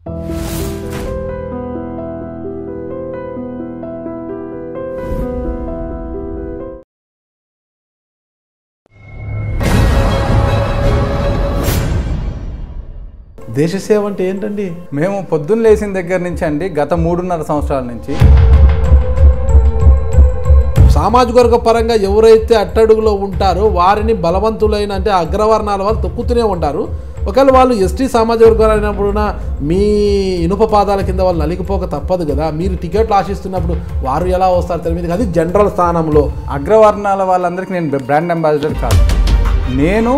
దేశ సేవ అంటే ఏంటండి మేము పొద్దున్న లేచిన దగ్గర నుంచి అండి గత మూడున్నర సంవత్సరాల నుంచి సామాజిక వర్గ పరంగా ఎవరైతే అట్టడుగులో ఉంటారో వారిని బలవంతులైన అంటే అగ్రవర్ణాల వాళ్ళు తొక్కుతూనే ఉంటారు ఒకవేళ వాళ్ళు ఎస్టీ సామాజిక వర్గాలు అయినప్పుడున మీ ఇనుప పాదాల కింద వాళ్ళు నలిగిపోక తప్పదు కదా మీరు టికెట్లు ఆశిస్తున్నప్పుడు వారు ఎలా వస్తారు తెర మీదకి అది జనరల్ స్థానంలో అగ్రవర్ణాల వాళ్ళందరికీ నేను బ్రాండ్ అంబాసిడర్ కాదు నేను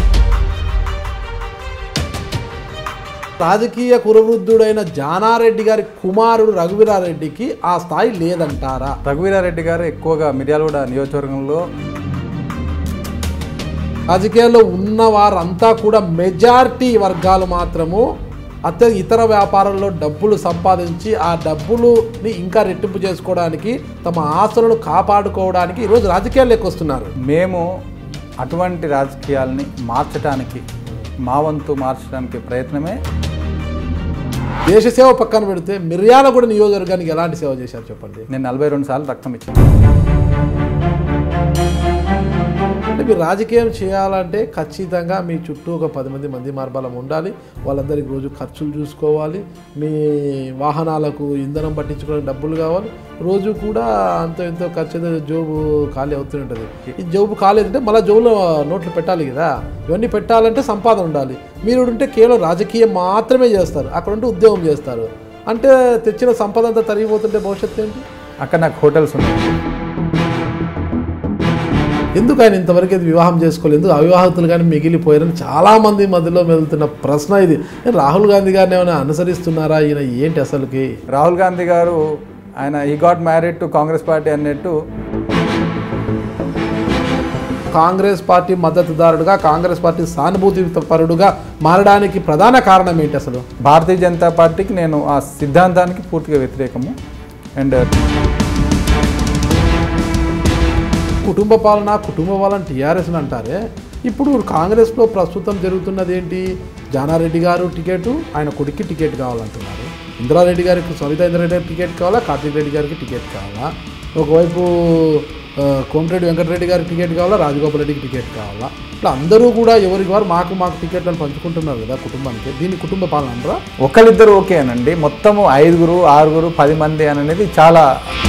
రాజకీయ కురవృద్ధుడైన జానారెడ్డి గారి కుమారుడు రఘువీరారెడ్డికి ఆ స్థాయి లేదంటారా రఘువీరారెడ్డి గారు ఎక్కువగా మిర్యాలగూడ నియోజకవర్గంలో రాజకీయాల్లో ఉన్న వారంతా కూడా మెజారిటీ వర్గాలు మాత్రము అత్య ఇతర వ్యాపారాల్లో డబ్బులు సంపాదించి ఆ డబ్బులుని ఇంకా రెట్టింపు చేసుకోవడానికి తమ ఆస్తులను కాపాడుకోవడానికి ఈరోజు రాజకీయాల్లోకి వస్తున్నారు మేము అటువంటి రాజకీయాల్ని మార్చడానికి మా వంతు మార్చడానికి ప్రయత్నమే దేశ సేవ పక్కన పెడితే మిర్యాలగూడ నియోజకవర్గానికి ఎలాంటి సేవ చేశారు చెప్పండి నేను నలభై రెండు సార్లు రక్తం ఇచ్చాను అంటే మీరు రాజకీయం చేయాలంటే ఖచ్చితంగా మీ చుట్టూ ఒక పది మంది మంది మార్బలం ఉండాలి వాళ్ళందరికీ రోజు ఖర్చులు చూసుకోవాలి మీ వాహనాలకు ఇంధనం పట్టించుకోవడానికి డబ్బులు కావాలి రోజు కూడా అంత ఎంతో ఖర్చు అయితే జోబు ఖాళీ అవుతూనే ఉంటుంది ఈ జోబు ఖాళీ అంటే మళ్ళీ జోబులో నోట్లు పెట్టాలి కదా ఇవన్నీ పెట్టాలంటే సంపాదన ఉండాలి మీరు ఉంటే కేవలం రాజకీయం మాత్రమే చేస్తారు అక్కడ ఉంటే ఉద్యోగం చేస్తారు అంటే తెచ్చిన సంపద అంతా తరిగిపోతుంటే భవిష్యత్తు ఏంటి అక్కడ నాకు హోటల్స్ ఉన్నాయి ఎందుకు ఆయన ఇంతవరకు ఇది వివాహం చేసుకోలేదు ఎందుకు అవివాహితులు కానీ మిగిలిపోయారని చాలా మంది మధ్యలో వెళ్తున్న ప్రశ్న ఇది ఏ రాహుల్ గాంధీ గారిని ఏమైనా అనుసరిస్తున్నారా ఈయన ఏంటి అసలుకి రాహుల్ గాంధీ గారు ఆయన ఈ got married to Congress party అన్నట్టు కాంగ్రెస్ పార్టీ మద్దతుదారుడుగా కాంగ్రెస్ పార్టీ సానుభూతి పరుడుగా మారడానికి ప్రధాన కారణం ఏంటి అసలు భారతీయ జనతా పార్టీకి నేను ఆ సిద్ధాంతానికి పూర్తిగా వ్యతిరేకము అండ్ కుటుంబ పాలన కుటుంబ పాలన టీఆర్ఎస్ అంటారే ఇప్పుడు కాంగ్రెస్లో ప్రస్తుతం జరుగుతున్నది ఏంటి జానారెడ్డి గారు టికెట్ ఆయన కొడుక్కి టికెట్ కావాలంటున్నారు ఇందిరారెడ్డి గారికి సవితా ఇంద్రారెడ్డి గారికి టికెట్ కావాలా కార్తీక్ రెడ్డి గారికి టికెట్ కావాలా ఒకవైపు ఆ, కోమటిరెడ్డి వెంకటరెడ్డి గారికి టికెట్ కావాలా రాజగోపాల్ రెడ్డికి టికెట్ కావాలా ఇట్లా అందరూ కూడా ఎవరికి వారు మాకు మాకు టికెట్లను పంచుకుంటున్నారు కదా కుటుంబానికి దీన్ని కుటుంబ పాలన అనరా ఒకళ్ళిద్దరు ఓకే అనండి మొత్తము ఐదుగురు ఆరుగురు పది మంది అని అనేది చాలా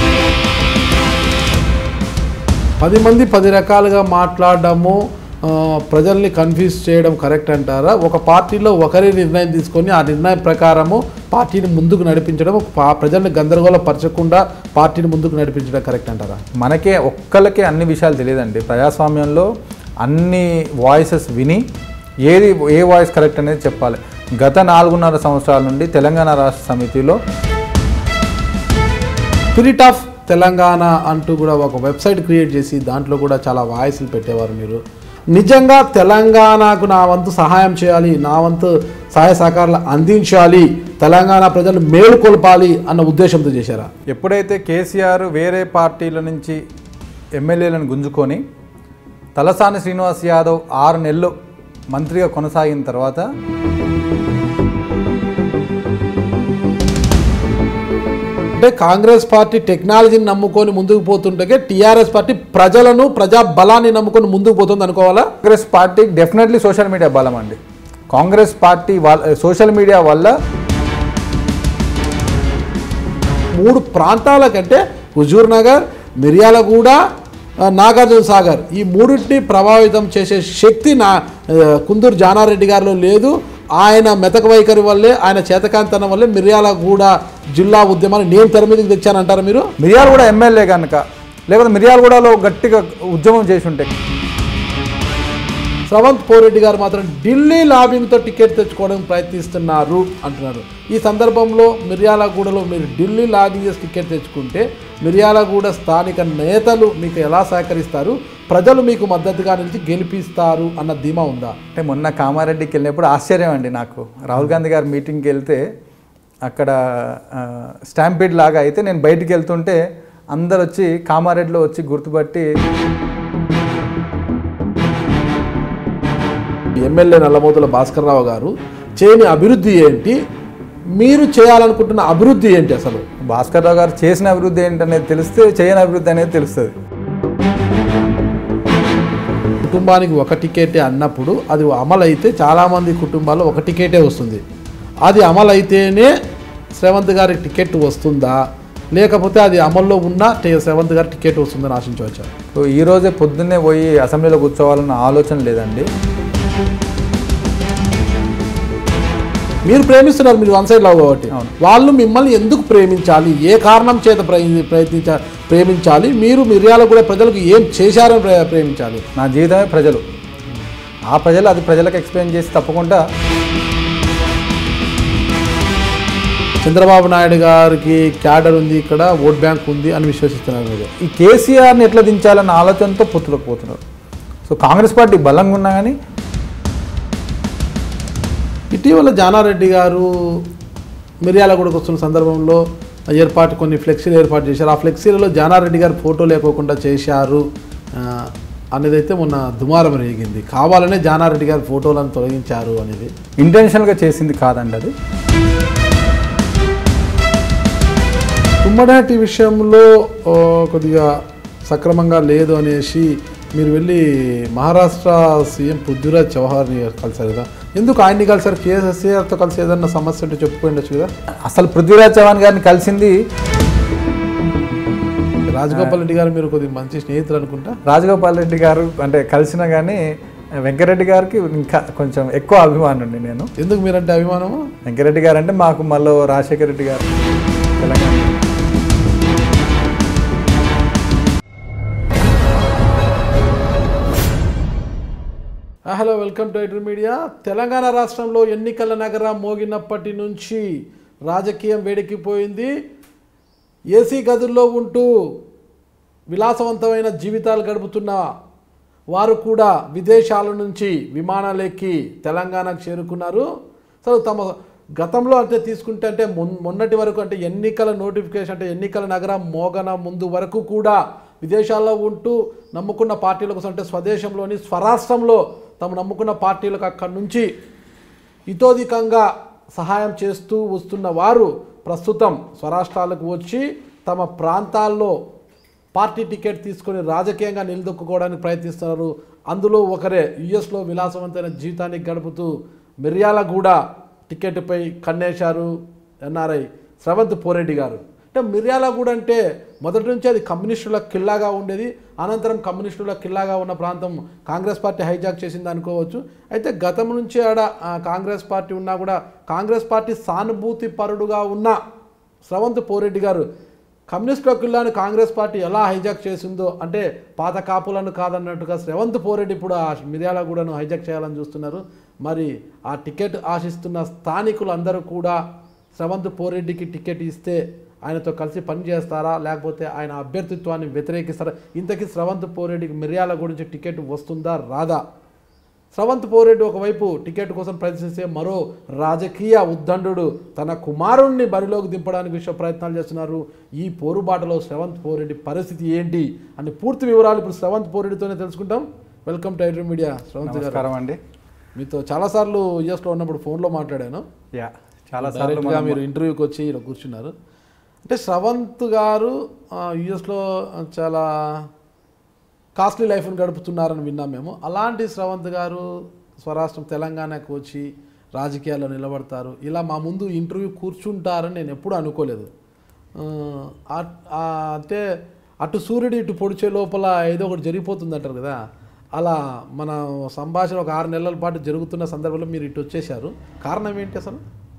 పది మంది పది రకాలుగా మాట్లాడడము ఆ, ప్రజల్ని కన్ఫ్యూజ్ చేయడం కరెక్ట్ అంటారా ఒక పార్టీలో ఒకరి నిర్ణయం తీసుకొని ఆ నిర్ణయం ప్రకారము పార్టీని ముందుకు నడిపించడం పా- ప్రజల్ని గందరగోళపరచకుండా పార్టీని ముందుకు నడిపించడం కరెక్ట్ అంటారా మనకే ఒక్కళ్ళకే అన్ని విషయాలు తెలియదండి ప్రజాస్వామ్యంలో అన్ని వాయిసెస్ విని ఏది ఏ వాయిస్ కరెక్ట్ అనేది చెప్పాలి గత నాలుగున్నర సంవత్సరాల నుండి తెలంగాణ రాష్ట్ర సమితిలో స్పిరిట్ ఆఫ్ తెలంగాణ అంటూ కూడా ఒక వెబ్సైట్ క్రియేట్ చేసి దాంట్లో కూడా చాలా వాయిస్లు పెట్టేవారు మీరు నిజంగా తెలంగాణకు నా వంతు సహాయం చేయాలి నా వంతు సహాయ సహకారాలు అందించాలి తెలంగాణ ప్రజలు మేలుకొల్పాలి అన్న ఉద్దేశంతో చేశారా ఎప్పుడైతే కేసీఆర్ వేరే పార్టీల నుంచి ఎమ్మెల్యేలను గుంజుకొని తలసాని శ్రీనివాస్ యాదవ్ ఆరు నెలలు మంత్రిగా కొనసాగిన తర్వాత అంటే కాంగ్రెస్ పార్టీ టెక్నాలజీని నమ్ముకొని ముందుకు పోతుంటే టీఆర్ఎస్ పార్టీ ప్రజలను ప్రజా బలాన్ని నమ్ముకొని ముందుకు పోతుంది అనుకోవాలా Congress party definitely social media బలం అండి కాంగ్రెస్ పార్టీ వాళ్ళ సోషల్ మీడియా వల్ల మూడు ప్రాంతాల కంటే హుజూర్ నగర్ మిర్యాలగూడ ఆ, నాగార్జున సాగర్ ఈ మూడింటిని ప్రభావితం చేసే శక్తి నా ఆ, కుందూరు జానారెడ్డి గారిలో లేదు ఆయన మెతక వైఖరి వల్లే ఆయన చేతకాంతనం వల్లే మిర్యాలగూడ జిల్లా ఉద్యమాన్ని నేను తెర మీదకి తెచ్చానంటారా మీరు మిర్యాల కూడా ఎమ్మెల్యే కనుక లేకపోతే మిర్యాలగూడలో గట్టిగా ఉద్యమం చేసి ఉంటే శ్రవంత్ పోరెడ్డి గారు మాత్రం ఢిల్లీ లాబింగ్తో టికెట్ తెచ్చుకోవడం ప్రయత్నిస్తున్నారు అంటున్నారు ఈ సందర్భంలో మిర్యాలగూడలో మీరు ఢిల్లీ లాబింగ్ చేసి టికెట్ తెచ్చుకుంటే మిర్యాలగూడ స్థానిక నేతలు మీకు ఎలా సహకరిస్తారు ప్రజలు మీకు మద్దతుగా నుంచి గెలిపిస్తారు అన్న ధీమా ఉందా అంటే మొన్న కామారెడ్డికి వెళ్ళినప్పుడు ఆశ్చర్యం అండి నాకు రాహుల్ గాంధీ గారి మీటింగ్కి వెళ్తే అక్కడ స్టాంపీడ్ లాగా అయితే నేను బయటికి వెళ్తుంటే అందరు వచ్చి కామారెడ్డిలో వచ్చి గుర్తుపట్టి ఎమ్మెల్యే నల్లమోతుల భాస్కర్ రావు గారు చేయని అభివృద్ధి ఏంటి మీరు చేయాలనుకుంటున్న అభివృద్ధి ఏంటి అసలు భాస్కర్ రావు గారు చేసిన అభివృద్ధి ఏంటనేది తెలిస్తే చేయని అభివృద్ధి అనేది తెలుస్తుంది కుటుంబానికి ఒక టికెటే అన్నప్పుడు అది అమలైతే చాలామంది కుటుంబాల్లో ఒక టికెటే వస్తుంది అది అమలైతేనే శ్రవంత్ గారికి టికెట్ వస్తుందా లేకపోతే అది అమల్లో ఉన్న టే- శ్రవంత్ గారి టికెట్ వస్తుందని ఆశించవచ్చా సో ఈ రోజే పొద్దున్నే పోయి అసెంబ్లీలో కూర్చోవాలన్న ఆలోచన లేదండి మీరు ప్రేమిస్తున్నారు మీరు వన్ సైడ్ లవ్ కాబట్టి అవును. వాళ్ళు మిమ్మల్ని ఎందుకు ప్రేమించాలి ఏ కారణం చేత ప్రయ- ప్రయత్నించ ప్రేమించాలి మీరు మిర్యాల కూడా ప్రజలకు ఏం చేశారని ప్రే- ప్రేమించాలి నా జీవితమే ప్రజలు ఆ ప్రజలు అది ప్రజలకు ఎక్స్ప్లెయిన్ చేసి తప్పకుండా చంద్రబాబు నాయుడు గారికి క్యాడర్ ఉంది ఇక్కడ ఓట్ బ్యాంక్ ఉంది అని విశ్వసిస్తున్నారు మీరు ఈ కేసీఆర్ని ఎట్లా దించాలన్న ఆలోచనతో పొత్తులకు పోతున్నారు సో కాంగ్రెస్ పార్టీ బలంగా ఉన్నా కానీ ఇటీవల జానారెడ్డి గారు మిర్యాలగూడకు వస్తున్న సందర్భంలో ఏర్పాటు కొన్ని ఫ్లెక్సీలు ఏర్పాటు చేశారు ఆ ఫ్లెక్సీలలో జానారెడ్డి గారు ఫోటో లేకోకుండా చేశారు ఆ, అనేది అయితే మొన్న దుమారం రేగింది కావాలనే జానారెడ్డి గారి ఫోటోలను తొలగించారు అనేది ఇంటెన్షనల్గా చేసింది కాదండి అది తుమ్మడాటి విషయంలో ఆ, కొద్దిగా సక్రమంగా లేదు అనేసి మీరు వెళ్ళి మహారాష్ట్ర సీఎం పృథ్వీరాజ్ చౌహార్ని కలిసారు కదా ఎందుకు ఆయన్ని కలిసారు కేసీఆర్తో కలిసి ఏదన్నా సమస్య ఉంటే చెప్పుకోండొచ్చు కదా అసలు పృథ్వీరాజ్ చౌహాన్ గారిని కలిసింది రాజగోపాల్ రెడ్డి గారు మీరు కొద్దిగా మంచి స్నేహితులు అనుకుంటా రాజగోపాల్ రెడ్డి గారు అంటే కలిసినా కానీ వెంకరెడ్డి గారికి ఇంకా కొంచెం ఎక్కువ అభిమానుండి నేను ఎందుకు మీరంటే అభిమానము వెంకరెడ్డి గారు అంటే మాకు మళ్ళీ రాజశేఖర రెడ్డి గారు తెలంగాణ ఆ, హలో వెల్కమ్ టు ఎటర్ మీడియా తెలంగాణ రాష్ట్రంలో ఎన్నికల నగరం మోగినప్పటి నుంచి రాజకీయం వేడెక్కిపోయింది ఏసీ గదుల్లో ఉంటూ విలాసవంతమైన జీవితాలు గడుపుతున్న వారు కూడా విదేశాల నుంచి విమానాలు ఎక్కి తెలంగాణకు చేరుకున్నారు సో తమ గతంలో అంటే తీసుకుంటే అంటే మొన్ మొన్నటి వరకు అంటే ఎన్నికల నోటిఫికేషన్ అంటే ఎన్నికల నగరం మోగన ముందు వరకు కూడా విదేశాల్లో ఉంటూ నమ్ముకున్న పార్టీల కోసం అంటే స్వదేశంలోని స్వరాష్ట్రంలో తాము నమ్ముకున్న పార్టీలకు అక్కడి నుంచి ఇతోధికంగా సహాయం చేస్తూ వస్తున్న వారు ప్రస్తుతం స్వరాష్ట్రాలకు వచ్చి తమ ప్రాంతాల్లో పార్టీ టికెట్ తీసుకొని రాజకీయంగా నిలదొక్కుకోవడానికి ప్రయత్నిస్తున్నారు అందులో ఒకరే యుఎస్లో విలాసవంతమైన జీవితాన్ని గడుపుతూ మిర్యాలగూడ టికెట్పై కన్నేశారు ఎన్ఆర్ఐ స్రవంత్ పోరెడ్డి గారు అంటే మిర్యాలగూడ అంటే మొదటి నుంచి అది కమ్యూనిస్టుల కిల్లాగా ఉండేది అనంతరం కమ్యూనిస్టుల కిల్లాగా ఉన్న ప్రాంతం కాంగ్రెస్ పార్టీ హైజాక్ చేసింది అనుకోవచ్చు అయితే గతం నుంచి ఆడ ఆ, కాంగ్రెస్ పార్టీ ఉన్నా కూడా కాంగ్రెస్ పార్టీ సానుభూతి పరుడుగా ఉన్న స్రవంత్ పోరెడ్డి గారు కమ్యూనిస్టుల కిల్లాను కాంగ్రెస్ పార్టీ ఎలా హైజాక్ చేసిందో అంటే పాత కాపులను కాదన్నట్టుగా శ్రవంత్ పోరెడ్డి ఇప్పుడు ఆ మిర్యాలగూడను హైజాక్ చేయాలని చూస్తున్నారు మరి ఆ టికెట్ ఆశిస్తున్న స్థానికులు అందరూ కూడా శ్రవంత్ పోరెడ్డికి టికెట్ ఇస్తే ఆయనతో కలిసి పని చేస్తారా లేకపోతే ఆయన అభ్యర్థిత్వాన్ని వ్యతిరేకిస్తారా ఇంతకీ శ్రవంత్ పోరెడ్డికి మిర్యాల గురించి టికెట్ వస్తుందా రాదా స్రవంత్ పోరెడ్డి ఒకవైపు టికెట్ కోసం ప్రయత్నిస్తే మరో రాజకీయ ఉద్దండు తన కుమారుణ్ణి బరిలోకి దింపడానికి విశ్వ ప్రయత్నాలు చేస్తున్నారు ఈ పోరుబాటలో స్రవంత్ పోరెడ్డి పరిస్థితి ఏంటి అని పూర్తి వివరాలు ఇప్పుడు స్రవంత్ పోరెడ్డితోనే తెలుసుకుంటాం welcome to iDream media Sravanth గారు నమస్కారం అండి మీతో చాలాసార్లు యూఎస్లో ఉన్నప్పుడు ఫోన్లో మాట్లాడాను యా చాలా సార్లు డైరెక్ట్గా మీరు ఇంటర్వ్యూకి వచ్చి ఇలా కూర్చున్నారు అంటే స్రవంత్ గారు యుఎస్లో చాలా కాస్ట్లీ లైఫ్ని గడుపుతున్నారని విన్నాం మేము అలాంటి స్రవంత్ గారు స్వరాష్ట్రం తెలంగాణకు వచ్చి రాజకీయాల్లో నిలబడతారు ఇలా మా ముందు ఇంటర్వ్యూ కూర్చుంటారని నేను ఎప్పుడూ అనుకోలేదు ఆ, ఆ- ఆ, అంటే అటు సూర్యుడు ఇటు పొడిచే లోపల ఏదో ఒకటి జరిగిపోతుంది అంటారు కదా అలా మన సంభాషణ ఒక ఆరు నెలల పాటు జరుగుతున్న సందర్భంలో మీరు ఇటు వచ్చేసారు కారణం ఏంటి అసలు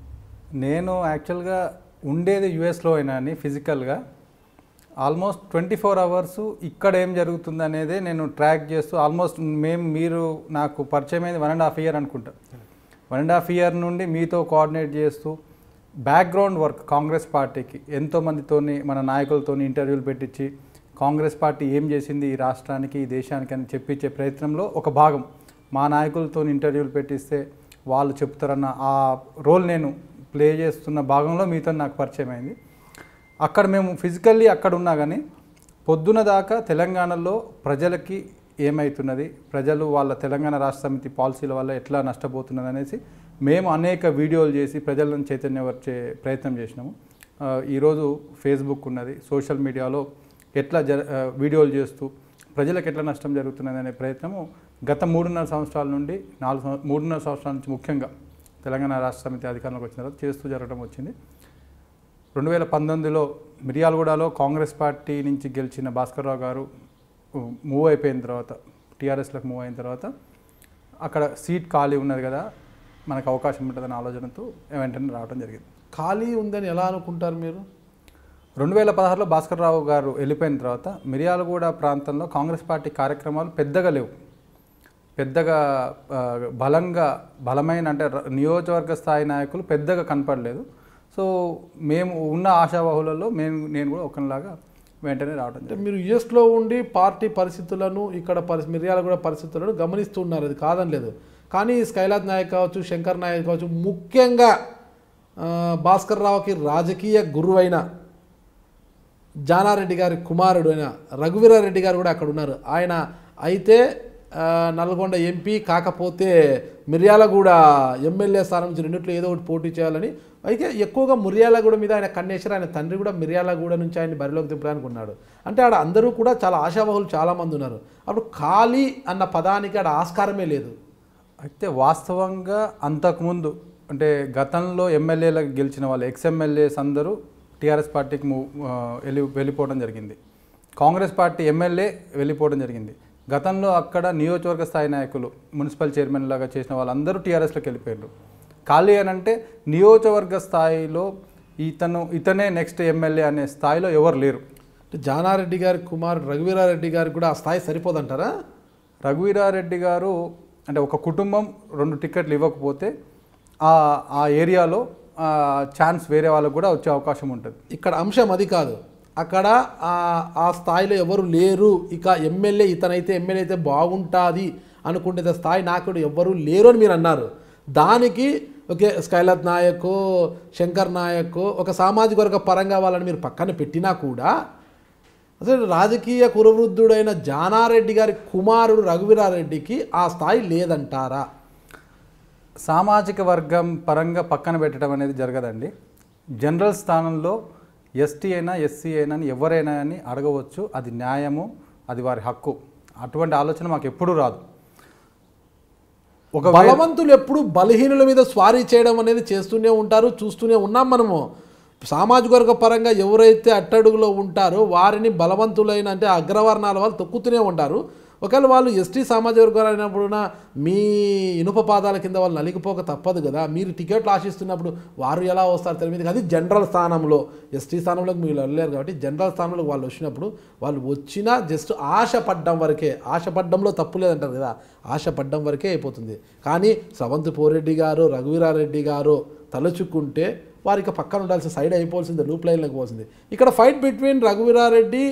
నేను యాక్చువల్గా ఉండేది యుఎస్లో అయినా అని ఫిజికల్గా ఆల్మోస్ట్ ట్వంటీ ఫోర్ అవర్స్ ఇక్కడ ఏం జరుగుతుంది అనేది నేను ట్రాక్ చేస్తూ ఆల్మోస్ట్ మేము మీరు నాకు పరిచయం అయింది వన్ అండ్ హాఫ్ ఇయర్ అనుకుంటా వన్ అండ్ హాఫ్ ఇయర్ నుండి మీతో కోఆర్డినేట్ చేస్తూ బ్యాక్గ్రౌండ్ వర్క్ కాంగ్రెస్ పార్టీకి ఎంతోమందితోని మన నాయకులతోని ఇంటర్వ్యూలు పెట్టించి కాంగ్రెస్ పార్టీ ఏం చేసింది ఈ రాష్ట్రానికి ఈ దేశానికి అని చెప్పించే ప్రయత్నంలో ఒక భాగం మా నాయకులతో ఇంటర్వ్యూలు పెట్టిస్తే వాళ్ళు చెప్తారన్న ఆ రోల్ నేను ప్లే చేస్తున్న భాగంలో మీతో నాకు పరిచయం అయింది అక్కడ మేము ఫిజికల్లీ అక్కడ ఉన్నా కానీ పొద్దున దాకా తెలంగాణలో ప్రజలకి ఏమవుతున్నది ప్రజలు వాళ్ళ తెలంగాణ రాష్ట్ర సమితి పాలసీల వల్ల ఎట్లా నష్టపోతున్నది అనేసి మేము అనేక వీడియోలు చేసి ప్రజలను చైతన్యపరిచే ప్రయత్నం చేసినాము ఆ, ఈరోజు ఫేస్బుక్ ఉన్నది సోషల్ మీడియాలో ఎట్లా జర ఆ, వీడియోలు చేస్తూ ప్రజలకు ఎట్లా నష్టం జరుగుతున్నది అనే ప్రయత్నము గత మూడున్నర సంవత్సరాల నుండి నాలుగు సంవ- మూడున్నర సంవత్సరాల నుంచి ముఖ్యంగా తెలంగాణ రాష్ట్ర సమితి అధికారంలోకి వచ్చిన తర్వాత చేస్తూ జరగడం వచ్చింది రెండు వేల పంతొమ్మిదిలో మిర్యాలగూడలో కాంగ్రెస్ పార్టీ నుంచి గెలిచిన భాస్కర్రావు గారు మూవ్ అయిపోయిన తర్వాత టీఆర్ఎస్లకు మూవ్ అయిన తర్వాత అక్కడ సీట్ ఖాళీ ఉన్నది కదా మనకు అవకాశం ఉంటుందనే ఆలోచనతో వెంటనే రావడం జరిగింది ఖాళీ ఉందని ఎలా అనుకుంటారు మీరు రెండు వేల పదహారులో భాస్కర్రావు గారు వెళ్ళిపోయిన తర్వాత మిర్యాలగూడ ప్రాంతంలో కాంగ్రెస్ పార్టీ కార్యక్రమాలు పెద్దగా లేవు పెద్దగా ఆ, బలంగా బలమైన అంటే ర- నియోజకవర్గ స్థాయి నాయకులు పెద్దగా కనపడలేదు సో మేము ఉన్న ఆశావాహులలో మేము నేను కూడా ఒకరిలాగా వెంటనే రావడం అంటే జరిగింది మీరు యుఎస్లో ఉండి పార్టీ పరిస్థితులను ఇక్కడ పరిస్థితి మిర్యాల కూడా పరిస్థితులను గమనిస్తున్నారు అది కాదనలేదు కానీ స్కైలాద్ నాయక్ కావచ్చు శంకర్ నాయక్ కావచ్చు ముఖ్యంగా ఆ, భాస్కర్ రావుకి రాజకీయ గురువైన జానారెడ్డి గారి కుమారుడు అయిన రఘువీరారెడ్డి గారు కూడా అక్కడ ఉన్నారు ఆయన అయితే ఆ, నల్గొండ ఎంపీ కాకపోతే మిర్యాలగూడ ఎమ్మెల్యే స్థానం నుంచి రెండిట్లో ఏదో ఒకటి పోటీ చేయాలని అయితే ఎక్కువగా మిర్యాలగూడ మీద ఆయన కన్నేశ్వర ఆయన తండ్రి కూడా మిర్యాలగూడ నుంచి ఆయన బరిలోకి దింపడానికి ఉన్నాడు అంటే ఆడ అందరూ కూడా చాలా ఆశావహులు చాలామంది ఉన్నారు అప్పుడు ఖాళీ అన్న పదానికి ఆడ ఆస్కారమే లేదు అయితే వాస్తవంగా అంతకుముందు అంటే గతంలో ఎమ్మెల్యేలకు గెలిచిన వాళ్ళు ఎక్స్ ఎమ్మెల్యేస్ అందరూ టీఆర్ఎస్ పార్టీకి మూవ్ ఆ, వెళ్ళి వెళ్ళిపోవడం జరిగింది కాంగ్రెస్ పార్టీ ఎమ్మెల్యే వెళ్ళిపోవడం జరిగింది గతంలో అక్కడ నియోజకవర్గ స్థాయి నాయకులు మున్సిపల్ చైర్మన్ లాగా చేసిన వాళ్ళందరూ టీఆర్ఎస్లోకి వెళ్ళిపోయారు ఖాళీ అని అంటే నియోజకవర్గ స్థాయిలో ఇతను ఇతనే నెక్స్ట్ ఎమ్మెల్యే అనే స్థాయిలో ఎవరు లేరు అంటే జానారెడ్డి గారి కుమారుడు రఘువీరారెడ్డి గారికి కూడా ఆ స్థాయి సరిపోదంటారా రఘువీరారెడ్డి గారు అంటే ఒక కుటుంబం రెండు టికెట్లు ఇవ్వకపోతే ఆ ఆ ఏరియాలో ఆ, ఛాన్స్ వేరే వాళ్ళకు కూడా వచ్చే అవకాశం ఉంటుంది ఇక్కడ అంశం అది కాదు అక్కడ ఆ ఆ స్థాయిలో ఎవరు లేరు ఇక ఎమ్మెల్యే ఇతనైతే ఎమ్మెల్యే అయితే బాగుంటుంది అనుకుంటే స్థాయి నాయకుడు ఎవ్వరూ లేరు అని మీరు అన్నారు దానికి ఓకే స్కైలత్ నాయక్ శంకర్ నాయక్ ఒక సామాజిక వర్గ పరంగా వాళ్ళని మీరు పక్కన పెట్టినా కూడా అసలు రాజకీయ కురవృద్ధుడైన జానారెడ్డి గారి కుమారుడు రఘువీరారెడ్డికి ఆ స్థాయి లేదంటారా సామాజిక వర్గం పరంగా పక్కన పెట్టడం అనేది జరగదండి జనరల్ స్థానంలో ఎస్టీ అయినా ఎస్సీ అయినా అని ఎవరైనా అని అడగవచ్చు అది న్యాయము అది వారి హక్కు అటువంటి ఆలోచన మాకు ఎప్పుడూ రాదు ఒక బలవంతులు ఎప్పుడు బలహీనుల మీద స్వారీ చేయడం అనేది చేస్తూనే ఉంటారు చూస్తూనే ఉన్నాం మనము సామాజిక వర్గ పరంగా ఎవరైతే అట్టడుగులో ఉంటారో వారిని బలవంతులైన అంటే అగ్రవర్ణాల వాళ్ళు తొక్కుతూనే ఉంటారు ఒకవేళ వాళ్ళు ఎస్టీ సామాజిక వర్గాలు అయినప్పుడున మీ ఇనుప పాదాల కింద వాళ్ళు నలిగిపోక తప్పదు కదా మీరు టికెట్లు ఆశిస్తున్నప్పుడు వారు ఎలా వస్తారు తెలియదు అది జనరల్ స్థానంలో ఎస్టీ స్థానంలోకి మీరు వెళ్ళలేరు కాబట్టి జనరల్ స్థానంలోకి వాళ్ళు వచ్చినప్పుడు వాళ్ళు వచ్చినా జస్ట్ ఆశపడ్డం వరకే ఆశపడ్డంలో తప్పు లేదంటారు కదా ఆశపడ్డం వరకే అయిపోతుంది కానీ స్రవంత్ పోరెడ్డి గారు రఘువీరారెడ్డి గారు తలుచుకుంటే వారికి పక్కన ఉండాల్సిన సైడ్ అయిపోవాల్సిందే లూప్ లైన్లోకి పోవాల్సింది ఇక్కడ fight between Raghuveera Reddy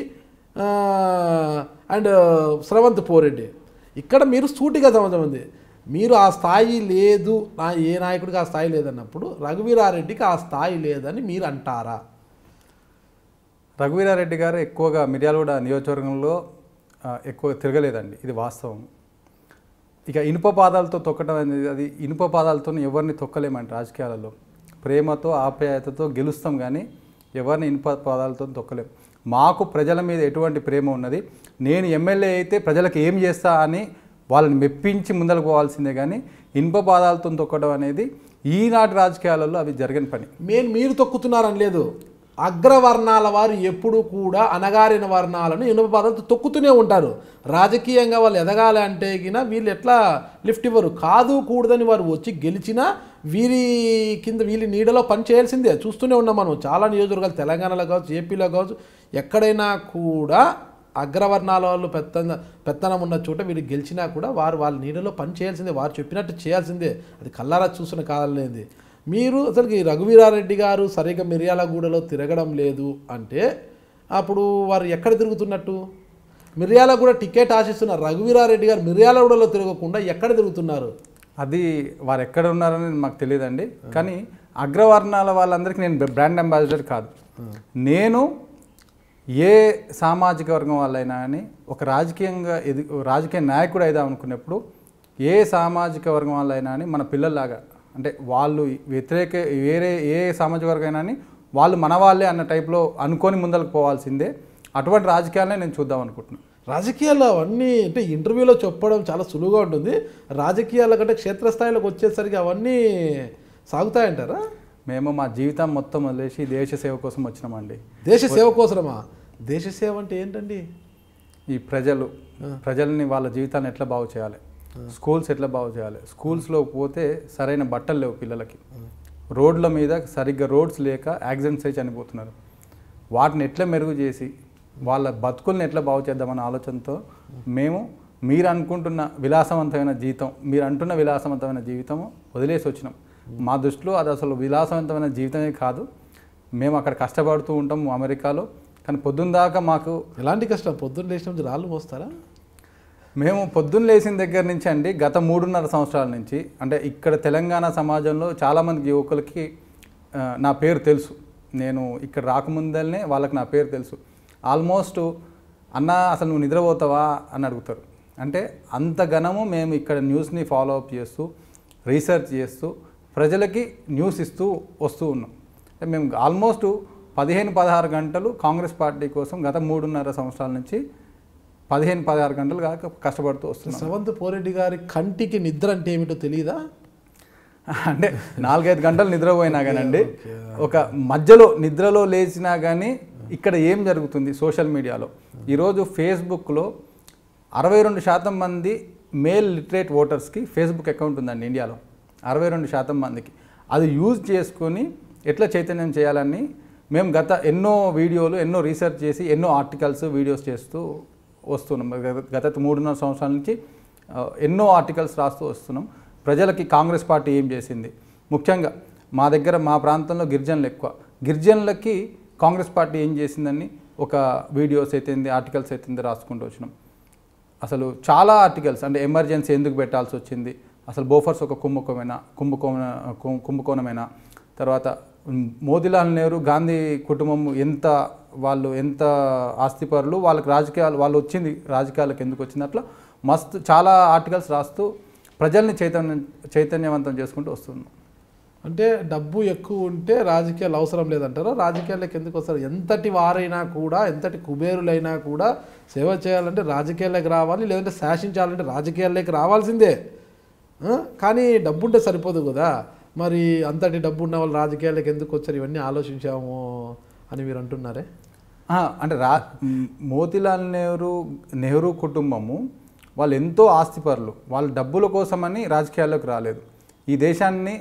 and Sravanth Poreddy ఇక్కడ మీరు సూటిగా సంబంధం ఉంది మీరు ఆ స్థాయి లేదు నా ఏ నాయకుడికి ఆ స్థాయి లేదన్నప్పుడు రఘువీరారెడ్డికి ఆ స్థాయి లేదని మీరు అంటారా రఘువీరారెడ్డి గారు ఎక్కువగా మిర్యాలగూడ నియోజకవర్గంలో ఆ, ఎక్కువ తిరగలేదండి ఇది వాస్తవం ఇక ఇనుప పాదాలతో తొక్కడం అనేది అది ఇనుప పాదాలతో ఎవరిని తొక్కలేమండి రాజకీయాలలో ప్రేమతో ఆప్యాయతతో గెలుస్తాం కానీ ఎవరిని ఇనుప పాదాలతో తొక్కలేం మాకు ప్రజల మీద ఎటువంటి ప్రేమ ఉన్నది నేను ఎమ్మెల్యే అయితే ప్రజలకు ఏం చేస్తా అని వాళ్ళని మెప్పించి ముందరకు పోవాల్సిందే కానీ ఇనుప పాదాలతో తొక్కడం అనేది ఈనాటి రాజకీయాలలో అవి జరగని పని మేము మీరు తొక్కుతున్నారని లేదు అగ్రవర్ణాల వారు ఎప్పుడు కూడా అణగారిన వర్ణాలను ఇనుప పాదాలతో తొక్కుతూనే ఉంటారు రాజకీయంగా వాళ్ళు ఎదగాలి అంటే గిన వీళ్ళు ఎట్లా లిఫ్ట్ ఇవ్వరు కాదు కూడదని వారు వచ్చి గెలిచినా వీరి కింద వీరి నీడలో పని చేయాల్సిందే చూస్తూనే ఉన్నాం మనం చాలా నియోజకవర్గాలు తెలంగాణలో కావచ్చు ఏపీలో కావచ్చు ఎక్కడైనా కూడా అగ్రవర్ణాల వాళ్ళు పెత్తన పెత్తనం ఉన్న చోట వీళ్ళు గెలిచినా కూడా వారు వాళ్ళ నీడలో పని చేయాల్సిందే వారు చెప్పినట్టు చేయాల్సిందే అది కల్లారా చూసిన కాదలేదు మీరు అసలు ఈ రఘువీరారెడ్డి గారు సరిగ్గా మిర్యాలగూడలో తిరగడం లేదు అంటే అప్పుడు వారు ఎక్కడ తిరుగుతున్నట్టు మిర్యాలగూడ టికెట్ ఆశిస్తున్నారు రఘువీరారెడ్డి గారు మిర్యాలగూడలో తిరగకుండా ఎక్కడ తిరుగుతున్నారు అది వారు ఎక్కడ ఉన్నారని మాకు తెలియదండి కానీ అగ్రవర్ణాల వాళ్ళందరికీ నేను బ్రాండ్ అంబాసిడర్ కాదు నేను ఏ సామాజిక వర్గం వాళ్ళైనా కానీ ఒక రాజకీయంగా ఎది రాజకీయ నాయకుడు అయిదాం అనుకున్నప్పుడు ఏ సామాజిక వర్గం వాళ్ళైనా అని మన పిల్లల్లాగా అంటే వాళ్ళు వ్యతిరేక వేరే ఏ సామాజిక వర్గమైనా వాళ్ళు మన వాళ్ళే అన్న టైప్లో అనుకొని ముందరకు పోవాల్సిందే అటువంటి రాజకీయాలనే నేను చూద్దాం అనుకుంటున్నాను రాజకీయాలు అవన్నీ అంటే ఇంటర్వ్యూలో చెప్పడం చాలా సులువుగా ఉంటుంది రాజకీయాల కంటే క్షేత్రస్థాయిలోకి వచ్చేసరికి అవన్నీ సాగుతాయంటారా మేము మా జీవితం మొత్తం వదిలేసి దేశ సేవ కోసం వచ్చినామండి దేశ సేవ కోసమా దేశ సేవ అంటే ఏంటండి ఈ ప్రజలు ప్రజల్ని వాళ్ళ జీవితాన్ని ఎట్లా బాగు చేయాలి స్కూల్స్ ఎట్లా బాగు చేయాలి స్కూల్స్లో పోతే సరైన బట్టలు లేవు పిల్లలకి రోడ్ల మీద సరిగ్గా రోడ్స్ లేక యాక్సిడెంట్స్ అయి చనిపోతున్నారు వాటిని ఎట్లా మెరుగు చేసి వాళ్ళ బతుకుల్ని ఎట్లా బాగు చేద్దామన్న ఆలోచనతో మేము మీరు అనుకుంటున్న విలాసవంతమైన జీవితం మీరు అంటున్న విలాసవంతమైన జీవితం వదిలేసి వచ్చినాం మా దృష్టిలో అది అసలు విలాసవంతమైన జీవితమే కాదు మేము అక్కడ కష్టపడుతూ ఉంటాం అమెరికాలో కానీ పొద్దున్న దాకా మాకు ఎలాంటి కష్టం పొద్దున్న లేచినప్పుడు రాళ్ళు మోస్తారా మేము పొద్దున్న లేచిన దగ్గర నుంచి అండి గత మూడున్నర సంవత్సరాల నుంచి అంటే ఇక్కడ తెలంగాణ సమాజంలో చాలామంది యువకులకి ఆ, నా పేరు తెలుసు నేను ఇక్కడ రాకముందలనే వాళ్ళకి నా పేరు తెలుసు ఆల్మోస్ట్ అన్న అసలు నువ్వు నిద్రపోతావా అని అడుగుతారు అంటే అంత ఘనము మేము ఇక్కడ న్యూస్ని ఫాలో అప్ చేస్తూ రీసెర్చ్ చేస్తూ ప్రజలకి న్యూస్ ఇస్తూ వస్తూ ఉన్నాం అంటే మేము ఆల్మోస్ట్ పదిహేను పదహారు గంటలు కాంగ్రెస్ పార్టీ కోసం గత మూడున్నర సంవత్సరాల నుంచి పదిహేను పదహారు గంటలు కాక కష్టపడుతూ వస్తున్నాం సవంత్ పోరెడ్డి గారి కంటికి నిద్ర అంటే ఏమిటో తెలియదా అంటే నాలుగైదు గంటలు నిద్రపోయినా కానండి ఒక మధ్యలో నిద్రలో లేచినా కానీ ఇక్కడ ఏం జరుగుతుంది సోషల్ మీడియాలో ఈరోజు ఫేస్బుక్లో అరవై రెండు శాతం మంది మేల్ లిటరేట్ ఓటర్స్కి ఫేస్బుక్ అకౌంట్ ఉందండి ఇండియాలో అరవై రెండు శాతం మందికి అది యూజ్ చేసుకొని ఎట్లా చైతన్యం చేయాలని మేము గత ఎన్నో వీడియోలు ఎన్నో రీసెర్చ్ చేసి ఎన్నో ఆర్టికల్స్ వీడియోస్ చేస్తూ వస్తున్నాం గత- గత మూడున్నర సంవత్సరాల నుంచి ఆ, ఎన్నో ఆర్టికల్స్ రాస్తూ వస్తున్నాం ప్రజలకి కాంగ్రెస్ పార్టీ ఏం చేసింది ముఖ్యంగా మా దగ్గర మా ప్రాంతంలో గిరిజనులు ఎక్కువ గిరిజనులకి కాంగ్రెస్ పార్టీ ఏం చేసిందని ఒక వీడియోస్ అయితేంది ఆర్టికల్స్ అయితేంది రాసుకుంటూ వచ్చినాం అసలు చాలా ఆర్టికల్స్ అంటే ఎమర్జెన్సీ ఎందుకు పెట్టాల్సి వచ్చింది అసలు బోఫర్స్ ఒక కుంభకోణమేనా కుంభకోణ కు- కుంభకోణమేనా తర్వాత ఉమ్, మోతీలాల్ నెహ్రూ గాంధీ కుటుంబం ఎంత వాళ్ళు ఎంత ఆస్తిపరులు వాళ్ళకి రాజకీయాలు వాళ్ళు వచ్చింది రాజకీయాలకు ఎందుకు వచ్చింది అట్లా మస్తు చాలా ఆర్టికల్స్ రాస్తూ ప్రజల్ని చైతన్యం చైతన్యవంతం చేసుకుంటూ వస్తున్నాం అంటే డబ్బు ఎక్కువ ఉంటే రాజకీయాలు అవసరం లేదంటారా రాజకీయాలకు ఎందుకు వస్తారు ఎంతటి వారైనా కూడా ఎంతటి కుబేరులైనా కూడా సేవ చేయాలంటే రాజకీయాల్లోకి రావాలి లేదంటే శాసించాలంటే రాజకీయాల్లోకి రావాల్సిందే ఆ? కానీ డబ్బు ఉంటే సరిపోదు కదా మరి అంతటి డబ్బు ఉన్న వాళ్ళు రాజకీయాలకు ఎందుకు వచ్చారు ఇవన్నీ ఆలోచించాము అని మీరు అంటున్నారే ఆ, అంటే రా మ్, మోతీలాల్ నెహ్రూ నెహ్రూ కుటుంబము వాళ్ళు ఎంతో ఆస్తిపరులు వాళ్ళ డబ్బుల కోసమని రాజకీయాల్లోకి రాలేదు ఈ దేశాన్ని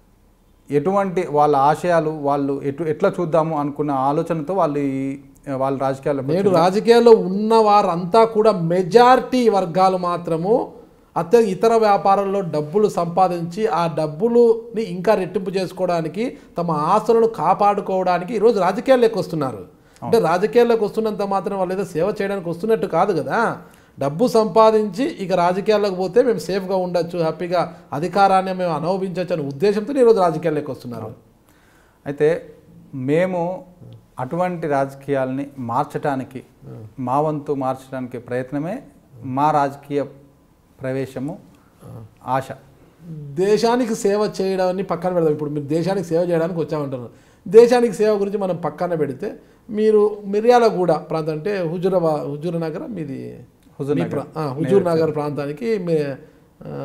ఎటువంటి వాళ్ళ ఆశయాలు వాళ్ళు ఎటు ఎట్లా చూద్దాము అనుకున్న ఆలోచనతో వాళ్ళు ఈ వాళ్ళ రాజకీయాల్లోకి నేడు రాజకీయాల్లో ఉన్న వారంతా కూడా మెజారిటీ వర్గాలు మాత్రము అత్య ఇతర వ్యాపారాల్లో డబ్బులు సంపాదించి ఆ డబ్బులుని ఇంకా రెట్టింపు చేసుకోవడానికి తమ ఆస్తులను కాపాడుకోవడానికి ఈరోజు రాజకీయాల్లోకి వస్తున్నారు అంటే రాజకీయాల్లోకి వస్తున్నంత మాత్రం వాళ్ళు ఏదో సేవ చేయడానికి వస్తున్నట్టు కాదు కదా డబ్బు సంపాదించి ఇక రాజకీయాల్లోకి పోతే మేము సేఫ్గా ఉండొచ్చు హ్యాపీగా అధికారాన్ని మేము అనుభవించవచ్చు అనే ఉద్దేశంతో ఈరోజు రాజకీయాల్లోకి వస్తున్నారు అయితే మేము అటువంటి రాజకీయాల్ని మార్చడానికి మా వంతు మార్చడానికి ప్రయత్నమే మా రాజకీయ ప్రవేశము ఆశ దేశానికి సేవ చేయడాన్ని పక్కన పెడదాం ఇప్పుడు మీరు దేశానికి సేవ చేయడానికి వచ్చామంటారు దేశానికి సేవ గురించి మనం పక్కన పెడితే మీరు మిర్యాలగూడ ప్రాంతం అంటే హుజూరాబా హుజూర్ నగర్ మీది హుజూర్ మీ నగర్. ప్రా- ఆ, హుజూర్ నగర్ ప్రాంతానికి మీ ఆ,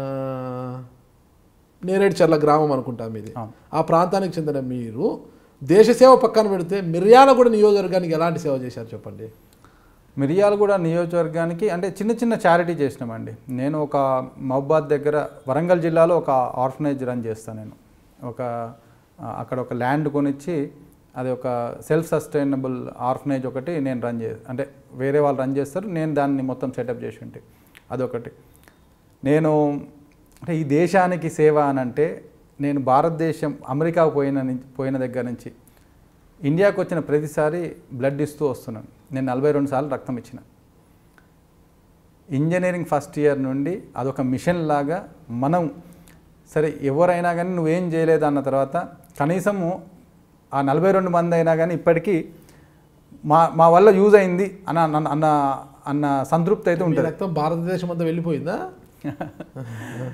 నేరేడుచర్ల గ్రామం అనుకుంటా మీది అవును. ఆ ప్రాంతానికి చెందిన మీరు దేశ సేవ పక్కన పెడితే మిర్యాలగూడ నియోజకవర్గానికి ఎలాంటి సేవ చేశారు చెప్పండి మిర్యాలగూడ నియోజకవర్గానికి అంటే చిన్న చిన్న చారిటీ చేసినామండి నేను ఒక మహబాద్ దగ్గర వరంగల్ జిల్లాలో ఒక ఆర్ఫనైజ్ రన్ చేస్తాను నేను ఒక ఆ, అక్కడ ఒక ల్యాండ్ కొనిచ్చి అది ఒక సెల్ఫ్ సస్టైనబుల్ ఆర్ఫనైజ్ ఒకటి నేను రన్ చే అంటే వేరే వాళ్ళు రన్ చేస్తారు నేను దాన్ని మొత్తం సెటప్ చేసి ఉంటే అదొకటి నేను అంటే ఈ దేశానికి సేవ అని అంటే నేను భారతదేశం అమెరికాకు పోయిన నుంచి పోయిన దగ్గర నుంచి ఇండియాకు వచ్చిన ప్రతిసారి బ్లడ్ ఇస్తూ వస్తున్నాను నేను నలభై రెండు సార్లు రక్తం ఇచ్చిన ఇంజనీరింగ్ ఫస్ట్ ఇయర్ నుండి అదొక మిషన్ లాగా మనం సరే ఎవరైనా కానీ నువ్వేం చేయలేదు అన్న తర్వాత కనీసము ఆ నలభై రెండు మంది అయినా కానీ ఇప్పటికీ మా మా వల్ల యూజ్ అయింది అన్న అన్న- అన్న అన్న సంతృప్తి అయితే మీ ఉంటుంది రక్తం భారతదేశం అంతా వెళ్ళిపోయిందా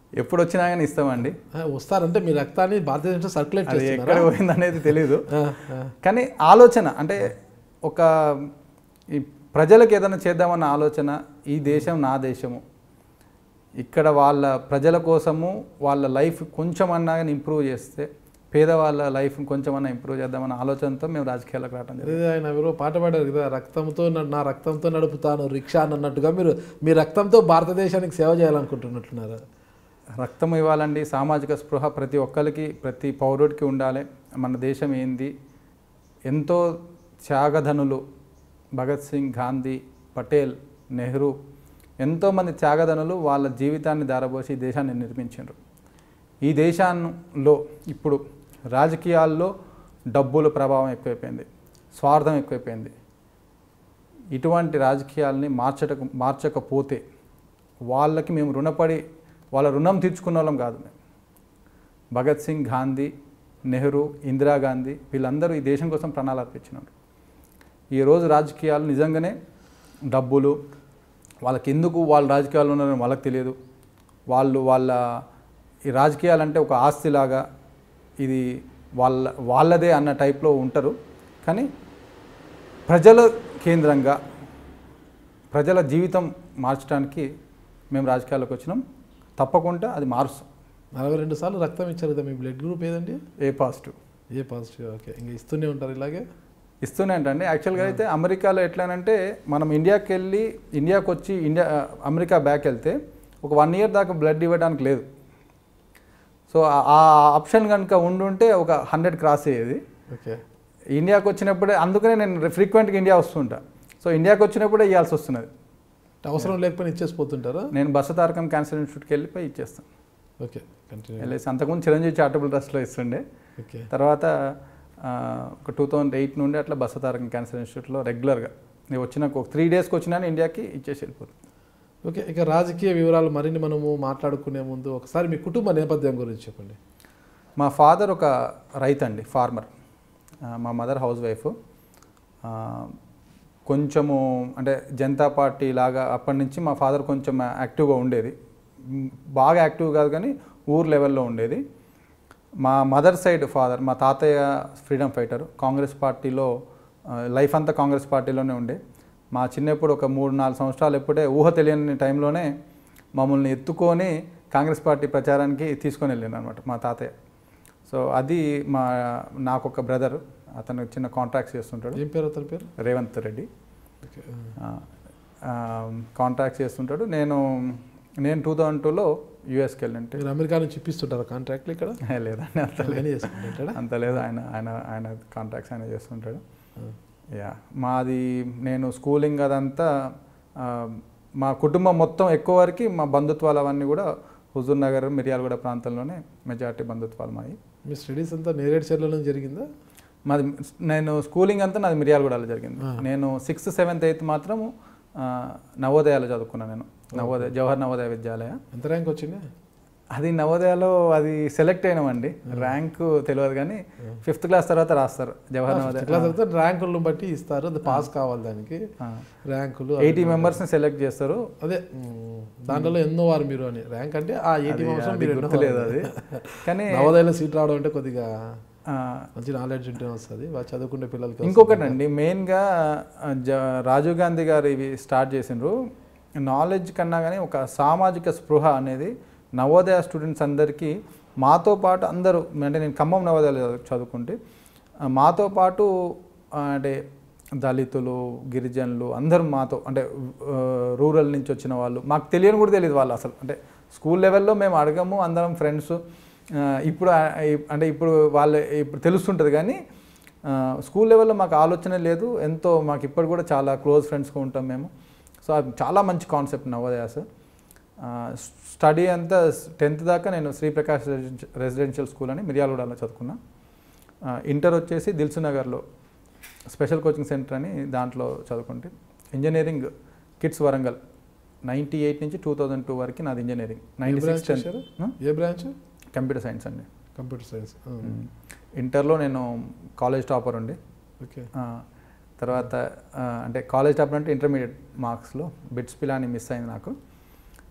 ఎప్పుడు వచ్చినా కానీ ఇస్తామండి ఆ, వస్తారంటే మీ రక్తాన్ని భారతదేశంలో సర్క్యులేట్ అది ఎక్కడ చేస్తున్నారా పోయింది అనేది తెలియదు ఆ, ఆ. కానీ ఆలోచన అంటే ఒక ఈ ప్రజలకు ఏదైనా చేద్దామన్న ఆలోచన ఈ దేశం నా దేశము ఇక్కడ వాళ్ళ ప్రజల కోసము వాళ్ళ లైఫ్ కొంచెం అన్నా కానీ ఇంప్రూవ్ చేస్తే పేదవాళ్ళ లైఫ్ కొంచెం అన్నా ఇంప్రూవ్ చేద్దామన్న ఆలోచనతో మేము రాజకీయాలకు రావడం జరిగింది అదే ఆయన ఎవరో పాట పాడారు కదా రక్తంతో న- నా రక్తంతో నడుపుతాను రిక్షా అని అన్నట్టుగా మీరు మీ రక్తంతో భారతదేశానికి సేవ చేయాలనుకుంటున్నట్టున్నారు రక్తం ఇవ్వాలండి సామాజిక స్పృహ ప్రతి ఒక్కరికి ప్రతి పౌరుడికి ఉండాలి మన దేశం ఏంది ఎంతో త్యాగధనులు భగత్ సింగ్ గాంధీ పటేల్ నెహ్రూ ఎంతోమంది త్యాగధనులు వాళ్ళ జీవితాన్ని దారబోసి ఈ దేశాన్ని నిర్మించారు ఈ దేశాల్లో ఇప్పుడు రాజకీయాల్లో డబ్బుల ప్రభావం ఎక్కువైపోయింది స్వార్థం ఎక్కువైపోయింది ఇటువంటి రాజకీయాల్ని మార్చట మార్చకపోతే వాళ్ళకి మేము రుణపడి వాళ్ళ రుణం తీర్చుకున్న వాళ్ళం కాదు మేము భగత్ సింగ్ గాంధీ నెహ్రూ ఇందిరాగాంధీ వీళ్ళందరూ ఈ దేశం కోసం ప్రాణాలు అర్పించినారు ఈరోజు రాజకీయాలు నిజంగానే డబ్బులు వాళ్ళకి ఎందుకు వాళ్ళు రాజకీయాల్లో ఉన్నారని వాళ్ళకి తెలియదు వాళ్ళు వాళ్ళ ఈ రాజకీయాలు అంటే ఒక ఆస్తిలాగా ఇది వాళ్ళ వాళ్ళదే అన్న టైప్లో ఉంటారు కానీ ప్రజల కేంద్రంగా ప్రజల జీవితం మార్చడానికి మేము రాజకీయాల్లోకి వచ్చినాం తప్పకుండా అది మారుస్తాం నలభై రెండు సార్లు రక్తం ఇచ్చారు కదా మీ బ్లడ్ గ్రూప్ ఏదండి A positive A positive okay ఇంకా ఇస్తూనే ఉంటారు ఇలాగే ఇస్తూనే అంటండి యాక్చువల్గా అయితే అమెరికాలో ఎట్లానంటే మనం ఇండియాకి వెళ్ళి ఇండియాకి వచ్చి ఇండియా అమెరికా బ్యాక్ వెళ్తే ఒక వన్ ఇయర్ దాకా బ్లడ్ ఇవ్వడానికి లేదు సో ఆ- ఆ ఆప్షన్ కనుక ఉండుంటే ఒక హండ్రెడ్ క్రాస్ అయ్యేది ఓకే ఇండియాకి వచ్చినప్పుడే అందుకనే నేను ఫ్రీక్వెంట్గా ఇండియా వస్తుంటా సో ఇండియాకి వచ్చినప్పుడే ఇవ్వాల్సి వస్తున్నది అవసరం లేకపోయినా ఇచ్చేసి పోతుంటారా నేను బస తారకం క్యాన్సర్ ఇన్స్టిట్యూట్కి వెళ్ళిపోయి ఇచ్చేస్తాను ఓకే కంటిన్యూ వెళ్ళేసి అంతకుముందు చిరంజీవి చారిటబుల్ ట్రస్ట్లో ఇస్తుండే ఓకే తర్వాత ఆ, ఒక టూ థౌజండ్ ఎయిట్ నుండి అట్లా బస తారకం క్యాన్సర్ ఇన్స్టిట్యూట్లో రెగ్యులర్గా నేను వచ్చిన ఒక త్రీ డేస్కి వచ్చినా ఇండియాకి ఇచ్చేసి వెళ్ళిపోతుంది ఓకే ఇక రాజకీయ వివరాలు మరిన్ని మనము మాట్లాడుకునే ముందు ఒకసారి మీ కుటుంబ నేపథ్యం గురించి చెప్పండి మా ఫాదర్ ఒక రైతు అండి ఫార్మర్ మా మదర్ హౌస్ వైఫ్ కొంచెము అంటే జనతా పార్టీ లాగా అప్పటి నుంచి మా ఫాదర్ కొంచెం యాక్టివ్గా ఉండేది మ్, బాగా యాక్టివ్ కాదు కానీ ఊర్ లెవెల్లో ఉండేది మా మదర్ సైడ్ ఫాదర్ మా తాతయ్య ఫ్రీడమ్ ఫైటర్ కాంగ్రెస్ పార్టీలో ఆ, లైఫ్ అంతా కాంగ్రెస్ పార్టీలోనే ఉండే మా చిన్నప్పుడు ఒక మూడు నాలుగు సంవత్సరాలు ఎప్పుడే ఊహ తెలియని టైంలోనే మమ్మల్ని ఎత్తుకొని కాంగ్రెస్ పార్టీ ప్రచారానికి తీసుకొని వెళ్ళాను అనమాట మా తాతయ్య సో అది మా నాకు ఒక బ్రదర్ అతను చిన్న కాంట్రాక్ట్స్ చేస్తుంటాడు ఏం పేరు అతని పేరు రేవంత్ రెడ్డి ఓకే కాంట్రాక్ట్స్ చేస్తుంటాడు నేను నేను టూ థౌజండ్ టూలో యూఎస్కి వెళ్ళింటే మీరు అమెరికా నుంచి ఇప్పిస్తుంటారా కాంట్రాక్ట్లు ఇక్కడ లేదండి అంత లేదు ఆయన చేసుకుంటాడా అంత లేదు ఆయన ఆయన ఆయన కాంట్రాక్ట్స్ ఆయన చేస్తుంటాడు యా మాది నేను స్కూలింగ్ అదంతా ఆ, మా కుటుంబం మొత్తం ఎక్కువ వరకు మా బంధుత్వాలు అవన్నీ కూడా హుజూర్ నగర్ మిర్యాలగూడ ప్రాంతంలోనే మెజారిటీ బంధుత్వాలు మావి మీ స్టడీస్ అంతా నేరేడు చెర్లలో జరిగిందా మాది నేను స్కూలింగ్ అంతా నాది మిర్యాలగూడలో జరిగింది ఆ. నేను సిక్స్త్ సెవెంత్ ఎయిత్ మాత్రము ఆ, నవోదయాలో చదువుకున్నాను నేను నవోదయ జవహర్ నవోదయ విద్యాలయ ఎంత ర్యాంక్ వచ్చింది అది నవోదయాలో అది సెలెక్ట్ అయినామండి ర్యాంకు తెలియదు కానీ ఫిఫ్త్ క్లాస్ తర్వాత రాస్తారు జవహర్ నవోదయ క్లాస్ అయితే ర్యాంకులను బట్టి ఇస్తారు అది పాస్ కావాలి దానికి ర్యాంకులు ఎయిటీ మెంబర్స్ని సెలెక్ట్ చేస్తారు అదే ఉమ్, దాంట్లో ఎన్నో వారు మీరు అని ర్యాంక్ అంటే ఆ ఎయిటీ అది- మెంబర్స్ అది మీరు ఎన్నో గుర్తులేదు వారు. అది కానీ నవోదయలో సీట్ రావడం అంటే కొద్దిగా ఆ, మంచి నాలెడ్జ్ ఉంటే వస్తుంది బాగా చదువుకునే పిల్లలకి ఇంకొకటి అండి మెయిన్గా జ రాజీవ్ గాంధీ గారు ఇవి స్టార్ట్ చేసిండ్రు నాలెడ్జ్ కన్నా కానీ ఒక సామాజిక స్పృహ అనేది నవోదయ స్టూడెంట్స్ అందరికీ మాతో పాటు అందరూ అంటే నేను ఖమ్మం నవోదయాలు చదువు- చదువుకుంటే ఆ, మాతో పాటు ఆ, అంటే దళితులు గిరిజనులు అందరూ మాతో అంటే ఆ, రూరల్ నుంచి వచ్చిన వాళ్ళు మాకు తెలియని కూడా తెలియదు వాళ్ళు అసలు అంటే స్కూల్ లెవెల్లో మేము అడగము అందరం ఫ్రెండ్స్ ఇప్పుడు ఆ, ఇప్- అంటే ఇప్పుడు వాళ్ళు ఇప్పుడు తెలుస్తుంటుంది కానీ ఆ, స్కూల్ లెవెల్లో మాకు ఆలోచన లేదు ఎంతో మాకు ఇప్పుడు కూడా చాలా క్లోజ్ ఫ్రెండ్స్గా ఉంటాం మేము సో అది చాలా మంచి కాన్సెప్ట్ నవోదయాస్ స్టడీ అంతా టెన్త్ దాకా నేను శ్రీప్రకాష్ రెసిడెన్షి- రెసిడెన్షియల్ స్కూల్ అని మిర్యాలగూడలో చదువుకున్నా ఆ, ఇంటర్ వచ్చేసి దిల్సు నగర్లో స్పెషల్ కోచింగ్ సెంటర్ అని దాంట్లో చదువుకుంటే engineering KITS Warangal ninety eight నుంచి టూ థౌజండ్ టూ వరకు నాది ఇంజనీరింగ్ నైంటీ branch సిక్స్ చేశారు? ఏ బ్రాంచ్ కంప్యూటర్ సైన్స్ అండి కంప్యూటర్ సైన్స్ ఇంటర్లో నేను కాలేజ్ టాపర్ ఉండి ఓకే ఆ, తర్వాత ఆ, అంటే కాలేజ్ టాపర్ అంటే ఇంటర్మీడియట్ మార్క్స్లో బిట్స్ పిలాని మిస్ అయింది నాకు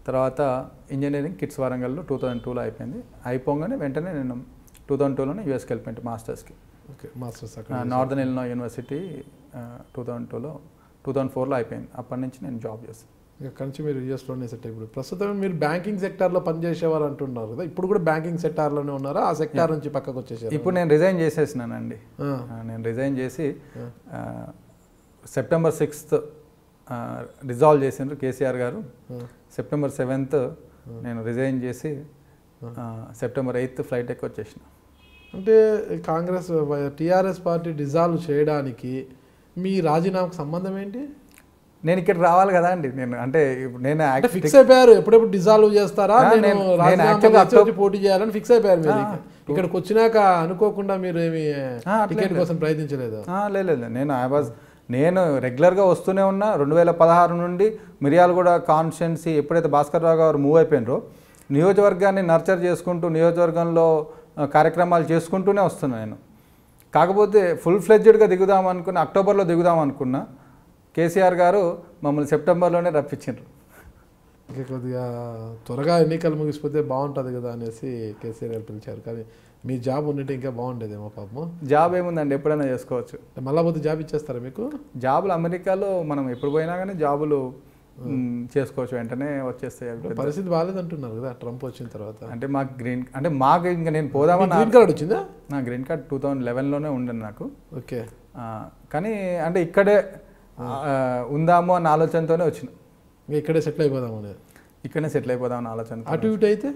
తర్వాత ఇంజనీరింగ్ కిట్స్ వరంగల్లో టూ థౌజండ్ టూలో అయిపోయింది అయిపోగానే వెంటనే నేను టూ థౌజండ్ టూలోనే యూఎస్కి వెళ్ళిపోయింది మాస్టర్స్కి ఓకే మాస్టర్స్ అక్కడ northern Illinois university two thousand టూలో టూ థౌజండ్ ఫోర్లో అయిపోయింది అప్పటి నుంచి నేను జాబ్ చేస్తాను ఇక్కడ నుంచి మీరు యూఎస్లోనే సెట్ ఇప్పుడు ప్రస్తుతం మీరు బ్యాంకింగ్ సెక్టార్లో పనిచేసేవారు అంటున్నారు కదా ఇప్పుడు కూడా బ్యాంకింగ్ సెక్టార్లోనే ఉన్నారా ఆ సెక్టార్ నుంచి పక్కకు వచ్చేసారు ఇప్పుడు నేను రిజైన్ చేసేసినానండి ఆ, ఆ, నేను రిజైన్ చేసి ఆ, సెప్టెంబర్ సిక్స్త్ రిజాల్వ్ చేసిండ్రు కేసీఆర్ గారు ఆ, సెప్టెంబర్ సెవెంత్ నేను రిజైన్ చేసి ఆ, సెప్టెంబర్ ఎయిత్ ఫ్లైట్ ఎక్కి వచ్చేసిన అంటే కాంగ్రెస్ టీఆర్ఎస్ పార్టీ డిజాల్వ్ చేయడానికి మీ రాజీనామాకు సంబంధం ఏంటి నేను ఇక్కడ రావాలి కదా అండి నేను అంటే ఇప్పుడు నేను అంటే యాక్ట్- ఫిక్స్ అయిపోయారు ఎప్పుడెప్పుడు డిజాల్వ్ చేస్తారా ఆ, నేను నేను- నేను రాజీనామా actually చేసి అక్టోబర్- వచ్చి పోటీ చేయాలని ఫిక్స్ అయిపోయారు మీరు ఆ, ఇక్కడికి వచ్చినాక అనుకోకుండా మీరు ఏమి ఆ, అట్లే టికెట్ లేదు. కోసం ప్రయత్నించలేదు ఆ, లేదు లేదు నేను ఐ వాజ్ నేను రెగ్యులర్గా వస్తూనే ఉన్నా రెండు వేల పదహారు నుండి మిర్యాలగూడ కాన్స్టిట్యున్సీ ఎప్పుడైతే భాస్కర్ రావు గారు మూవ్ అయిపోయినారో నియోజకవర్గాన్ని నర్చర్ చేసుకుంటూ నియోజకవర్గంలో ఆ, కార్యక్రమాలు చేసుకుంటూనే వస్తున్నా నేను కాకపోతే ఫుల్ ఫ్లెడ్జెడ్గా దిగుదాం అనుకున్న అక్టోబర్లో దిగుదాం అనుకున్నా కేసీఆర్ గారు మమ్మల్ని సెప్టెంబర్లోనే రప్పించారు ఇంకా కొద్దిగా త్వరగా ఎన్నికలు ముగిసిపోతే బాగుంటుంది కదా అనేసి కేసీఆర్ గారు పిలిచారు కానీ మీ జాబ్ ఉండింటే ఇంకా బాగుండేదేమో పాపము జాబ్ ఏముందండి ఎప్పుడైనా చేసుకోవచ్చు మళ్ళా పోతే జాబ్ ఇచ్చేస్తారా మీకు జాబులు అమెరికాలో మనం ఎప్పుడు పోయినా కానీ జాబులు మ్, చేసుకోవచ్చు వెంటనే వచ్చేస్తాయి అవి పెద్ద- పరిస్థితి బాగాలేదంటున్నారు కదా ట్రంప్ వచ్చిన తర్వాత అంటే మాకు గ్రీన్ అంటే మాకు ఇంకా నేను పోదామని గ్రీన్ కార్డ్ వచ్చిందా నా గ్రీన్ కార్డ్ టూ థౌజండ్ లెవెన్లోనే ఉండను నాకు ఓకే ఆ, కానీ అంటే ఇక్కడే ఆ, ఉందాము అన్న ఆలోచనతోనే వచ్చిన ఇంకా ఇక్కడే సెటిల్ అయిపోదాం అనేది ఇక్కడనే సెటిల్ అయిపోదాం అన్న ఆలోచన అటు ఇటు అయితే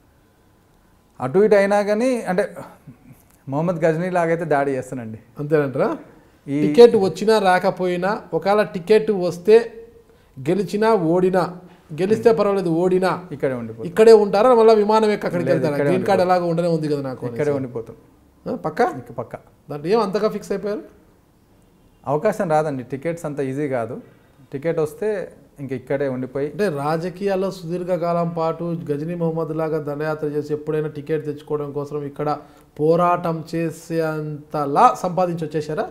అటు ఇటు అయినా కానీ అంటే మొహమ్మద్ గజనీ లాగైతే దాడి చేస్తానండి అంతేనంటారా ఈ టికెట్ వచ్చినా రాకపోయినా ఒకవేళ టికెట్ వస్తే గెలిచినా ఓడినా గెలిస్తే పర్వాలేదు ఓడినా ఇక్కడే ఉండిపోతాం ఇక్కడే ఉంటారా మళ్ళీ విమానం ఎక్క అక్కడికి లేదు, వెళ్తారా ఇక్కడే గ్రీన్ కార్డ్ ఎలాగో ఉండనే ఉంది కదా నాకు ఇక్కడే ఉండిపోతాం ఆ, పక్క ఇక పక్క దాంట్లో ఏం అంతగా ఫిక్స్ అయిపోయారు అవకాశం రాదండి టికెట్స్ అంత ఈజీ కాదు టికెట్ వస్తే ఇంక ఇక్కడే ఉండిపోయి అంటే రాజకీయాల్లో సుదీర్ఘకాలం పాటు గజనీ మహమ్మద్ లాగా దండయాత్ర చేసి ఎప్పుడైనా టికెట్ తెచ్చుకోవడం కోసం ఇక్కడ పోరాటం చేసేంతలా సంపాదించి వచ్చేసారా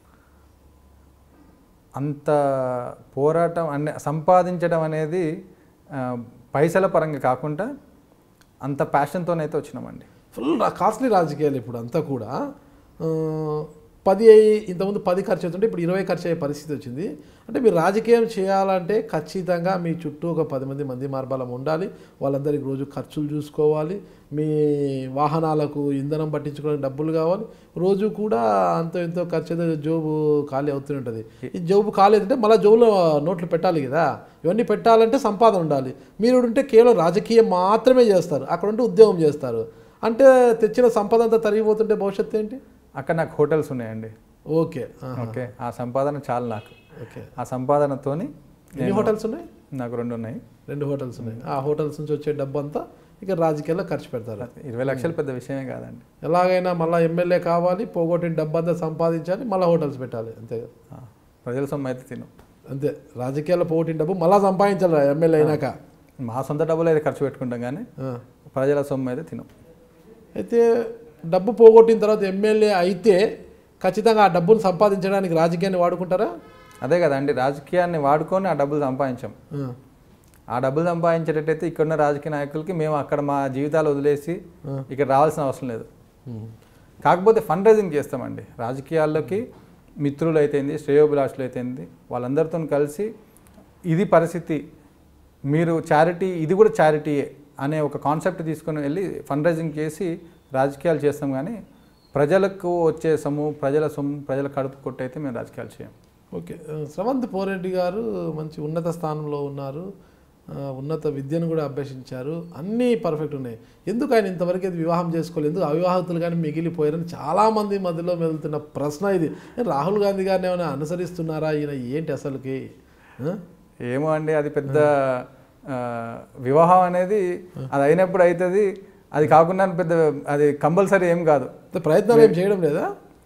అంత పోరాటం అనే సంపాదించడం అనేది ఆ, పైసల పరంగా కాకుండా అంత ప్యాషన్తోనైతే వచ్చినామండి ఫుల్ కాస్ట్లీ రాజకీయాలు ఇప్పుడు అంతా కూడా ఆ, పది అయ్యి ఇంతకుముందు పది ఖర్చు అవుతుంటే ఇప్పుడు ఇరవై ఖర్చు అయ్యే పరిస్థితి వచ్చింది అంటే మీరు రాజకీయం చేయాలంటే ఖచ్చితంగా మీ చుట్టూ ఒక పది మంది మంది మార్బలం ఉండాలి వాళ్ళందరికీ రోజు ఖర్చులు చూసుకోవాలి మీ వాహనాలకు ఇంధనం పట్టించుకోవడానికి డబ్బులు కావాలి రోజు కూడా అంత ఎంతో ఖర్చు అయితే జోబు ఖాళీ అవుతూనే ఉంటుంది ఈ జోబు ఖాళీ అంటే మళ్ళీ జోబులో నోట్లు పెట్టాలి కదా ఇవన్నీ పెట్టాలంటే సంపాదన ఉండాలి మీరు ఉంటే కేవలం రాజకీయం మాత్రమే చేస్తారు అక్కడ ఉంటే ఉద్యోగం చేస్తారు అంటే తెచ్చిన సంపద అంతా తరిగిపోతుంటే భవిష్యత్తు ఏంటి అక్కడ నాకు హోటల్స్ ఉన్నాయండి ఓకే ఆహా. ఓకే ఆ సంపాదన చాలు నాకు ఓకే ఆ సంపాదనతోని ఎన్ని హోటల్స్ ఉన్నాయి నాకు రెండు ఉన్నాయి రెండు హోటల్స్ ఉన్నాయి ఆ హోటల్స్ నుంచి వచ్చే డబ్బు అంతా ఇక రాజకీయాల్లో ఖర్చు పెడతారు ఇరవై లక్షలు పెద్ద విషయమే కాదండి ఎలాగైనా మళ్ళీ ఎమ్మెల్యే కావాలి పోగొట్టిన డబ్బు అంతా సంపాదించాలి మళ్ళీ హోటల్స్ పెట్టాలి అంతే కదా. ఆ, ప్రజల సొమ్ము అయితే తిను అంతే రాజకీయాల్లో పోగొట్టిన డబ్బు మళ్ళీ సంపాదించాలి ఎమ్మెల్యే అయినాక మా సొంత డబ్బులు అయితే ఖర్చు పెట్టుకుంటాం కానీ ఆ. ప్రజల సొమ్ము అయితే తిను అయితే డబ్బు పోగొట్టిన తర్వాత ఎమ్మెల్యే అయితే ఖచ్చితంగా ఆ డబ్బును సంపాదించడానికి రాజకీయాన్ని వాడుకుంటారా అదే కదండి రాజకీయాన్ని వాడుకొని ఆ డబ్బులు సంపాదించాం ఆ. ఆ డబ్బులు సంపాదించేటట్టయితే ఇక్కడున్న రాజకీయ నాయకులకి మేము అక్కడ మా జీవితాలు వదిలేసి ఇక్కడ రావాల్సిన అవసరం లేదు ఉమ్. కాకపోతే ఫండ్ రైజింగ్ చేస్తామండి రాజకీయాల్లోకి మిత్రులు అయితేంది శ్రేయోభిలాషులు అయితేంది వాళ్ళందరితో కలిసి ఇది పరిస్థితి మీరు చారిటీ ఇది కూడా చారిటీయే అనే ఒక కాన్సెప్ట్ తీసుకొని వెళ్ళి ఫండ్ రైజింగ్ చేసి రాజకీయాలు చేస్తాం కానీ ప్రజలకు వచ్చే సొమ్ము ప్రజల సొమ్ము ప్రజల కడుపు కొట్టయితే మేము రాజకీయాలు చేయం ఓకే ఆ, స్రవంత్ పోరెడ్డి గారు మంచి ఉన్నత స్థానంలో ఉన్నారు ఆ, ఉన్నత విద్యను కూడా అభ్యసించారు అన్నీ పర్ఫెక్ట్ ఉన్నాయి ఎందుకు ఆయన ఇంతవరకు అయితే వివాహం చేసుకోలేదు ఎందుకు అవివాహితులు కానీ మిగిలిపోయారని చాలామంది మధ్యలో మెదులుతున్న ప్రశ్న ఇది రాహుల్ గాంధీ గారిని ఏమైనా అనుసరిస్తున్నారా ఈయన ఏంటి అసలుకి ఆ? ఏమో అండి అది పెద్ద ఆ, వివాహం అనేది అది అయినప్పుడు అవుతుంది అది కాకుండా పెద్ద అది కంపల్సరీ ఏం కాదు ఇంత ప్రయత్నాలు ఏం చేయడం లేదా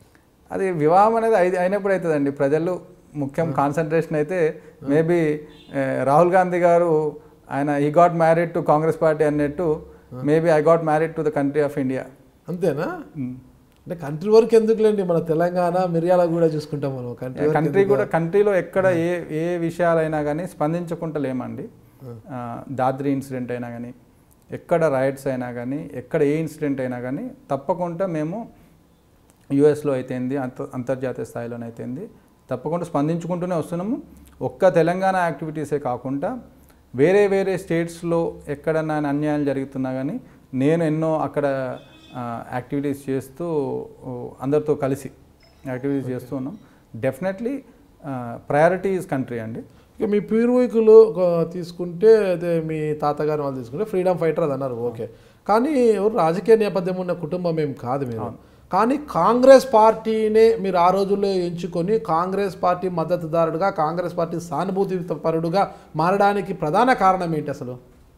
అది వివాహం అనేది అయి అయినప్పుడు అవుతుందండి ప్రజలు ముఖ్యం కాన్సన్ట్రేషన్ అయితే మేబీ రాహుల్ గాంధీ గారు ఆయన ఈ got married to Congress party అన్నట్టు maybe I got married to the country of India అంతేనా అంటే కంట్రీ వరకు ఎందుకులేండి మన తెలంగాణ మిర్యాల కూడా చూసుకుంటాం మనం కంట్రీ వరకు కంట్రీ కూడా కంట్రీలో ఎక్కడ ఏ ఏ విషయాలైనా కానీ స్పందించకుండా లేమండి ఆ, దాద్రి ఇన్సిడెంట్ అయినా కానీ ఎక్కడ రైట్స్ అయినా కానీ ఎక్కడ ఏ ఇన్సిడెంట్ అయినా కానీ తప్పకుండా మేము యుఎస్లో అయితేంది అంత అంతర్జాతీయ స్థాయిలోనే అయితేంది తప్పకుండా స్పందించుకుంటూనే వస్తున్నాము ఒక్క తెలంగాణ యాక్టివిటీసే కాకుండా వేరే వేరే స్టేట్స్లో ఎక్కడన్నా అన్యాయాలు జరుగుతున్నా కానీ నేను ఎన్నో అక్కడ యాక్టివిటీస్ చేస్తూ ఓ, అందరితో కలిసి యాక్టివిటీస్ చేస్తూ ఉన్నాం డెఫినెట్లీ ప్రయారిటీ ఈజ్ కంట్రీ అండి ఇక మీ పూర్వీకులు ఒక తీసుకుంటే అదే మీ తాతగారు వాళ్ళు తీసుకుంటే ఫ్రీడమ్ ఫైటర్ అది అన్నారు ఓకే కానీ ఎవరు రాజకీయ నేపథ్యం ఉన్న కుటుంబం ఏం కాదు మీరు కానీ కాంగ్రెస్ పార్టీనే మీరు ఆ రోజుల్లో ఎంచుకొని కాంగ్రెస్ పార్టీ మద్దతుదారుడుగా కాంగ్రెస్ పార్టీ సానుభూతి పరుడుగా మారడానికి ప్రధాన కారణం ఏంటి అసలు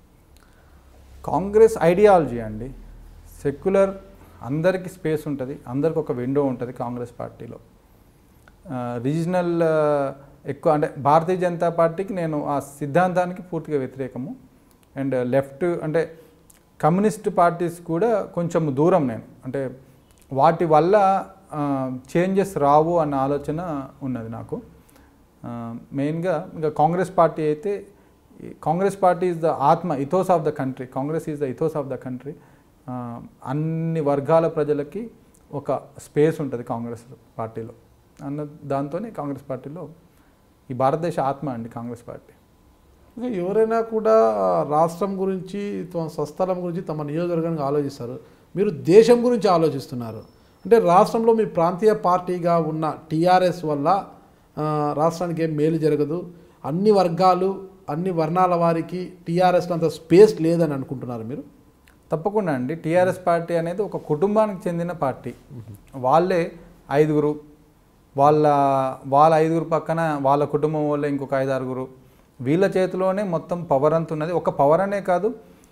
కాంగ్రెస్ ఐడియాలజీ అండి సెక్యులర్ అందరికీ స్పేస్ ఉంటుంది అందరికి ఒక విండో ఉంటుంది కాంగ్రెస్ పార్టీలో రీజనల్ ఎక్కువ అంటే భారతీయ జనతా పార్టీకి నేను ఆ సిద్ధాంతానికి పూర్తిగా వ్యతిరేకము అండ్ లెఫ్ట్ అంటే కమ్యూనిస్ట్ పార్టీస్ కూడా కొంచెం దూరం నేను అంటే వాటి వల్ల చేంజెస్ రావు అన్న ఆలోచన ఉన్నది నాకు మెయిన్గా ఇంకా కాంగ్రెస్ పార్టీ అయితే ఈ కాంగ్రెస్ పార్టీ ఈజ్ ద ఆత్మ ethos of the country Congress is the ethos of the country అన్ని వర్గాల ప్రజలకి ఒక స్పేస్ ఉంటుంది కాంగ్రెస్ పార్టీలో అన్న దాంతోనే కాంగ్రెస్ పార్టీలో ఈ భారతదేశ ఆత్మ అండి కాంగ్రెస్ పార్టీ ఇంకా ఎవరైనా కూడా ఆ, రాష్ట్రం గురించి తమ స్వస్థలం గురించి తమ నియోజకవర్గానికి ఆలోచిస్తారు మీరు దేశం గురించి ఆలోచిస్తున్నారు అంటే రాష్ట్రంలో మీ ప్రాంతీయ పార్టీగా ఉన్న టీఆర్ఎస్ వల్ల ఆ, రాష్ట్రానికి ఏం మేలు జరగదు అన్ని వర్గాలు అన్ని వర్ణాల వారికి టీఆర్ఎస్లో అంత స్పేస్ లేదని అనుకుంటున్నారు మీరు తప్పకుండా అండి టీఆర్ఎస్ పార్టీ అనేది ఒక కుటుంబానికి చెందిన పార్టీ వాళ్ళే ఐదుగురు వాళ్ళ వాళ్ళ ఐదుగురు పక్కన వాళ్ళ కుటుంబం వాళ్ళే ఇంకొక ఐదు ఆరుగురు వీళ్ళ చేతిలోనే మొత్తం పవర్ అంత ఉన్నది ఒక పవర్ అనే కాదు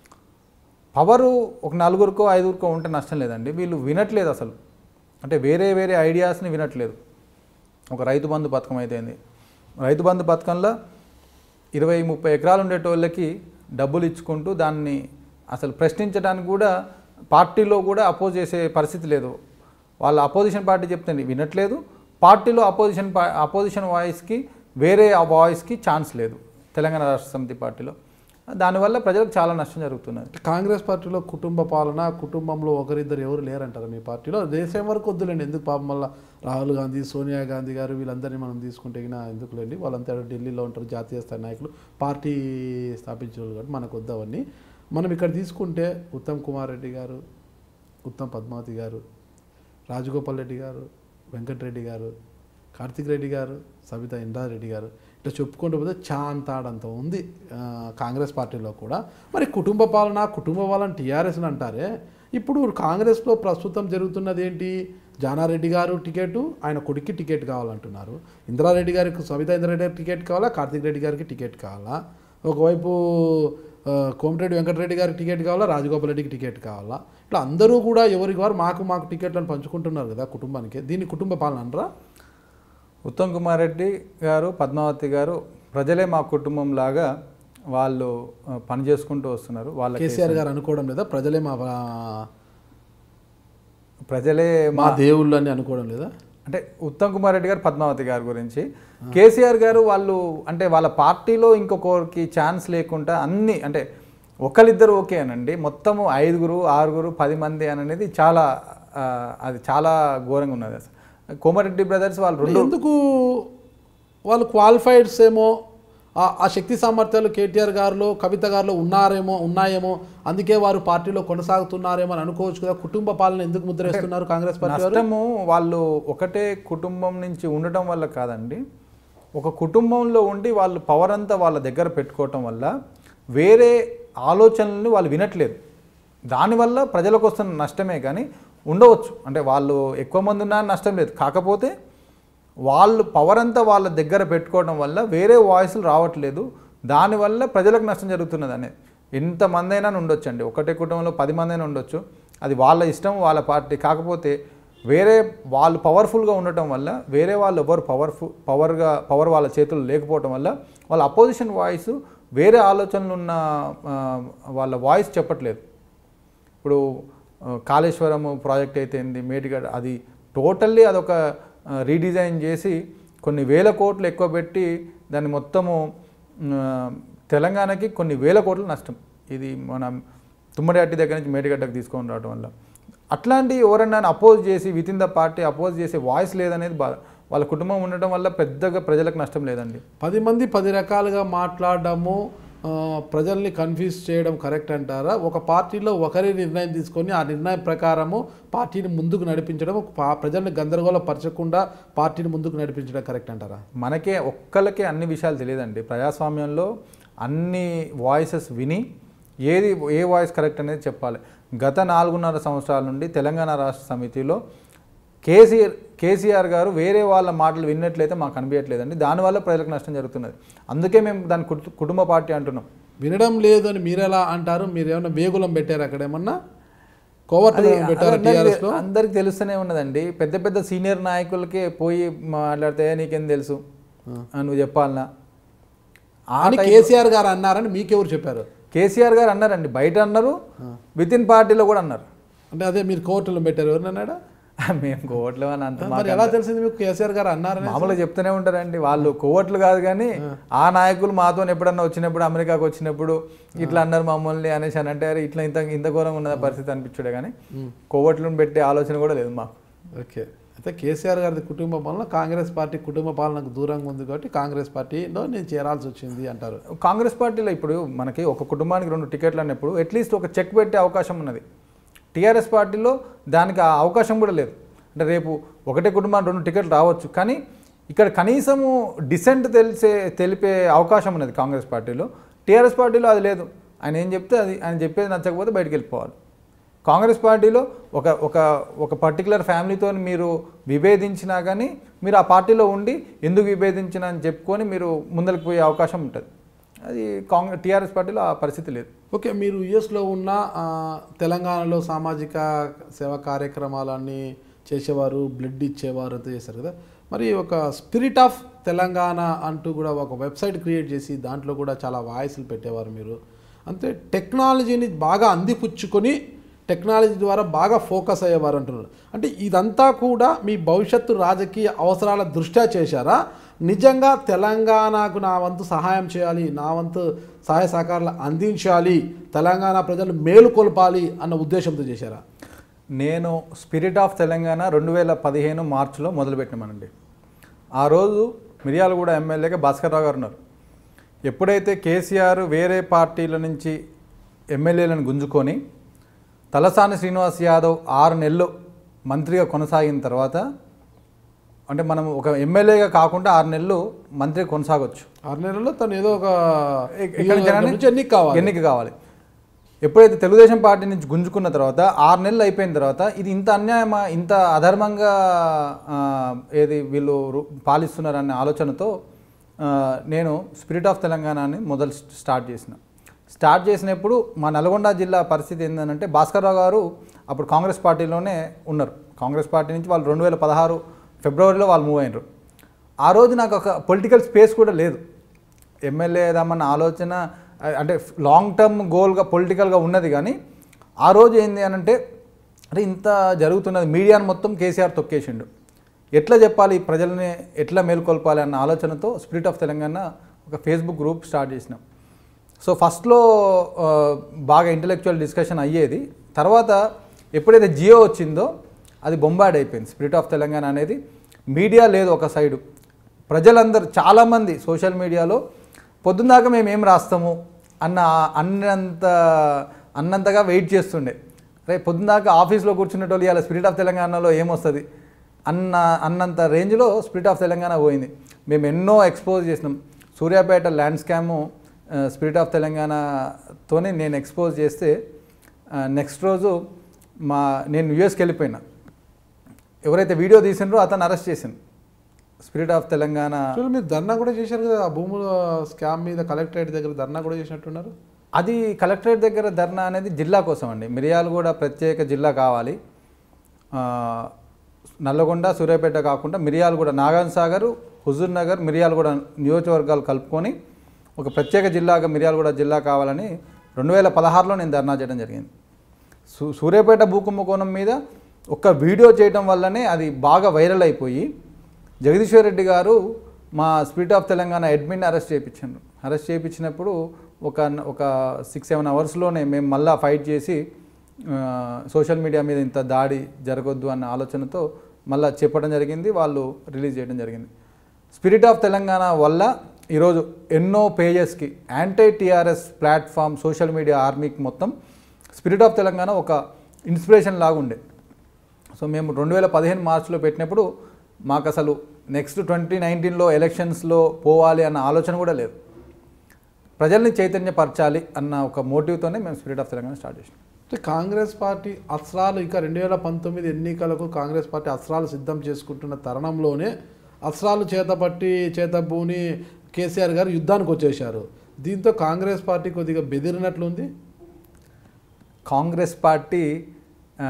పవరు ఒక నలుగురికో ఐదుగురికో ఉంటే నష్టం లేదండి వీళ్ళు వినట్లేదు అసలు అంటే వేరే వేరే ఐడియాస్ని వినట్లేదు ఒక రైతు బంధు పథకం అయితేంది రైతు బంధు పథకంలో ఇరవై ముప్పై ఎకరాలు ఉండేటోళ్ళకి డబ్బులు ఇచ్చుకుంటూ దాన్ని అసలు ప్రశ్నించడానికి కూడా పార్టీలో కూడా అపోజ్ చేసే పరిస్థితి లేదు వాళ్ళ అపోజిషన్ పార్టీ చెప్తే వినట్లేదు పార్టీలో అపోజిషన్ పా అపోజిషన్ వాయిస్కి వేరే ఆ వాయిస్కి ఛాన్స్ లేదు తెలంగాణ రాష్ట్ర సమితి పార్టీలో దానివల్ల ప్రజలకు చాలా నష్టం జరుగుతున్నది కాంగ్రెస్ పార్టీలో కుటుంబ పాలన కుటుంబంలో ఒకరిద్దరు ఎవరు లేరంటారు మీ పార్టీలో దేశం వరకు వద్దులేండి ఎందుకు పాపం వల్ల రాహుల్ గాంధీ సోనియా గాంధీ గారు వీళ్ళందరినీ మనం తీసుకుంటే గిన ఎందుకులేండి వాళ్ళంతా ఢిల్లీలో ఉంటారు జాతీయ స్థాయి నాయకులు పార్టీ స్థాపించిన వాళ్ళు కాబట్టి మనకు వద్దు అవన్నీ మనం ఇక్కడ తీసుకుంటే ఉత్తమ్ కుమార్ రెడ్డి గారు ఉత్తమ్ పద్మావతి గారు రాజగోపాల్ రెడ్డి గారు వెంకటరెడ్డి గారు కార్తిక్ రెడ్డి గారు సబితా ఇంద్రారెడ్డి గారు ఇట్లా చెప్పుకుంటూ పోతే చాంతాడంత ఉంది ఆ, కాంగ్రెస్ పార్టీలో కూడా మరి కుటుంబ పాలన కుటుంబ పాలన టీఆర్ఎస్ అంటారే ఇప్పుడు కాంగ్రెస్లో ప్రస్తుతం జరుగుతున్నది ఏంటి జానారెడ్డి గారు టికెట్ ఆయన కొడుక్కి టికెట్ కావాలంటున్నారు ఇంద్రారెడ్డి గారికి సబితా ఇంద్రారెడ్డి గారికి టికెట్ కావాలా కార్తిక్ రెడ్డి గారికి టికెట్ కావాలా ఒకవైపు ఆ, కోమటిరెడ్డి వెంకటరెడ్డి గారికి టికెట్ కావాలా రాజగోపాల్ రెడ్డికి టికెట్ కావాలా ఇట్లా అందరూ కూడా ఎవరికి వారు మాకు మాకు టికెట్లను పంచుకుంటున్నారు కదా కుటుంబానికి దీన్ని కుటుంబ పాలన అనరా ఉత్తమ్ కుమార్ రెడ్డి గారు పద్మావతి గారు ప్రజలే మా కుటుంబం లాగా వాళ్ళు ఆ, పని చేసుకుంటూ వస్తున్నారు వాళ్ళ కేసీఆర్ గారు అనుకోవడం లేదా ప్రజలే మా ప్రజలే మా దేవుళ్ళు అని అనుకోవడం లేదా అంటే ఉత్తమ్ కుమార్ రెడ్డి గారు పద్మావతి గారి గురించి కేసీఆర్ గారు వాళ్ళు అంటే వాళ్ళ పార్టీలో ఇంకొకరికి ఛాన్స్ లేకుండా అన్ని అంటే ఒకరిద్దరు ఓకే అనండి మొత్తము ఐదుగురు ఆరుగురు పది మంది అని అనేది చాలా ఆ, అది చాలా ఘోరంగా ఉన్నది అసలు కోమారెడ్డి బ్రదర్స్ వాళ్ళు రెండు ఎందుకు వాళ్ళు క్వాలిఫైడ్స్ ఏమో ఆ- ఆ శక్తి సామర్థ్యాలు కేటీఆర్ గారిలో కవిత గారిలో ఉన్నారేమో ఉన్నాయేమో అందుకే వారు పార్టీలో కొనసాగుతున్నారేమో అని అనుకోవచ్చు కదా కుటుంబ పాలన ఎందుకు ముద్రేస్తున్నారు కాంగ్రెస్ పార్టీ వారు నష్టము వాళ్ళు ఒకటే కుటుంబం నుంచి ఉండటం వల్ల కాదండి ఒక కుటుంబంలో ఉండి వాళ్ళు పవర్ అంతా వాళ్ళ దగ్గర పెట్టుకోవటం వల్ల వేరే ఆలోచనల్ని వాళ్ళు వినట్లేదు దానివల్ల ప్రజలకు వస్తున్న నష్టమే కానీ ఉండవచ్చు అంటే వాళ్ళు ఎక్కువ మంది ఉన్నా నష్టం లేదు కాకపోతే వాళ్ళు పవర్ అంతా వాళ్ళ దగ్గర పెట్టుకోవడం వల్ల వేరే వాయిస్లు రావట్లేదు దానివల్ల ప్రజలకు నష్టం జరుగుతున్నది అనేది ఎంతమంది అయినా ఉండొచ్చు అండి ఒకటే కుటుంబంలో పది మంది అయినా ఉండొచ్చు అది వాళ్ళ ఇష్టం వాళ్ళ పార్టీ కాకపోతే వేరే వాళ్ళు పవర్ఫుల్గా ఉండటం వల్ల వేరే వాళ్ళు ఎవరు పవర్ఫుల్ పవర్గా పవర్ వాళ్ళ చేతుల్లో లేకపోవటం వల్ల వాళ్ళ అపోజిషన్ వాయిస్ వేరే ఆలోచనలు ఉన్న ఆ, వాళ్ళ వాయిస్ చెప్పట్లేదు ఇప్పుడు ఆ, కాళేశ్వరం ప్రాజెక్ట్ అయితే ఏంది మేటిగడ్ అది టోటల్లీ అదొక ఆ, రీడిజైన్ చేసి కొన్ని వేల కోట్లు ఎక్కువ పెట్టి దాన్ని మొత్తము ఆ, తెలంగాణకి కొన్ని వేల కోట్ల నష్టం ఇది మన తుమ్మడి అట్టి దగ్గర నుంచి మేడిగడ్డకు తీసుకొని రావడం వల్ల అట్లాంటి ఎవరన్నా అపోజ్ చేసి with in the party oppose చేసే వాయిస్ లేదనేది బాధ వాళ్ళ కుటుంబం ఉండటం వల్ల పెద్దగా ప్రజలకు నష్టం లేదండి పది మంది పది రకాలుగా మాట్లాడడము ఆ, ప్రజల్ని కన్ఫ్యూజ్ చేయడం కరెక్ట్ అంటారా ఒక పార్టీలో ఒకరి నిర్ణయం తీసుకొని ఆ నిర్ణయం ప్రకారము పార్టీని ముందుకు నడిపించడం ఒక పా- ప్రజల్ని గందరగోళపరచకుండా పార్టీని ముందుకు నడిపించడం కరెక్ట్ అంటారా మనకే ఒక్కళ్ళకే అన్ని విషయాలు తెలియదండి ప్రజాస్వామ్యంలో అన్ని వాయిసెస్ విని ఏది ఏ వాయిస్ కరెక్ట్ అనేది చెప్పాలి గత నాలుగున్నర సంవత్సరాల నుండి తెలంగాణ రాష్ట్ర సమితిలో కేసీఆర్ కేసీఆర్ గారు వేరే వాళ్ళ మాటలు విన్నట్లయితే మాకు అనిపించట్లేదండి దానివల్ల ప్రజలకు నష్టం జరుగుతున్నది అందుకే మేము దాని కుటు- కుటుంబ పార్టీ అంటున్నాం వినడం లేదు అని మీరు ఎలా అంటారు మీరు ఏమైనా వేగులం పెట్టారు అక్కడ ఏమన్నా కోవట్ అది పెట్టారు అందరికీ- టీఆర్ఎస్ లో అందరికీ తెలుస్తూనే ఉన్నదండి పెద్ద పెద్ద సీనియర్ నాయకులకే పోయి మాట్లాడితే నీకేం తెలుసు అని నువ్వు చెప్పాలనా ఆ అని టైప్- కేసీఆర్ గారు అన్నారని మీకెవరు చెప్పారు కేసీఆర్ గారు అన్నారండి బయట అన్నారు విత్ ఇన్ పార్టీలో కూడా అన్నారు అంటే అదే మీరు కోర్టులో పెట్టారు ఎవరినన్నాడా మేము కోవట్లు అని అంత మరి ఎలా తెలిసింది మీకు కేసీఆర్ గారు అన్నారని మామూలుగా చెప్తూనే ఉంటారండి వాళ్ళు కోవట్లు కాదు కానీ ఆ నాయకులు మాతో ఎప్పుడన్నా వచ్చినప్పుడు అమెరికాకు వచ్చినప్పుడు ఇట్లా అన్నారు మమ్మల్ని అనేసి అని అంటే "అరే, ఇట్లా ఇంత ఇంత ఘోరంగా ఉన్న పరిస్థితి అనిపించుడే కానీ కోవట్లను పెట్టే ఆలోచన కూడా లేదు మాకు ఓకే అయితే కేసీఆర్ గారి కుటుంబం వలన కాంగ్రెస్ పార్టీ కుటుంబ పాలనకు దూరంగా ఉంది కాబట్టి కాంగ్రెస్ పార్టీలో నేను చేరాల్సి వచ్చింది అంటారు కాంగ్రెస్ పార్టీలో ఇప్పుడు మనకి ఒక కుటుంబానికి రెండు టికెట్లు అన్నప్పుడు అట్లీస్ట్ ఒక చెక్ పెట్టే అవకాశం ఉన్నది టీఆర్ఎస్ పార్టీలో దానికి ఆ అవకాశం కూడా లేదు అంటే రేపు ఒకటే కుటుంబానికి రెండు టికెట్లు రావచ్చు కానీ ఇక్కడ కనీసము డిసెంట్ తెలిసే తెలిపే అవకాశం ఉన్నది కాంగ్రెస్ పార్టీలో టీఆర్ఎస్ పార్టీలో అది లేదు ఆయన ఏం చెప్తే అది ఆయన చెప్పేది నచ్చకపోతే బయటికి వెళ్ళిపోవాలి కాంగ్రెస్ పార్టీలో ఒక ఒక ఒక పర్టికులర్ ఫ్యామిలీతో మీరు విభేదించినా కానీ మీరు ఆ పార్టీలో ఉండి ఎందుకు విభేదించిన అని చెప్పుకొని మీరు ముందరికి పోయే అవకాశం ఉంటుంది అది కాంగ్రెస్ టీఆర్ఎస్ పార్టీలో ఆ పరిస్థితి లేదు ఓకే మీరు యుఎస్లో ఉన్న ఆ, తెలంగాణలో సామాజిక సేవా కార్యక్రమాలన్నీ చేసేవారు బ్లడ్ ఇచ్చేవారు అంతా చేశారు కదా మరి ఒక స్పిరిట్ ఆఫ్ తెలంగాణ అంటూ కూడా ఒక వెబ్సైట్ క్రియేట్ చేసి దాంట్లో కూడా చాలా వాయిస్లు పెట్టేవారు మీరు అంతే టెక్నాలజీని బాగా అందిపుచ్చుకొని టెక్నాలజీ ద్వారా బాగా ఫోకస్ అయ్యేవారు అంటున్నారు అంటే ఇదంతా కూడా మీ భవిష్యత్తు రాజకీయ అవసరాల దృష్ట్యా చేశారా నిజంగా తెలంగాణకు నా వంతు సహాయం చేయాలి నా వంతు సహాయ సహకారాలు అందించాలి తెలంగాణ ప్రజలు మేలుకొల్పాలి అన్న ఉద్దేశంతో చేశారా నేను స్పిరిట్ ఆఫ్ తెలంగాణ రెండు వేల పదిహేను మార్చిలో మొదలుపెట్టినామనండి ఆ రోజు మిర్యాలగూడ ఎమ్మెల్యేగా భాస్కర్ రావు గారు ఉన్నారు ఎప్పుడైతే కేసీఆర్ వేరే పార్టీల నుంచి ఎమ్మెల్యేలను గుంజుకొని తలసాని శ్రీనివాస్ యాదవ్ ఆరు నెలలు మంత్రిగా కొనసాగిన తర్వాత అంటే మనం ఒక ఎమ్మెల్యేగా కాకుండా ఆరు నెలలు మంత్రిగా కొనసాగొచ్చు ఆరు నెలల్లో తను ఏదో ఒక ఇక్కడ జనాన్ని నుంచి ఎన్నిక కావాలి ఎన్నిక కావాలి ఎప్పుడైతే తెలుగుదేశం పార్టీ నుంచి గుంజుకున్న తర్వాత ఆరు నెలలు అయిపోయిన తర్వాత ఇది ఇంత అన్యాయమా ఇంత అధర్మంగా ఆ, ఏది వీళ్ళు రు- పాలిస్తున్నారనే ఆలోచనతో ఆ, నేను స్పిరిట్ ఆఫ్ తెలంగాణని మొదలు స్టార్ట్ చేసిన స్టార్ట్ చేసినప్పుడు మా నల్గొండ జిల్లా పరిస్థితి ఏంటంటే భాస్కర్రావు గారు అప్పుడు కాంగ్రెస్ పార్టీలోనే ఉన్నారు కాంగ్రెస్ పార్టీ నుంచి వాళ్ళు రెండు వేల పదహారు ఫిబ్రవరిలో వాళ్ళు మూవ్ అయినారు ఆ రోజు నాకు ఒక పొలిటికల్ స్పేస్ కూడా లేదు ఎమ్మెల్యే ఏదామన్న ఆలోచన అ- అంటే లాంగ్ టర్మ్ గోల్గా పొలిటికల్గా ఉన్నది కానీ ఆ రోజు ఏంది అని అంటే అరే ఇంత జరుగుతున్నది మీడియాను మొత్తం కేసీఆర్ తొక్కేసిండు ఎట్లా చెప్పాలి ఈ ప్రజల్ని ఎట్లా మేల్కొల్పాలి అన్న ఆలోచనతో స్పిరిట్ ఆఫ్ తెలంగాణ ఒక ఫేస్బుక్ గ్రూప్ స్టార్ట్ చేసినాం సో ఫస్ట్లో ఆ, బాగా ఇంటలెక్చువల్ డిస్కషన్ అయ్యేది తర్వాత ఎప్పుడైతే జియో వచ్చిందో అది బొంబాడ్ అయిపోయింది స్పిరిట్ ఆఫ్ తెలంగాణ అనేది మీడియా లేదు ఒక సైడు ప్రజలందరూ చాలామంది సోషల్ మీడియాలో పొద్దున్నాక మేము ఏం రాస్తాము అన్న అన్నంత అన్నంతగా వెయిట్ చేస్తుండే రే పొద్దున్నాక ఆఫీస్లో కూర్చునేటోళ్ళు ఇవాళ స్పిరిట్ ఆఫ్ తెలంగాణలో ఏమొస్తుంది అన్న అన్నంత రేంజ్లో స్పిరిట్ ఆఫ్ తెలంగాణ పోయింది మేము ఎన్నో ఎక్స్పోజ్ చేసినాం Suryapet land scam spirit of తెలంగాణతోనే నేను ఎక్స్పోజ్ చేస్తే నెక్స్ట్ రోజు మా నేను యుఎస్కి వెళ్ళిపోయినా ఎవరైతే వీడియో తీసినారో అతను అరెస్ట్ చేసిండు స్పిరిట్ ఆఫ్ తెలంగాణ చూడు మీరు ధర్నా కూడా చేశారు కదా ఆ భూముల స్కామ్ మీద కలెక్టరేట్ దగ్గర ధర్నా కూడా చేసినట్టున్నారు అది కలెక్టరేట్ దగ్గర ధర్నా అనేది జిల్లా కోసం అండి మిరియాలు కూడా ప్రత్యేక జిల్లా కావాలి ఆ, నల్లగొండ సూర్యాపేట కాకుండా మిరియాలు కూడా నాగార్జున సాగర్ హుజూర్ నగర్ మిరియాలు కూడా నియోజకవర్గాలు కలుపుకొని ఒక ప్రత్యేక జిల్లాగా మిరియాలగూడ జిల్లా కావాలని రెండు వేల పదహారులో నేను ధర్నా చేయడం జరిగింది సూ సూర్యాపేట భూకుంభకోణం మీద ఒక్క వీడియో చేయడం వల్లనే అది బాగా వైరల్ అయిపోయి జగదీశ్వర్ రెడ్డి గారు మా spirit of Telangana admin arrest చేయించారు అరెస్ట్ చేయించినప్పుడు ఒక ఒక సిక్స్ సెవెన్ అవర్స్లోనే మేము మళ్ళా ఫైట్ చేసి ఆ, సోషల్ మీడియా మీద ఇంత దాడి జరగొద్దు అన్న ఆలోచనతో మళ్ళీ చెప్పడం జరిగింది వాళ్ళు రిలీజ్ చేయడం జరిగింది స్పిరిట్ ఆఫ్ తెలంగాణ వల్ల ఈరోజు ఎన్నో పేజెస్కి anti TRS platform social media ఆర్మీకి మొత్తం స్పిరిట్ ఆఫ్ తెలంగాణ ఒక ఇన్స్పిరేషన్ లాగా ఉండే సో మేము రెండు వేల పదిహేను మార్చిలో పెట్టినప్పుడు మాకు అసలు నెక్స్ట్ ట్వంటీ నైన్టీన్లో ఎలక్షన్స్లో పోవాలి అన్న ఆలోచన కూడా లేదు ప్రజల్ని చైతన్యపరచాలి అన్న ఒక మోటివ్తోనే మేము స్పిరిట్ ఆఫ్ తెలంగాణ స్టార్ట్ చేసినాం అంటే కాంగ్రెస్ పార్టీ అస్త్రాలు ఇంకా రెండు వేల పంతొమ్మిది ఎన్నికలకు కాంగ్రెస్ పార్టీ అస్త్రాలు సిద్ధం చేసుకుంటున్న తరుణంలోనే అస్త్రాలు చేతపట్టి చేతబూని కేసీఆర్ గారు యుద్ధానికి వచ్చేశారు దీంతో కాంగ్రెస్ పార్టీ కొద్దిగా బెదిరినట్లుంది కాంగ్రెస్ పార్టీ ఆ,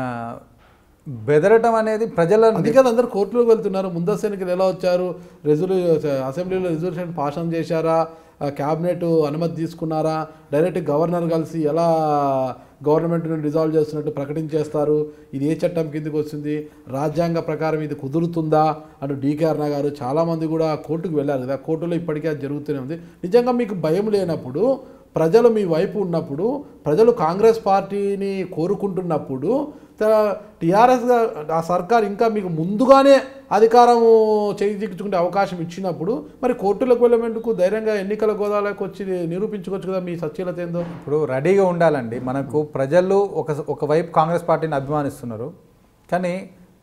బెదరటం అనేది ప్రజల అందుకే అందరు కోర్టులోకి వెళ్తున్నారు ముందస్తు ఎన్నికలు ఎలా వచ్చారు రెజల్యూ అసెంబ్లీలో రిజల్యూషన్ పాషన్ చేశారా ఆ, క్యాబినెట్ అనుమతి తీసుకున్నారా డైరెక్ట్ గవర్నర్ కలిసి ఎలా గవర్నమెంట్ని డిజాల్వ్ చేస్తున్నట్టు ప్రకటించేస్తారు ఇది ఏ చట్టం కిందకి వస్తుంది రాజ్యాంగ ప్రకారం ఇది కుదురుతుందా అంటూ డీకే అరుణ గారు చాలామంది కూడా కోర్టుకు వెళ్ళారు కదా కోర్టులో ఇప్పటికే అది జరుగుతూనే ఉంది నిజంగా మీకు భయం లేనప్పుడు ప్రజలు మీ వైపు ఉన్నప్పుడు ప్రజలు కాంగ్రెస్ పార్టీని కోరుకుంటున్నప్పుడు టీఆర్ఎస్ ఆ సర్కార్ ఇంకా మీకు ముందుగానే అధికారం చేయించుకునే అవకాశం ఇచ్చినప్పుడు మరి కోర్టులకు వెళ్ళమెందుకు ధైర్యంగా ఎన్నికల గోదాలకు వచ్చి నిరూపించుకోవచ్చు కదా మీ సత్యలత ఏందో ఇప్పుడు రెడీగా ఉండాలండి మనకు ప్రజలు ఒక ఒకవైపు కాంగ్రెస్ పార్టీని అభిమానిస్తున్నారు కానీ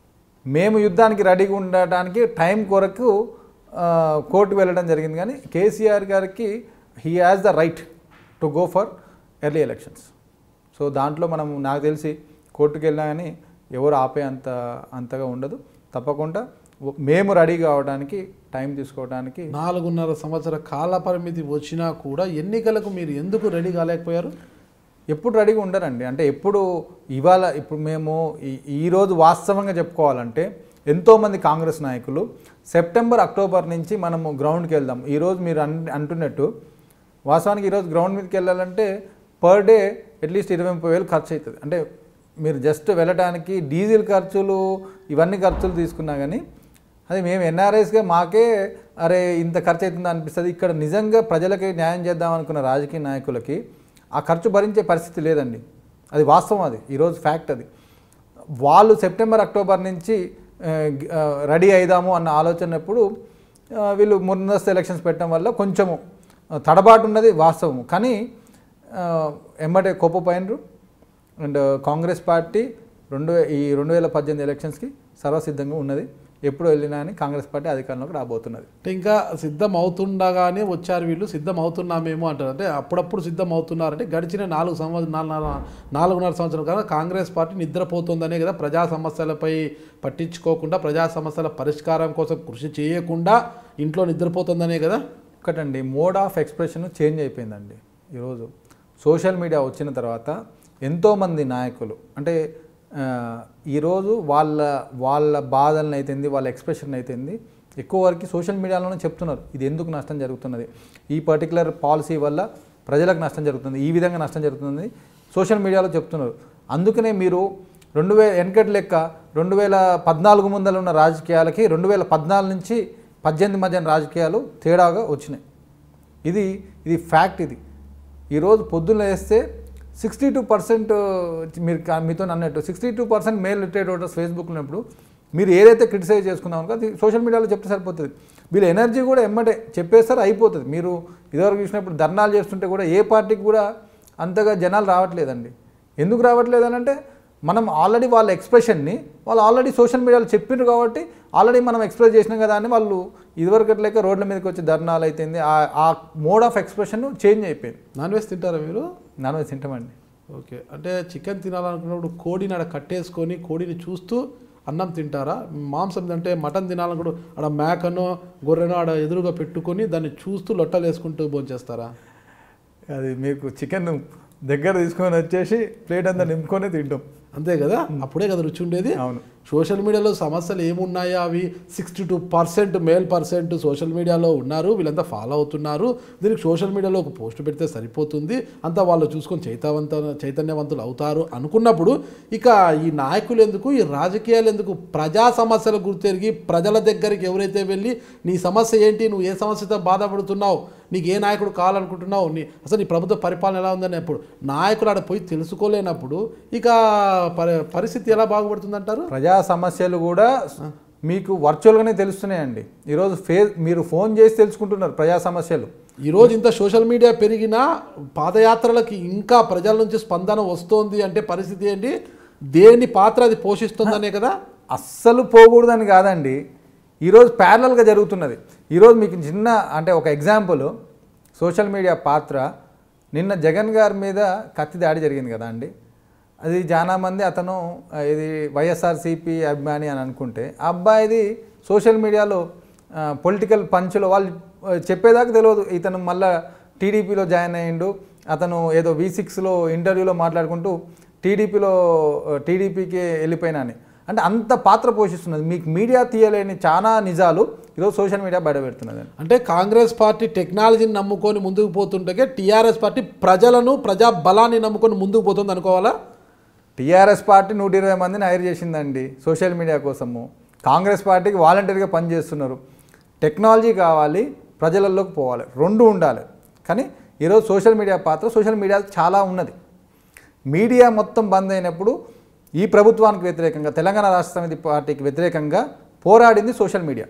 మేము యుద్ధానికి రెడీగా ఉండటానికి టైం కొరకు ఆ, కోర్టుకు వెళ్ళడం జరిగింది కానీ కేసీఆర్ గారికి he has the right to go for early elections so దాంట్లో మనం నాకు తెలిసి కోర్టుకు వెళ్ళినా కానీ ఎవరు ఆపే అంత అంతగా ఉండదు తప్పకుండా మేము రెడీ కావడానికి టైం తీసుకోవడానికి నాలుగున్నర సంవత్సర కాల పరిమితి వచ్చినా కూడా ఎన్నికలకు మీరు ఎందుకు రెడీ కాలేకపోయారు ఎప్పుడు రెడీగా ఉండరండి అంటే ఎప్పుడు ఇవాళ ఇప్పుడు మేము ఈ- ఈరోజు వాస్తవంగా చెప్పుకోవాలంటే ఎంతోమంది కాంగ్రెస్ నాయకులు సెప్టెంబర్ అక్టోబర్ నుంచి మనము గ్రౌండ్కి వెళ్దాం ఈరోజు మీరు అన్ అంటున్నట్టు వాస్తవానికి ఈరోజు గ్రౌండ్ మీదకి వెళ్ళాలంటే పర్ డే అట్లీస్ట్ ఇరవై ముప్పై వేలు ఖర్చు అవుతుంది అంటే మీరు జస్ట్ వెళ్ళడానికి డీజిల్ ఖర్చులు ఇవన్నీ ఖర్చులు తీసుకున్నా కానీ అది మేము ఎన్ఆర్ఐస్గా మాకే అరే ఇంత ఖర్చు అవుతుందా అనిపిస్తుంది ఇక్కడ నిజంగా ప్రజలకి న్యాయం చేద్దాం అనుకున్న రాజకీయ నాయకులకి ఆ ఖర్చు భరించే పరిస్థితి లేదండి అది వాస్తవం అది ఈరోజు ఫ్యాక్ట్ అది వాళ్ళు సెప్టెంబర్ అక్టోబర్ నుంచి ఆ, గ- ఆ, రెడీ అయిదాము అన్న ఆలోచనప్పుడు ఆ, వీళ్ళు ముందస్తు ఎలక్షన్స్ పెట్టడం వల్ల కొంచెము ఆ, తడబాటు ఉన్నది వాస్తవము కానీ ఆ, ఎమ్మటే కోపపోయినరు అండ్ కాంగ్రెస్ పార్టీ రెండు వే- ఈ రెండు వేల పద్దెనిమిది ఎలక్షన్స్కి సర్వసిద్ధంగా ఉన్నది ఎప్పుడు వెళ్ళినా అని కాంగ్రెస్ పార్టీ అధికారంలోకి రాబోతున్నది అంటే ఇంకా సిద్ధం అవుతుండగానే వచ్చారు వీళ్ళు సిద్ధం అవుతున్నామేమో అంటారు అంటే అప్పుడప్పుడు సిద్ధం అవుతున్నారంటే గడిచిన నాలుగు సంవత్సరం నాలుగు నాలుగున్నర సంవత్సరం కదా కాంగ్రెస్ పార్టీ నిద్రపోతుందనే కదా ప్రజా సమస్యలపై పట్టించుకోకుండా ప్రజా సమస్యల పరిష్కారం కోసం కృషి చేయకుండా ఇంట్లో నిద్రపోతుందనే కదా ఒకటండి మోడ్ ఆఫ్ ఎక్స్ప్రెషన్ చేంజ్ అయిపోయిందండి ఈరోజు సోషల్ మీడియా వచ్చిన తర్వాత ఎంతోమంది నాయకులు అంటే ఆ, ఈరోజు వాళ్ళ వాళ్ళ బాధలను అయితేంది వాళ్ళ ఎక్స్ప్రెషన్ అయితేంది ఎక్కువ వరకు సోషల్ మీడియాలోనే చెప్తున్నారు ఇది ఎందుకు నష్టం జరుగుతున్నది ఈ పర్టికులర్ పాలసీ వల్ల ప్రజలకు నష్టం జరుగుతుంది ఈ విధంగా నష్టం జరుగుతుంది సోషల్ మీడియాలో చెప్తున్నారు అందుకనే మీరు రెండు వేల వెనకటి లెక్క రెండు వేల పద్నాలుగు ముందర ఉన్న రాజకీయాలకి రెండు వేల పద్నాలుగు నుంచి పద్దెనిమిది మధ్యన రాజకీయాలు తేడాగా వచ్చినాయి ఇది ఇది ఫ్యాక్ట్ ఇది ఈరోజు పొద్దున్న వేస్తే సిక్స్టీ టూ పర్సెంట్ మీరు కా- మీతో అన్నట్టు sixty two percent male retired voters Facebook ఉన్నప్పుడు మీరు ఏదైతే క్రిటిసైజ్ చేసుకున్నామో అనుకో అది సోషల్ మీడియాలో చెప్తే సరిపోతుంది వీళ్ళ ఎనర్జీ కూడా ఎమ్మటే చెప్పేస్తారు అయిపోతుంది మీరు ఇదివరకు చూసినప్పుడు ధర్నాలు చేస్తుంటే కూడా ఏ పార్టీకి కూడా అంతగా జనాలు రావట్లేదండి ఎందుకు రావట్లేదు అని అంటే మనం ఆల్రెడీ వాళ్ళ ఎక్స్ప్రెషన్ని వాళ్ళు ఆల్రెడీ సోషల్ మీడియాలో చెప్పిండ్రు కాబట్టి ఆల్రెడీ మనం ఎక్స్ప్రెస్ చేసినాం కదా అని వాళ్ళు ఇదివరకు లేక రోడ్ల మీదకి వచ్చి ధర్నాలు అయిపోయింది ఆ- ఆ మోడ్ ఆఫ్ ఎక్స్ప్రెషన్ చేంజ్ అయిపోయింది నాన్ వెజ్ తింటారా మీరు నాన్ వెజ్ తింటామండి ఓకే అంటే చికెన్ తినాలనుకున్నప్పుడు కోడిని ఆడ కట్టేసుకొని కోడిని చూస్తూ అన్నం తింటారా మాంసం అంటే మటన్ తినాలనుకుంటూ ఆడ మేకనో గొర్రెనో ఆడ ఎదురుగా పెట్టుకొని దాన్ని చూస్తూ లొట్టలు వేసుకుంటూ భోంచేస్తారా అది మీకు చికెన్ దగ్గర తీసుకొని వచ్చేసి ప్లేట్ అంతా నింపుకొని తింటాం అంతే కదా అప్పుడే కదా రుచి ఉండేది అవును సోషల్ మీడియాలో సమస్యలు ఏమున్నాయో అవి sixty two percent male percent social మీడియాలో ఉన్నారు వీళ్ళంతా ఫాలో అవుతున్నారు దీనికి సోషల్ మీడియాలో ఒక పోస్ట్ పెడితే సరిపోతుంది అంతా వాళ్ళు చూసుకొని చైతవంత చైతన్యవంతులు అవుతారు అనుకున్నప్పుడు ఇక ఈ నాయకులు ఎందుకు ఈ రాజకీయాలు ఎందుకు ప్రజా సమస్యలు గుర్తెరిగి ప్రజల దగ్గరికి ఎవరైతే వెళ్ళి నీ సమస్య ఏంటి నువ్వు ఏ సమస్యతో బాధపడుతున్నావు నీకు ఏ నాయకుడు కావాలనుకుంటున్నావు నీ అసలు నీ ప్రభుత్వ పరిపాలన ఎలా ఉందని అప్పుడు నాయకులు ఆడ పోయి తెలుసుకోలేనప్పుడు ఇక పరి- పరిస్థితి ఎలా బాగుపడుతుందంటారు ప్రజా సమస్యలు కూడా మీకు వర్చువల్గానే తెలుస్తున్నాయండి ఈరోజు ఫే మీరు ఫోన్ చేసి తెలుసుకుంటున్నారు ప్రజా సమస్యలు ఈరోజు ఇంత సోషల్ మీడియా పెరిగినా పాదయాత్రలకి ఇంకా ప్రజల నుంచి స్పందన వస్తోంది అంటే పరిస్థితి ఏంటి దేని పాత్ర అది పోషిస్తుందనే కదా అస్సలు పోకూడదని కాదండి ఈరోజు ప్యారలల్గా జరుగుతున్నది ఈరోజు మీకు చిన్న అంటే ఒక ఎగ్జాంపుల్ సోషల్ మీడియా పాత్ర నిన్న జగన్ గారి మీద కత్తి దాడి జరిగింది కదా అండి అది చాలా మంది అతను ఆ, ఇది వైఎస్ఆర్సీపీ అభిమాని అని అనుకుంటే ఆ అబ్బాయిది సోషల్ మీడియాలో పొలిటికల్ పంచులో వాళ్ళు ఆ, చెప్పేదాకా తెలియదు ఇతను మళ్ళా టీడీపీలో జాయిన్ అయ్యిండు అతను ఏదో వి సిక్స్లో ఇంటర్వ్యూలో మాట్లాడుకుంటూ టీడీపీలో టీడీపీకి వెళ్ళిపోయినా అని అంటే అంత పాత్ర పోషిస్తున్నది మీకు మీడియా తీయలేని చాలా నిజాలు ఈరోజు సోషల్ మీడియా బయట పెడుతున్నది అంటే కాంగ్రెస్ పార్టీ టెక్నాలజీని నమ్ముకొని ముందుకు పోతుంటే టీఆర్ఎస్ పార్టీ ప్రజలను ప్రజా బలాన్ని నమ్ముకొని ముందుకు పోతుంది అనుకోవాలా టీఆర్ఎస్ పార్టీ నూట ఇరవై మందిని హైర్ చేసిందండి సోషల్ మీడియా కోసము కాంగ్రెస్ పార్టీకి వాలంటీర్గా పనిచేస్తున్నారు టెక్నాలజీ కావాలి ప్రజలలోకి పోవాలి రెండు ఉండాలి కానీ ఈరోజు సోషల్ మీడియా పాత్ర సోషల్ మీడియా చాలా ఉన్నది మీడియా మొత్తం బంద్ అయినప్పుడు ఈ ప్రభుత్వానికి వ్యతిరేకంగా తెలంగాణ రాష్ట్ర సమితి పార్టీకి వ్యతిరేకంగా పోరాడింది సోషల్ మీడియా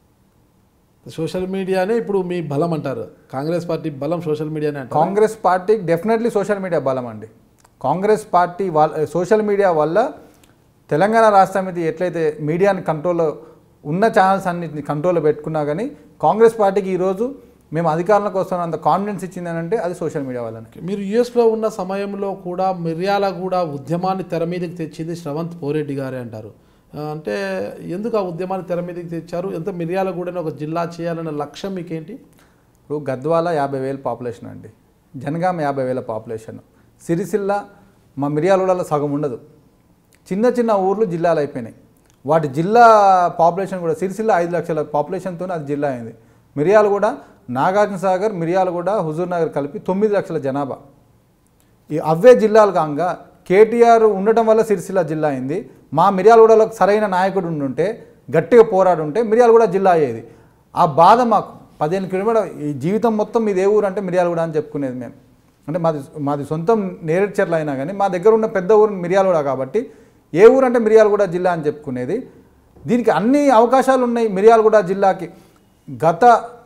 సోషల్ మీడియానే ఇప్పుడు మీ బలం అంటారు కాంగ్రెస్ పార్టీ బలం సోషల్ మీడియానే అంటారు కాంగ్రెస్ పార్టీకి డెఫినెట్లీ సోషల్ మీడియా బలం అండి కాంగ్రెస్ పార్టీ వాళ్ళ సోషల్ మీడియా వల్ల తెలంగాణ రాష్ట్ర సమితి ఎట్లయితే మీడియాని కంట్రోల్లో ఉన్న ఛానల్స్ అన్నిటిని కంట్రోల్లో పెట్టుకున్నా కానీ కాంగ్రెస్ పార్టీకి ఈరోజు మేము అధికారంలోకి వస్తున్నంత కాన్ఫిడెన్స్ ఇచ్చిందని అంటే అది సోషల్ మీడియా వల్లనే మీరు యుఎస్లో ఉన్న సమయంలో కూడా మిర్యాల కూడా ఉద్యమాన్ని తెర మీదకి తెచ్చింది శ్రవంత్ పోరెడ్డి గారే అంటారు ఆ, అంటే ఎందుకు ఆ ఉద్యమాన్ని తెర మీదకి తెచ్చారు ఎంత మిర్యాల కూడా ఒక జిల్లా చేయాలన్న లక్ష్యం మీకేంటి ఇప్పుడు గద్వాల యాభై వేల పాపులేషన్ అండి జనగామ యాభై వేల పాపులేషన్ సిరిసిల్ల మా మిర్యాలగూడలో సగం ఉండదు చిన్న చిన్న ఊర్లు జిల్లాలు అయిపోయినాయి వాటి జిల్లా పాపులేషన్ కూడా సిరిసిల్ల ఐదు లక్షల పాపులేషన్తో అది జిల్లా అయింది మిర్యాలగూడ నాగార్జున సాగర్ మిర్యాలగూడ హుజూర్ నగర్ కలిపి తొమ్మిది లక్షల జనాభా ఈ అవే జిల్లాలు కాగా కేటీఆర్ ఉండటం వల్ల సిరిసిల్ల జిల్లా అయింది మా మిర్యాలగూడలో సరైన నాయకుడు ఉండుంటే గట్టిగా పోరాడు ఉంటే మిర్యాలగూడ జిల్లా అయ్యేది ఆ బాధ మాకు పదిహేను కిలోమీటర్ ఈ జీవితం మొత్తం మీది ఏ ఊరు అంటే మిర్యాలగూడ అని చెప్పుకునేది మేము అంటే మాది మాది సొంతం నేరేడ్చర్ల అయినా కానీ మా దగ్గర ఉన్న పెద్ద ఊరు మిర్యాలగూడ కాబట్టి ఏ ఊరు అంటే మిర్యాలగూడ జిల్లా అని చెప్పుకునేది దీనికి అన్ని అవకాశాలు ఉన్నాయి మిర్యాలగూడ జిల్లాకి గత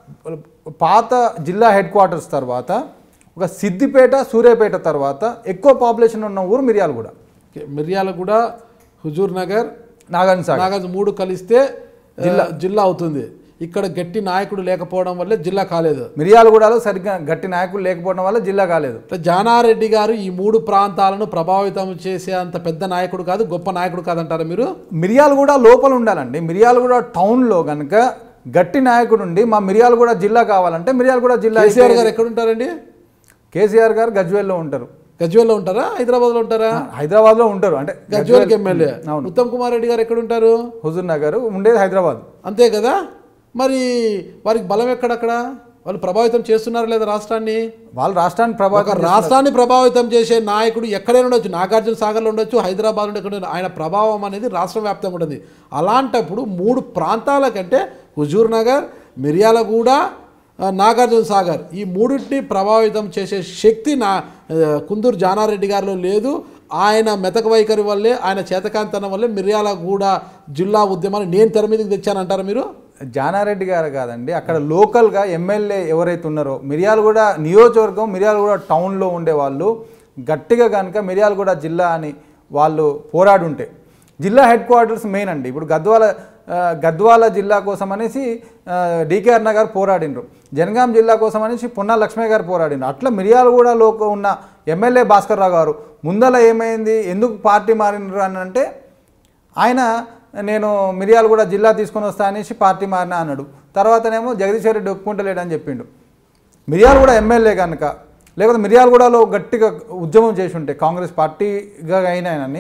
పాత జిల్లా హెడ్ క్వార్టర్స్ తర్వాత ఒక సిద్దిపేట సూర్యాపేట తర్వాత ఎక్కువ పాపులేషన్ ఉన్న ఊరు మిర్యాలగూడ మిర్యాల కూడా హుజూర్ నగర్ నాగార్జున సాగర్ నాగార్జున మూడు కలిస్తే జిల్లా జిల్లా అవుతుంది ఇక్కడ గట్టి నాయకుడు లేకపోవడం వల్లే జిల్లా కాలేదు మిర్యాలగూడలో సరిగ్గా గట్టి నాయకులు లేకపోవడం వల్ల జిల్లా కాలేదు అంటే జానారెడ్డి గారు ఈ మూడు ప్రాంతాలను ప్రభావితం చేసే అంత పెద్ద నాయకుడు కాదు గొప్ప నాయకుడు కాదంటారా మీరు మిర్యాలగూడ లోపల ఉండాలండి మిర్యాలగూడ టౌన్లో కనుక గట్టి నాయకుడు ఉండి మా మిర్యాలగూడ జిల్లా కావాలంటే మిర్యాలగూడ జిల్లా కేసీఆర్ గారు ఎక్కడ ఉంటారండి కేసీఆర్ గారు గజ్వేల్లో ఉంటారు గజ్వేల్లో ఉంటారా హైదరాబాద్లో ఉంటారా హైదరాబాద్లో ఉంటారు అంటే గజ్వేల్కి ఎమ్మెల్యే అవును ఉత్తమ్ కుమార్ రెడ్డి గారు ఎక్కడ ఉంటారు హుజూర్ నగర్ ఉండేది హైదరాబాద్ అంతే కదా మరి వారికి బలం ఎక్కడక్కడ వాళ్ళు ప్రభావితం చేస్తున్నారా లేదా రాష్ట్రాన్ని వాళ్ళు రాష్ట్రాన్ని ఒక ప్రభావితం రాష్ట్రాన్ని ప్రభావితం చేసే నాయకుడు ఎక్కడైనా ఉండొచ్చు నాగార్జున సాగర్లో ఉండొచ్చు హైదరాబాద్ ఉండే ఎక్కడ ఆయన ప్రభావం అనేది రాష్ట్ర వ్యాప్తంగా ఉంటుంది అలాంటప్పుడు మూడు ప్రాంతాల కంటే హుజూర్ నగర్ మిర్యాలగూడ ఆ, నాగార్జున సాగర్ ఈ మూడింటిని ప్రభావితం చేసే శక్తి నా ఆ, కుందూరు జానారెడ్డి గారిలో లేదు ఆయన మెతక వైఖరి వల్లే ఆయన చేతకాంతనం వల్లే మిర్యాలగూడ జిల్లా ఉద్యమాన్ని నేను తెర మీదకి తెచ్చానంటారా మీరు జానారెడ్డి గారు కాదండి అక్కడ లోకల్గా ఎమ్మెల్యే ఎవరైతే ఉన్నారో మిర్యాలగూడ నియోజకవర్గం మిర్యాలగూడ టౌన్లో ఉండే వాళ్ళు గట్టిగా కనుక మిర్యాలగూడ జిల్లా అని వాళ్ళు పోరాడుంటే జిల్లా హెడ్ క్వార్టర్స్ మెయిన్ అండి ఇప్పుడు గద్వాల ఆ, గద్వాల జిల్లా కోసం అనేసి డికేఆర్ నగర్ పోరాడినరు జనగాం జిల్లా కోసం అనేసి పొన్నా లక్ష్మయ్య గారు పోరాడినరు అట్లా మిర్యాలగూడలో ఉన్న ఎమ్మెల్యే భాస్కర్ రావు గారు ముందల ఏమైంది ఎందుకు పార్టీ మారినరు అని అంటే ఆయన నేను మిరియాలు కూడా జిల్లా తీసుకొని వస్తా అనేసి పార్టీ మారినా అన్నాడు తర్వాతనేమో జగదీశ్వర్ రెడ్డి ఒప్పుకుంటలేడని చెప్పిండు మిరియాలు కూడా ఎమ్మెల్యే కనుక లేకపోతే మిర్యాలగూడలో గట్టిగా ఉద్యమం చేసి ఉంటే కాంగ్రెస్ పార్టీగా అయినాయనని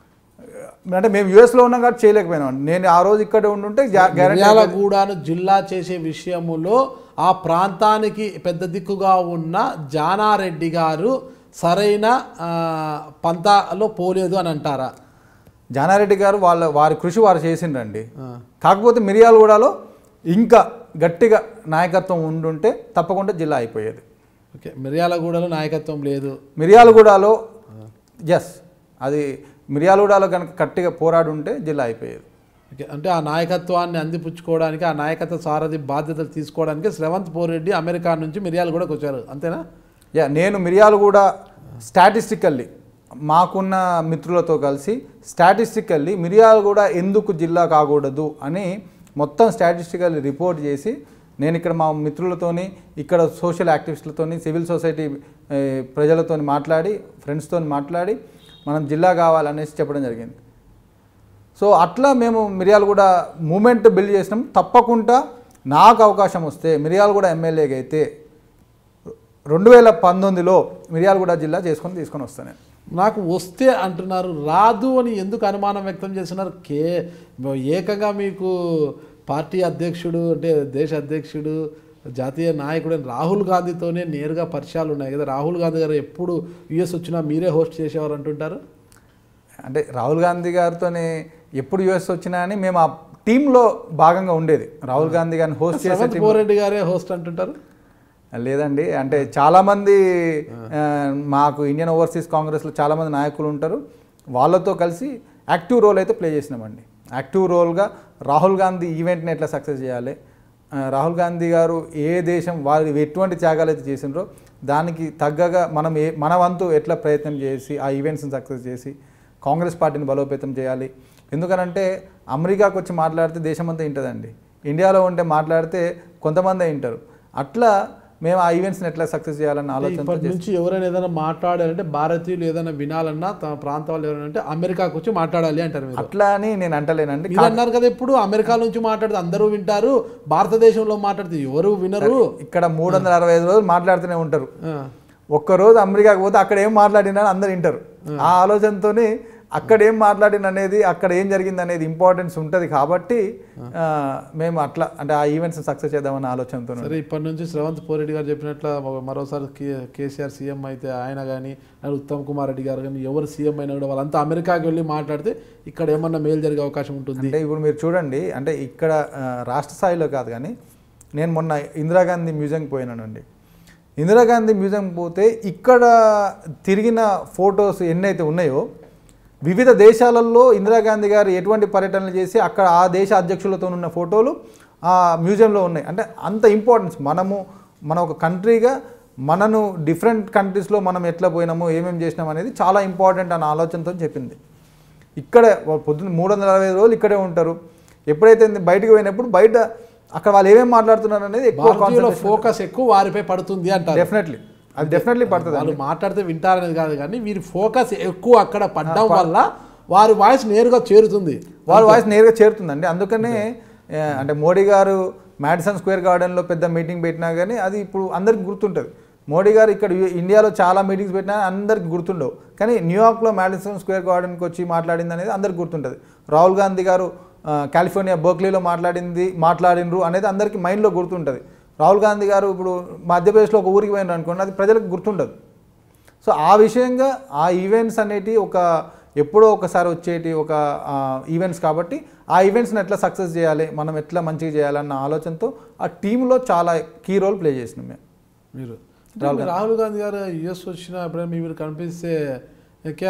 అంటే మేము యూఎస్లో ఉన్నాం కాబట్టి చేయలేకపోయినాం నేను ఆ రోజు ఇక్కడ ఉండుంటే గ్యారెంటీ మిర్యాలగూడను జిల్లా చేసే విషయములో ఆ ప్రాంతానికి పెద్ద దిక్కుగా ఉన్న జానారెడ్డి గారు సరైన ఆ, పంతాలో పోలేదు అని అంటారా జానారెడ్డి గారు వాళ్ళ వారి కృషి వారు చేసిండ్రండి కాకపోతే మిర్యాలగూడలో ఇంకా గట్టిగా నాయకత్వం ఉండుంటే తప్పకుండా జిల్లా అయిపోయేది ఓకే మిర్యాలగూడలో నాయకత్వం లేదు మిర్యాలగూడలో ఎస్ అది మిర్యాలగూడలో కనుక గట్టిగా పోరాడి ఉంటే జిల్లా అయిపోయేది ఓకే అంటే ఆ నాయకత్వాన్ని అందిపుచ్చుకోవడానికి ఆ నాయకత్వ సారథి బాధ్యతలు తీసుకోవడానికి శ్రవంత్ పోరెడ్డి అమెరికా నుంచి మిర్యాలగూడకు వచ్చారు అంతేనా యా నేను మిర్యాలగూడ స్టాటిస్టికల్లీ మాకున్న మిత్రులతో కలిసి స్టాటిస్టికల్లీ మిర్యాలగూడ ఎందుకు జిల్లా కాకూడదు అని మొత్తం స్టాటిస్టికల్ రిపోర్ట్ చేసి నేను ఇక్కడ మా మిత్రులతోని ఇక్కడ సోషల్ యాక్టివిస్టులతోని సివిల్ సొసైటీ ఏ, ప్రజలతోని మాట్లాడి ఫ్రెండ్స్తో మాట్లాడి మనం జిల్లా కావాలనేసి చెప్పడం జరిగింది సో అట్లా మేము మిర్యాలగూడ మూమెంట్ బిల్డ్ చేసినాం తప్పకుండా నాకు అవకాశం వస్తే మిర్యాలగూడ ఎమ్మెల్యేగా అయితే రెండు వేల పంతొమ్మిదిలో మిర్యాలగూడ జిల్లా చేసుకొని తీసుకొని వస్తాను నేను నాకు వస్తే అంటున్నారు రాదు అని ఎందుకు అనుమానం వ్యక్తం చేస్తున్నారు కే ఏకంగా మీకు పార్టీ అధ్యక్షుడు అంటే దేశ అధ్యక్షుడు జాతీయ నాయకుడు అయిన రాహుల్ గాంధీతోనే నేరుగా పరిచయాలు ఉన్నాయి కదా రాహుల్ గాంధీ గారు ఎప్పుడు యుఎస్ వచ్చినా మీరే హోస్ట్ చేసేవారు అంటుంటారు అంటే రాహుల్ గాంధీ గారితోనే ఎప్పుడు యుఎస్ వచ్చినా అని మేము ఆ టీంలో భాగంగా ఉండేది రాహుల్ గాంధీ గారిని హోస్ట్ చేసే శ్రవంత్ team- పోరెడ్డి గారే హోస్ట్ అంటుంటారు లేదండి అంటే చాలామంది ఆ, మాకు ఇండియన్ ఓవర్సీస్ కాంగ్రెస్లో చాలామంది నాయకులు ఉంటారు వాళ్ళతో కలిసి యాక్టివ్ రోల్ అయితే ప్లే చేసినామండి యాక్టివ్ రోల్గా రాహుల్ గాంధీ ఈవెంట్ని ఎట్లా సక్సెస్ చేయాలి ఆ, రాహుల్ గాంధీ గారు ఏ దేశం వారు ఎటువంటి త్యాగాలు అయితే చేసినారో దానికి తగ్గగా మనం ఏ మన వంతు ఎట్లా ప్రయత్నం చేసి ఆ ఈవెంట్స్ని సక్సెస్ చేసి కాంగ్రెస్ పార్టీని బలోపేతం చేయాలి ఎందుకనంటే అమెరికాకు వచ్చి మాట్లాడితే దేశం అంతా వింటుందండి ఇండియాలో ఉంటే మాట్లాడితే కొంతమంది వింటారు అట్లా మేము ఆ ఈవెంట్స్ని ఎట్లా సక్సెస్ చేయాలన్న ఆలోచనతో ఇప్పటి నుంచి ఎవరైనా ఏదైనా మాట్లాడాలంటే భారతీయులు ఏదైనా వినాలన్నా తమ ప్రాంతం వాళ్ళు ఎవరైనా అంటే అమెరికాకు వచ్చి మాట్లాడాలి అంటారు మీరు అట్లా అని నేను అంటలేనండి మీరు అన్నారు కదా ఇప్పుడు అమెరికా నుంచి మాట్లాడితే అందరూ వింటారు భారతదేశంలో మాట్లాడితే ఎవరు వినరు ఇక్కడ మూడు వందల అరవై ఐదు రోజులు మాట్లాడుతూనే ఉంటారు ఆ, ఒక్కరోజు అమెరికాకి పోతే అక్కడ ఏం మాట్లాడినా అందరు వింటారు ఆ ఆలోచనతోనే అక్కడ ఏం మాట్లాడిన అనేది అక్కడ ఏం జరిగింది అనేది ఇంపార్టెన్స్ ఉంటుంది కాబట్టి ఆ, మేము అట్లా అంటే ఆ ఈవెంట్స్ సక్సెస్ చేద్దామన్న ఆలోచనతో సరే ఇప్పటి నుంచి శ్రవంత్ పోరెడ్డి గారు చెప్పినట్లు మ- మరోసారి కే- కేసీఆర్ సీఎం అయితే ఆయన కానీ ఉత్తమ్ కుమార్ రెడ్డి గారు కానీ ఎవరు సీఎం అయినా కూడా వాళ్ళంతా అమెరికాకి వెళ్ళి మాట్లాడితే ఇక్కడ ఏమన్నా మేలు జరిగే అవకాశం ఉంటుంది అంటే ఇప్పుడు మీరు చూడండి అంటే ఇక్కడ ఆ, రాష్ట్ర స్థాయిలో కాదు కానీ నేను మొన్న ఇందిరాగాంధీ మ్యూజియంకి పోయినానండి ఇందిరాగాంధీ మ్యూజియం పోతే ఇక్కడ తిరిగిన ఫొటోస్ ఎన్నైతే ఉన్నాయో వివిధ దేశాలలో ఇందిరాగాంధీ గారు ఎటువంటి పర్యటనలు చేసి అక్కడ ఆ దేశ అధ్యక్షులతో ఉన్న ఫోటోలు ఆ మ్యూజియంలో ఉన్నాయి అంటే అంత ఇంపార్టెన్స్ మనము మన ఒక కంట్రీగా మనను డిఫరెంట్ కంట్రీస్లో మనం ఎట్లా పోయినామో ఏమేమి చేసినాం అనేది చాలా ఇంపార్టెంట్ అన్న ఆలోచనతో చెప్పింది ఇక్కడే వాళ్ళు పొద్దున్న మూడు వందల అరవై ఐదు రోజులు ఇక్కడే ఉంటారు ఎప్పుడైతే బయటకు పోయినప్పుడు బయట అక్కడ వాళ్ళు ఏమేమి మాట్లాడుతున్నారు అనేది ఎక్కువ భారతీయుల ఫోకస్ ఎక్కువ వారిపై పడుతుంది అంటారు డెఫినెట్లీ అది డెఫినెట్లీ పడుతుంది వాళ్ళు మాట్లాడితే వింటారనేది కాదు కానీ వీరి ఫోకస్ ఎక్కువ అక్కడ పడ్డం వల్ల వారి వాయిస్ నేరుగా చేరుతుంది వాళ్ళ వాయిస్ నేరుగా చేరుతుందండి అందుకనే ఆ, అంటే మోడీ గారు మ్యాడిసన్ స్క్వేర్ గార్డెన్లో పెద్ద మీటింగ్ పెట్టినా కానీ అది ఇప్పుడు అందరికి గుర్తుంటుంది మోడీ గారు ఇక్కడ యు- ఇండియాలో చాలా మీటింగ్స్ పెట్టినా అందరికి గుర్తుండవు కానీ న్యూయార్క్లో మ్యాడిసన్ స్క్వేర్ గార్డెన్కి వచ్చి మాట్లాడింది అనేది అందరికి గుర్తుంటుంది రాహుల్ గాంధీ గారు ఆ, కాలిఫోర్నియా బర్క్లీలో మాట్లాడింది మాట్లాడినరు అనేది అందరికీ మైండ్లో గుర్తుంటుంది రాహుల్ గాంధీ గారు ఇప్పుడు మధ్యప్రదేశ్లో ఒక ఊరికి పోయినారు అనుకోండి అది ప్రజలకు గుర్తుండదు సో ఆ విషయంగా ఆ ఈవెంట్స్ అనేటి ఒక ఎప్పుడో ఒకసారి వచ్చేటి ఒక ఈవెంట్స్ కాబట్టి ఆ ఈవెంట్స్ని ఎట్లా సక్సెస్ చేయాలి మనం ఎట్లా మంచిగా చేయాలన్న ఆలోచనతో ఆ టీంలో చాలా కీ రోల్ ప్లే చేసినాం మేము మీరు అంటే మీరు రాహుల్ గాంధీ గారు యుఎస్ వచ్చిన ఎప్పుడైనా మీ మీరు కనిపిస్తే క్యా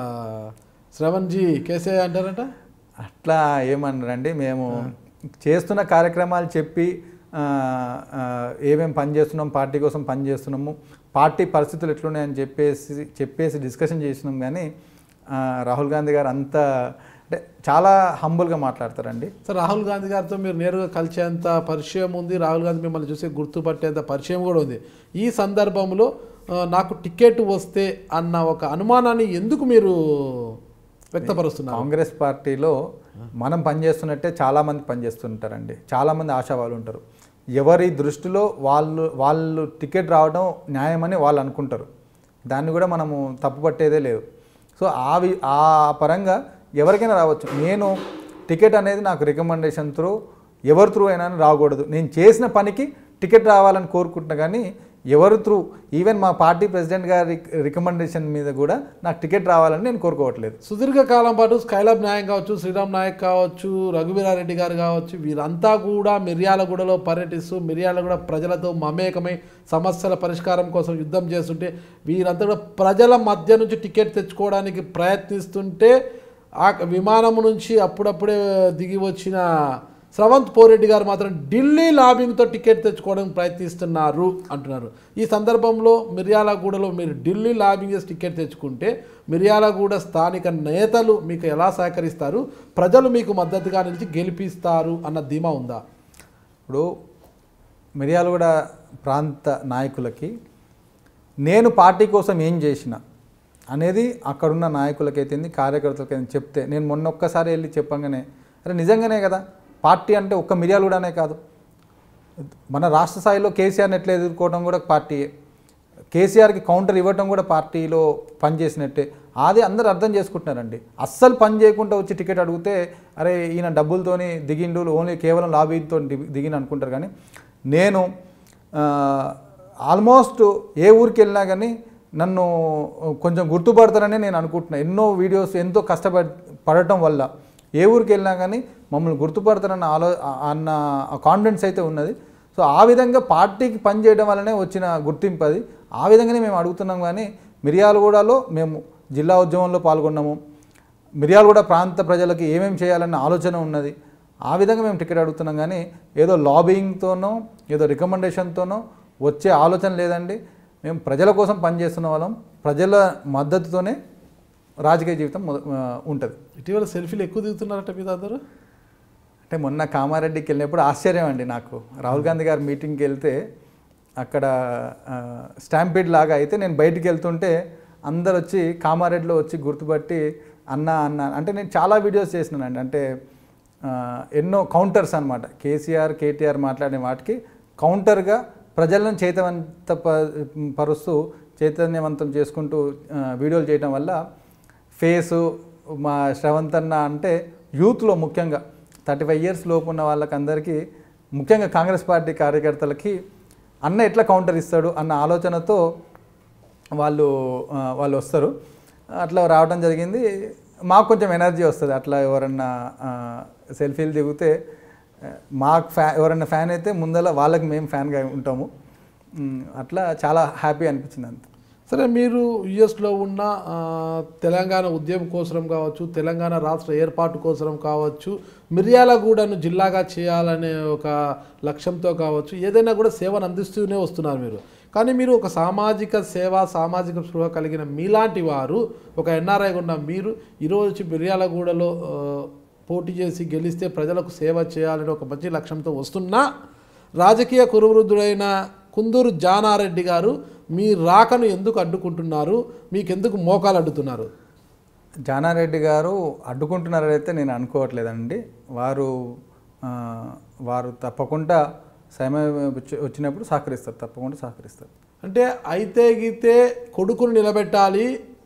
శ్రవణ్ జీ కేసే అంటారంట అట్లా ఏమన్నారండి మేము చేస్తున్న కార్యక్రమాలు చెప్పి ఆ, ఆ, ఏమేం పని చేస్తున్నాం పార్టీ కోసం పని చేస్తున్నాము పార్టీ పరిస్థితులు ఎట్లున్నాయని చెప్పేసి చెప్పేసి డిస్కషన్ చేసినాం కానీ ఆ, రాహుల్ గాంధీ గారు అంత అంటే చాలా హంబుల్గా మాట్లాడతారండి సార్ రాహుల్ గాంధీ గారితో మీరు నేరుగా కలిసేంత పరిచయం ఉంది రాహుల్ గాంధీ మిమ్మల్ని చూసి గుర్తుపట్టేంత పరిచయం కూడా ఉంది ఈ సందర్భంలో ఆ, నాకు టికెట్ వస్తే అన్న ఒక అనుమానాన్ని ఎందుకు మీరు వ్యక్తపరుస్తున్నారు కాంగ్రెస్ పార్టీలో మనం పనిచేస్తున్నట్టే చాలామంది పనిచేస్తుంటారండి చాలామంది ఆశావాళ్ళు ఉంటారు ఎవరి దృష్టిలో వాళ్ళు వాళ్ళు టికెట్ రావడం న్యాయమని వాళ్ళు అనుకుంటారు దాన్ని కూడా మనము తప్పుపట్టేదే లేదు సో ఆ వి ఆ పరంగా ఎవరికైనా రావచ్చు నేను టికెట్ అనేది నాకు రికమెండేషన్ త్రూ ఎవరి త్రూ అయినా రాకూడదు నేను చేసిన పనికి టికెట్ రావాలని కోరుకుంటున్నా కానీ ఎవరు త్రూ ఈవెన్ మా పార్టీ ప్రెసిడెంట్ గారి రికమెండేషన్ మీద కూడా నాకు టికెట్ రావాలని నేను కోరుకోవట్లేదు సుదీర్ఘకాలం పాటు స్కైలాబ్ నాయక్ కావచ్చు శ్రీరామ్ నాయక్ కావచ్చు రఘువీరారెడ్డి గారు కావచ్చు వీరంతా కూడా మిర్యాలగూడలో పర్యటిస్తూ మిర్యాలగూడ ప్రజలతో మమేకమై సమస్యల పరిష్కారం కోసం యుద్ధం చేస్తుంటే వీరంతా కూడా ప్రజల మధ్య నుంచి టికెట్ తెచ్చుకోవడానికి ప్రయత్నిస్తుంటే ఆ విమానం నుంచి అప్పుడప్పుడే దిగి వచ్చిన స్రవంత్ పోరెడ్డి గారు మాత్రం ఢిల్లీ లాబింగ్తో టికెట్ తెచ్చుకోవడానికి ప్రయత్నిస్తున్నారు అంటున్నారు ఈ సందర్భంలో మిర్యాలగూడలో మీరు ఢిల్లీ లాబింగ్ చేసి టికెట్ తెచ్చుకుంటే మిర్యాలగూడ స్థానిక నేతలు మీకు ఎలా సహకరిస్తారు ప్రజలు మీకు మద్దతుగా నిలిచి గెలిపిస్తారు అన్న ధీమా ఉందా ఇప్పుడు మిర్యాలగూడ ప్రాంత నాయకులకి నేను పార్టీ కోసం ఏం చేసిన అనేది అక్కడున్న నాయకులకైతే కార్యకర్తలకైతే చెప్తే నేను మొన్న ఒక్కసారి వెళ్ళి చెప్పంగానే అరే నిజంగానే కదా పార్టీ అంటే ఒక్క మిర్యాలగూడనే కాదు మన రాష్ట్ర స్థాయిలో కేసీఆర్ని ఎట్లా ఎదుర్కోవడం కూడా పార్టీయే కేసీఆర్కి కౌంటర్ ఇవ్వటం కూడా పార్టీలో పనిచేసినట్టే అది అందరూ అర్థం చేసుకుంటున్నారండి అస్సలు పని చేయకుండా వచ్చి టికెట్ అడిగితే అరే ఈయన డబ్బులతోని దిగిండు ఓన్లీ కేవలం లాబీతో దిగిన అనుకుంటారు కానీ నేను ఆ, ఆల్మోస్ట్ ఏ ఊరికి వెళ్ళినా కానీ నన్ను కొంచెం గుర్తుపడతారని నేను అనుకుంటున్నాను ఎన్నో వీడియోస్ ఎంతో కష్టపడి పడటం వల్ల ఏ ఊరికి వెళ్ళినా కానీ మమ్మల్ని గుర్తుపడతారన్న ఆలో అన్న కాన్ఫిడెన్స్ అయితే ఉన్నది సో ఆ విధంగా పార్టీకి పనిచేయడం వల్లనే వచ్చిన గుర్తింపు అది ఆ విధంగానే మేము అడుగుతున్నాం కానీ మిర్యాలగూడలో మేము జిల్లా ఉద్యమంలో పాల్గొన్నాము మిర్యాలగూడ ప్రాంత ప్రజలకి ఏమేమి చేయాలన్న ఆలోచన ఉన్నది ఆ విధంగా మేము టికెట్ అడుగుతున్నాం కానీ ఏదో లాబింగ్తోనో ఏదో రికమెండేషన్తోనో వచ్చే ఆలోచన లేదండి మేము ప్రజల కోసం పనిచేస్తున్న వాళ్ళం ప్రజల మద్దతుతోనే రాజకీయ జీవితం ఉంటుంది ఇటీవల సెల్ఫీలు ఎక్కువ దిగుతున్నారట మీద అందరూ అంటే మొన్న కామారెడ్డికి వెళ్ళినప్పుడు ఆశ్చర్యం అండి నాకు రాహుల్ గాంధీ గారి మీటింగ్కి వెళ్తే అక్కడ స్టాంపీడ్ లాగా అయితే నేను బయటికి వెళ్తుంటే అందరు వచ్చి కామారెడ్డిలో వచ్చి గుర్తుపట్టి అన్న అన్న అంటే నేను చాలా వీడియోస్ చేసినానండి అంటే ఆ, ఎన్నో కౌంటర్స్ అనమాట కేసీఆర్ కేటీఆర్ మాట్లాడే వాటికి కౌంటర్గా ప్రజలను చైతన్యవంత ప- పరుస్తూ చైతన్యవంతం చేసుకుంటూ ఆ, వీడియోలు చేయడం వల్ల ఫేసు మా శ్రవంత్ అన్న అంటే యూత్లో ముఖ్యంగా థర్టీ ఫైవ్ ఇయర్స్ లోపు ఉన్న వాళ్ళకందరికీ ముఖ్యంగా కాంగ్రెస్ పార్టీ కార్యకర్తలకి అన్న ఎట్లా కౌంటర్ ఇస్తాడు అన్న ఆలోచనతో వాళ్ళు ఆ, వాళ్ళు వస్తారు అట్లా రావడం జరిగింది మాకు కొంచెం ఎనర్జీ వస్తుంది అట్లా ఎవరన్నా ఆ, సెల్ఫీలు దిగితే ఆ, మాకు ఫ్యా ఎవరన్నా ఫ్యాన్ అయితే ముందర వాళ్ళకి మేము ఫ్యాన్గా ఉంటాము ఉమ్, అట్లా చాలా హ్యాపీ అనిపించింది అంతే సరే మీరు యుఎస్లో ఉన్న ఆ, తెలంగాణ ఉద్యమం కోసం కావచ్చు తెలంగాణ రాష్ట్ర ఏర్పాటు కోసం కావచ్చు మిర్యాలగూడను జిల్లాగా చేయాలనే ఒక లక్ష్యంతో కావచ్చు ఏదైనా కూడా సేవను అందిస్తూనే వస్తున్నారు మీరు కానీ మీరు ఒక సామాజిక సేవ సామాజిక స్పృహ కలిగిన మీలాంటి వారు ఒక ఎన్ఆర్ఐ ఉన్న మీరు ఈరోజు వచ్చి మిర్యాలగూడలో ఆ, పోటీ చేసి గెలిస్తే ప్రజలకు సేవ చేయాలని ఒక మంచి లక్ష్యంతో వస్తున్నా రాజకీయ కురువృద్ధుడైన కుందూరు జానారెడ్డి గారు మీ రాకను ఎందుకు అడ్డుకుంటున్నారు మీకెందుకు మోకాలు అడ్డుతున్నారు జానారెడ్డి గారు అడ్డుకుంటున్నారని అయితే నేను అనుకోవట్లేదండి వారు ఆ, వారు తప్పకుండా సమయం వచ్చి- వచ్చినప్పుడు సహకరిస్తారు తప్పకుండా సహకరిస్తారు అంటే అయితే గీతే కొడుకును నిలబెట్టాలి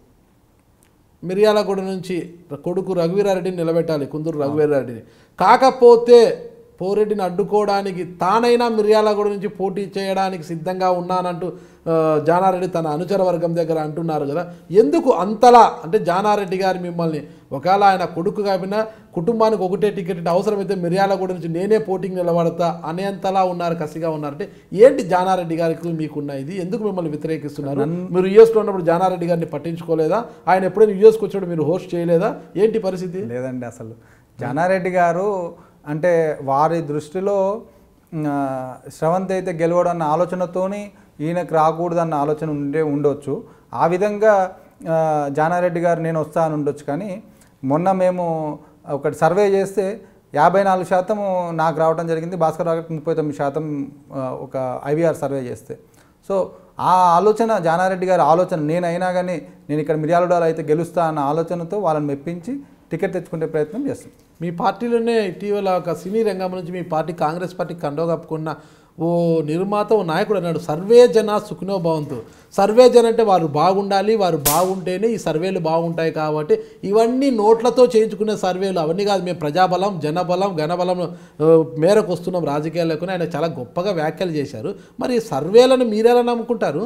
మిర్యాలగూడ నుంచి కొడుకు రఘువీరారెడ్డిని నిలబెట్టాలి కుందూరు రఘువీరారెడ్డిని కాకపోతే పోరెడ్డిని అడ్డుకోవడానికి తానైనా మిర్యాలగూడ నుంచి పోటీ చేయడానికి సిద్ధంగా ఉన్నానంటూ ఆ, జానారెడ్డి తన అనుచర వర్గం దగ్గర అంటున్నారు కదా ఎందుకు అంతలా అంటే జానారెడ్డి గారు మిమ్మల్ని ఒకవేళ ఆయన కొడుకు కాకపోయినా కుటుంబానికి ఒకటే టికెట్ అవసరమైతే మిర్యాలగూడ నుంచి నేనే పోటీకి నిలబడతా అనేంతలా ఉన్నారు కసిగా ఉన్నారంటే ఏంటి జానారెడ్డి గారికి మీకున్న ఇది ఎందుకు మిమ్మల్ని వ్యతిరేకిస్తున్నారు మీరు యుఎస్లో ఉన్నప్పుడు జానారెడ్డి గారిని పట్టించుకోలేదా ఆయన ఎప్పుడైనా యుఎస్కి వచ్చినప్పుడు మీరు హోస్ట్ చేయలేదా ఏంటి పరిస్థితి లేదండి అసలు జానారెడ్డి గారు అంటే వారి దృష్టిలో ఆ, శ్రవంత్ అయితే గెలవడం అన్న ఆలోచనతోని ఈయనకు రాకూడదన్న ఆలోచన ఉండే ఉండొచ్చు ఆ విధంగా ఆ, జానారెడ్డి గారు నేను వస్తాను ఉండొచ్చు కానీ మొన్న మేము ఒకటి సర్వే చేస్తే యాభై నాలుగు శాతం నాకు రావడం జరిగింది భాస్కర్ రావుకి ముప్పై తొమ్మిది శాతం ఆ, ఒక ఐవీఆర్ సర్వే చేస్తే సో ఆ ఆలోచన జానారెడ్డి గారి ఆలోచన నేనైనా కానీ నేను ఇక్కడ మిర్యాలడాలు అయితే గెలుస్తా అన్న ఆలోచనతో వాళ్ళని మెప్పించి టికెట్ తెచ్చుకునే ప్రయత్నం చేస్తాం మీ పార్టీలోనే ఇటీవల ఒక సినీ రంగం నుంచి మీ పార్టీ కాంగ్రెస్ పార్టీ కండో కప్పుకున్న ఓ నిర్మాత ఓ నాయకుడు అన్నాడు సర్వే జన సుఖినో భవంతు సర్వే జన అంటే వారు బాగుండాలి వారు బాగుంటేనే ఈ సర్వేలు బాగుంటాయి కాబట్టి ఇవన్నీ నోట్లతో చేయించుకునే సర్వేలు అవన్నీ కాదు మేము ప్రజాబలం జనబలం ఘనబలం ఆ, మేరకు వస్తున్నాం రాజకీయాలకు ఆయన చాలా గొప్పగా వ్యాఖ్యలు చేశారు మరి ఈ సర్వేలను మీరెలా నమ్ముకుంటారు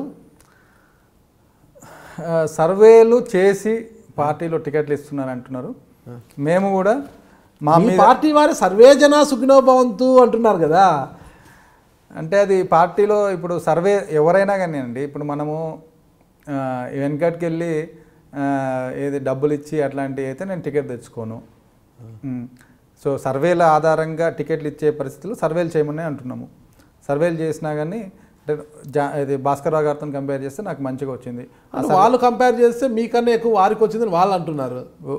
ఆ, సర్వేలు చేసి పార్టీలో టికెట్లు ఇస్తున్నారు అంటున్నారు మేము కూడా మా మీ మీద పార్టీ వారు సర్వే జన సుఖినో భవంతు అంటున్నారు కదా అంటే అది పార్టీలో ఇప్పుడు సర్వే ఎవరైనా కానీ అండి ఇప్పుడు మనము ఆ, వెనకటికి వెళ్ళి ఆ, ఏది డబ్బులు ఇచ్చి అట్లాంటివి అయితే నేను టికెట్ తెచ్చుకోను ఉమ్. సో సర్వేల ఆధారంగా టికెట్లు ఇచ్చే పరిస్థితులు సర్వేలు చేయమని అంటున్నాము సర్వేలు చేసినా కానీ అంటే జా ఇది భాస్కర్ రావు గారితో కంపేర్ చేస్తే నాకు మంచిగా వచ్చింది అంటే వాళ్ళు కంపేర్ చేస్తే మీకన్నా ఎక్కువ వారికి వచ్చిందని వాళ్ళు అంటున్నారు ఓ.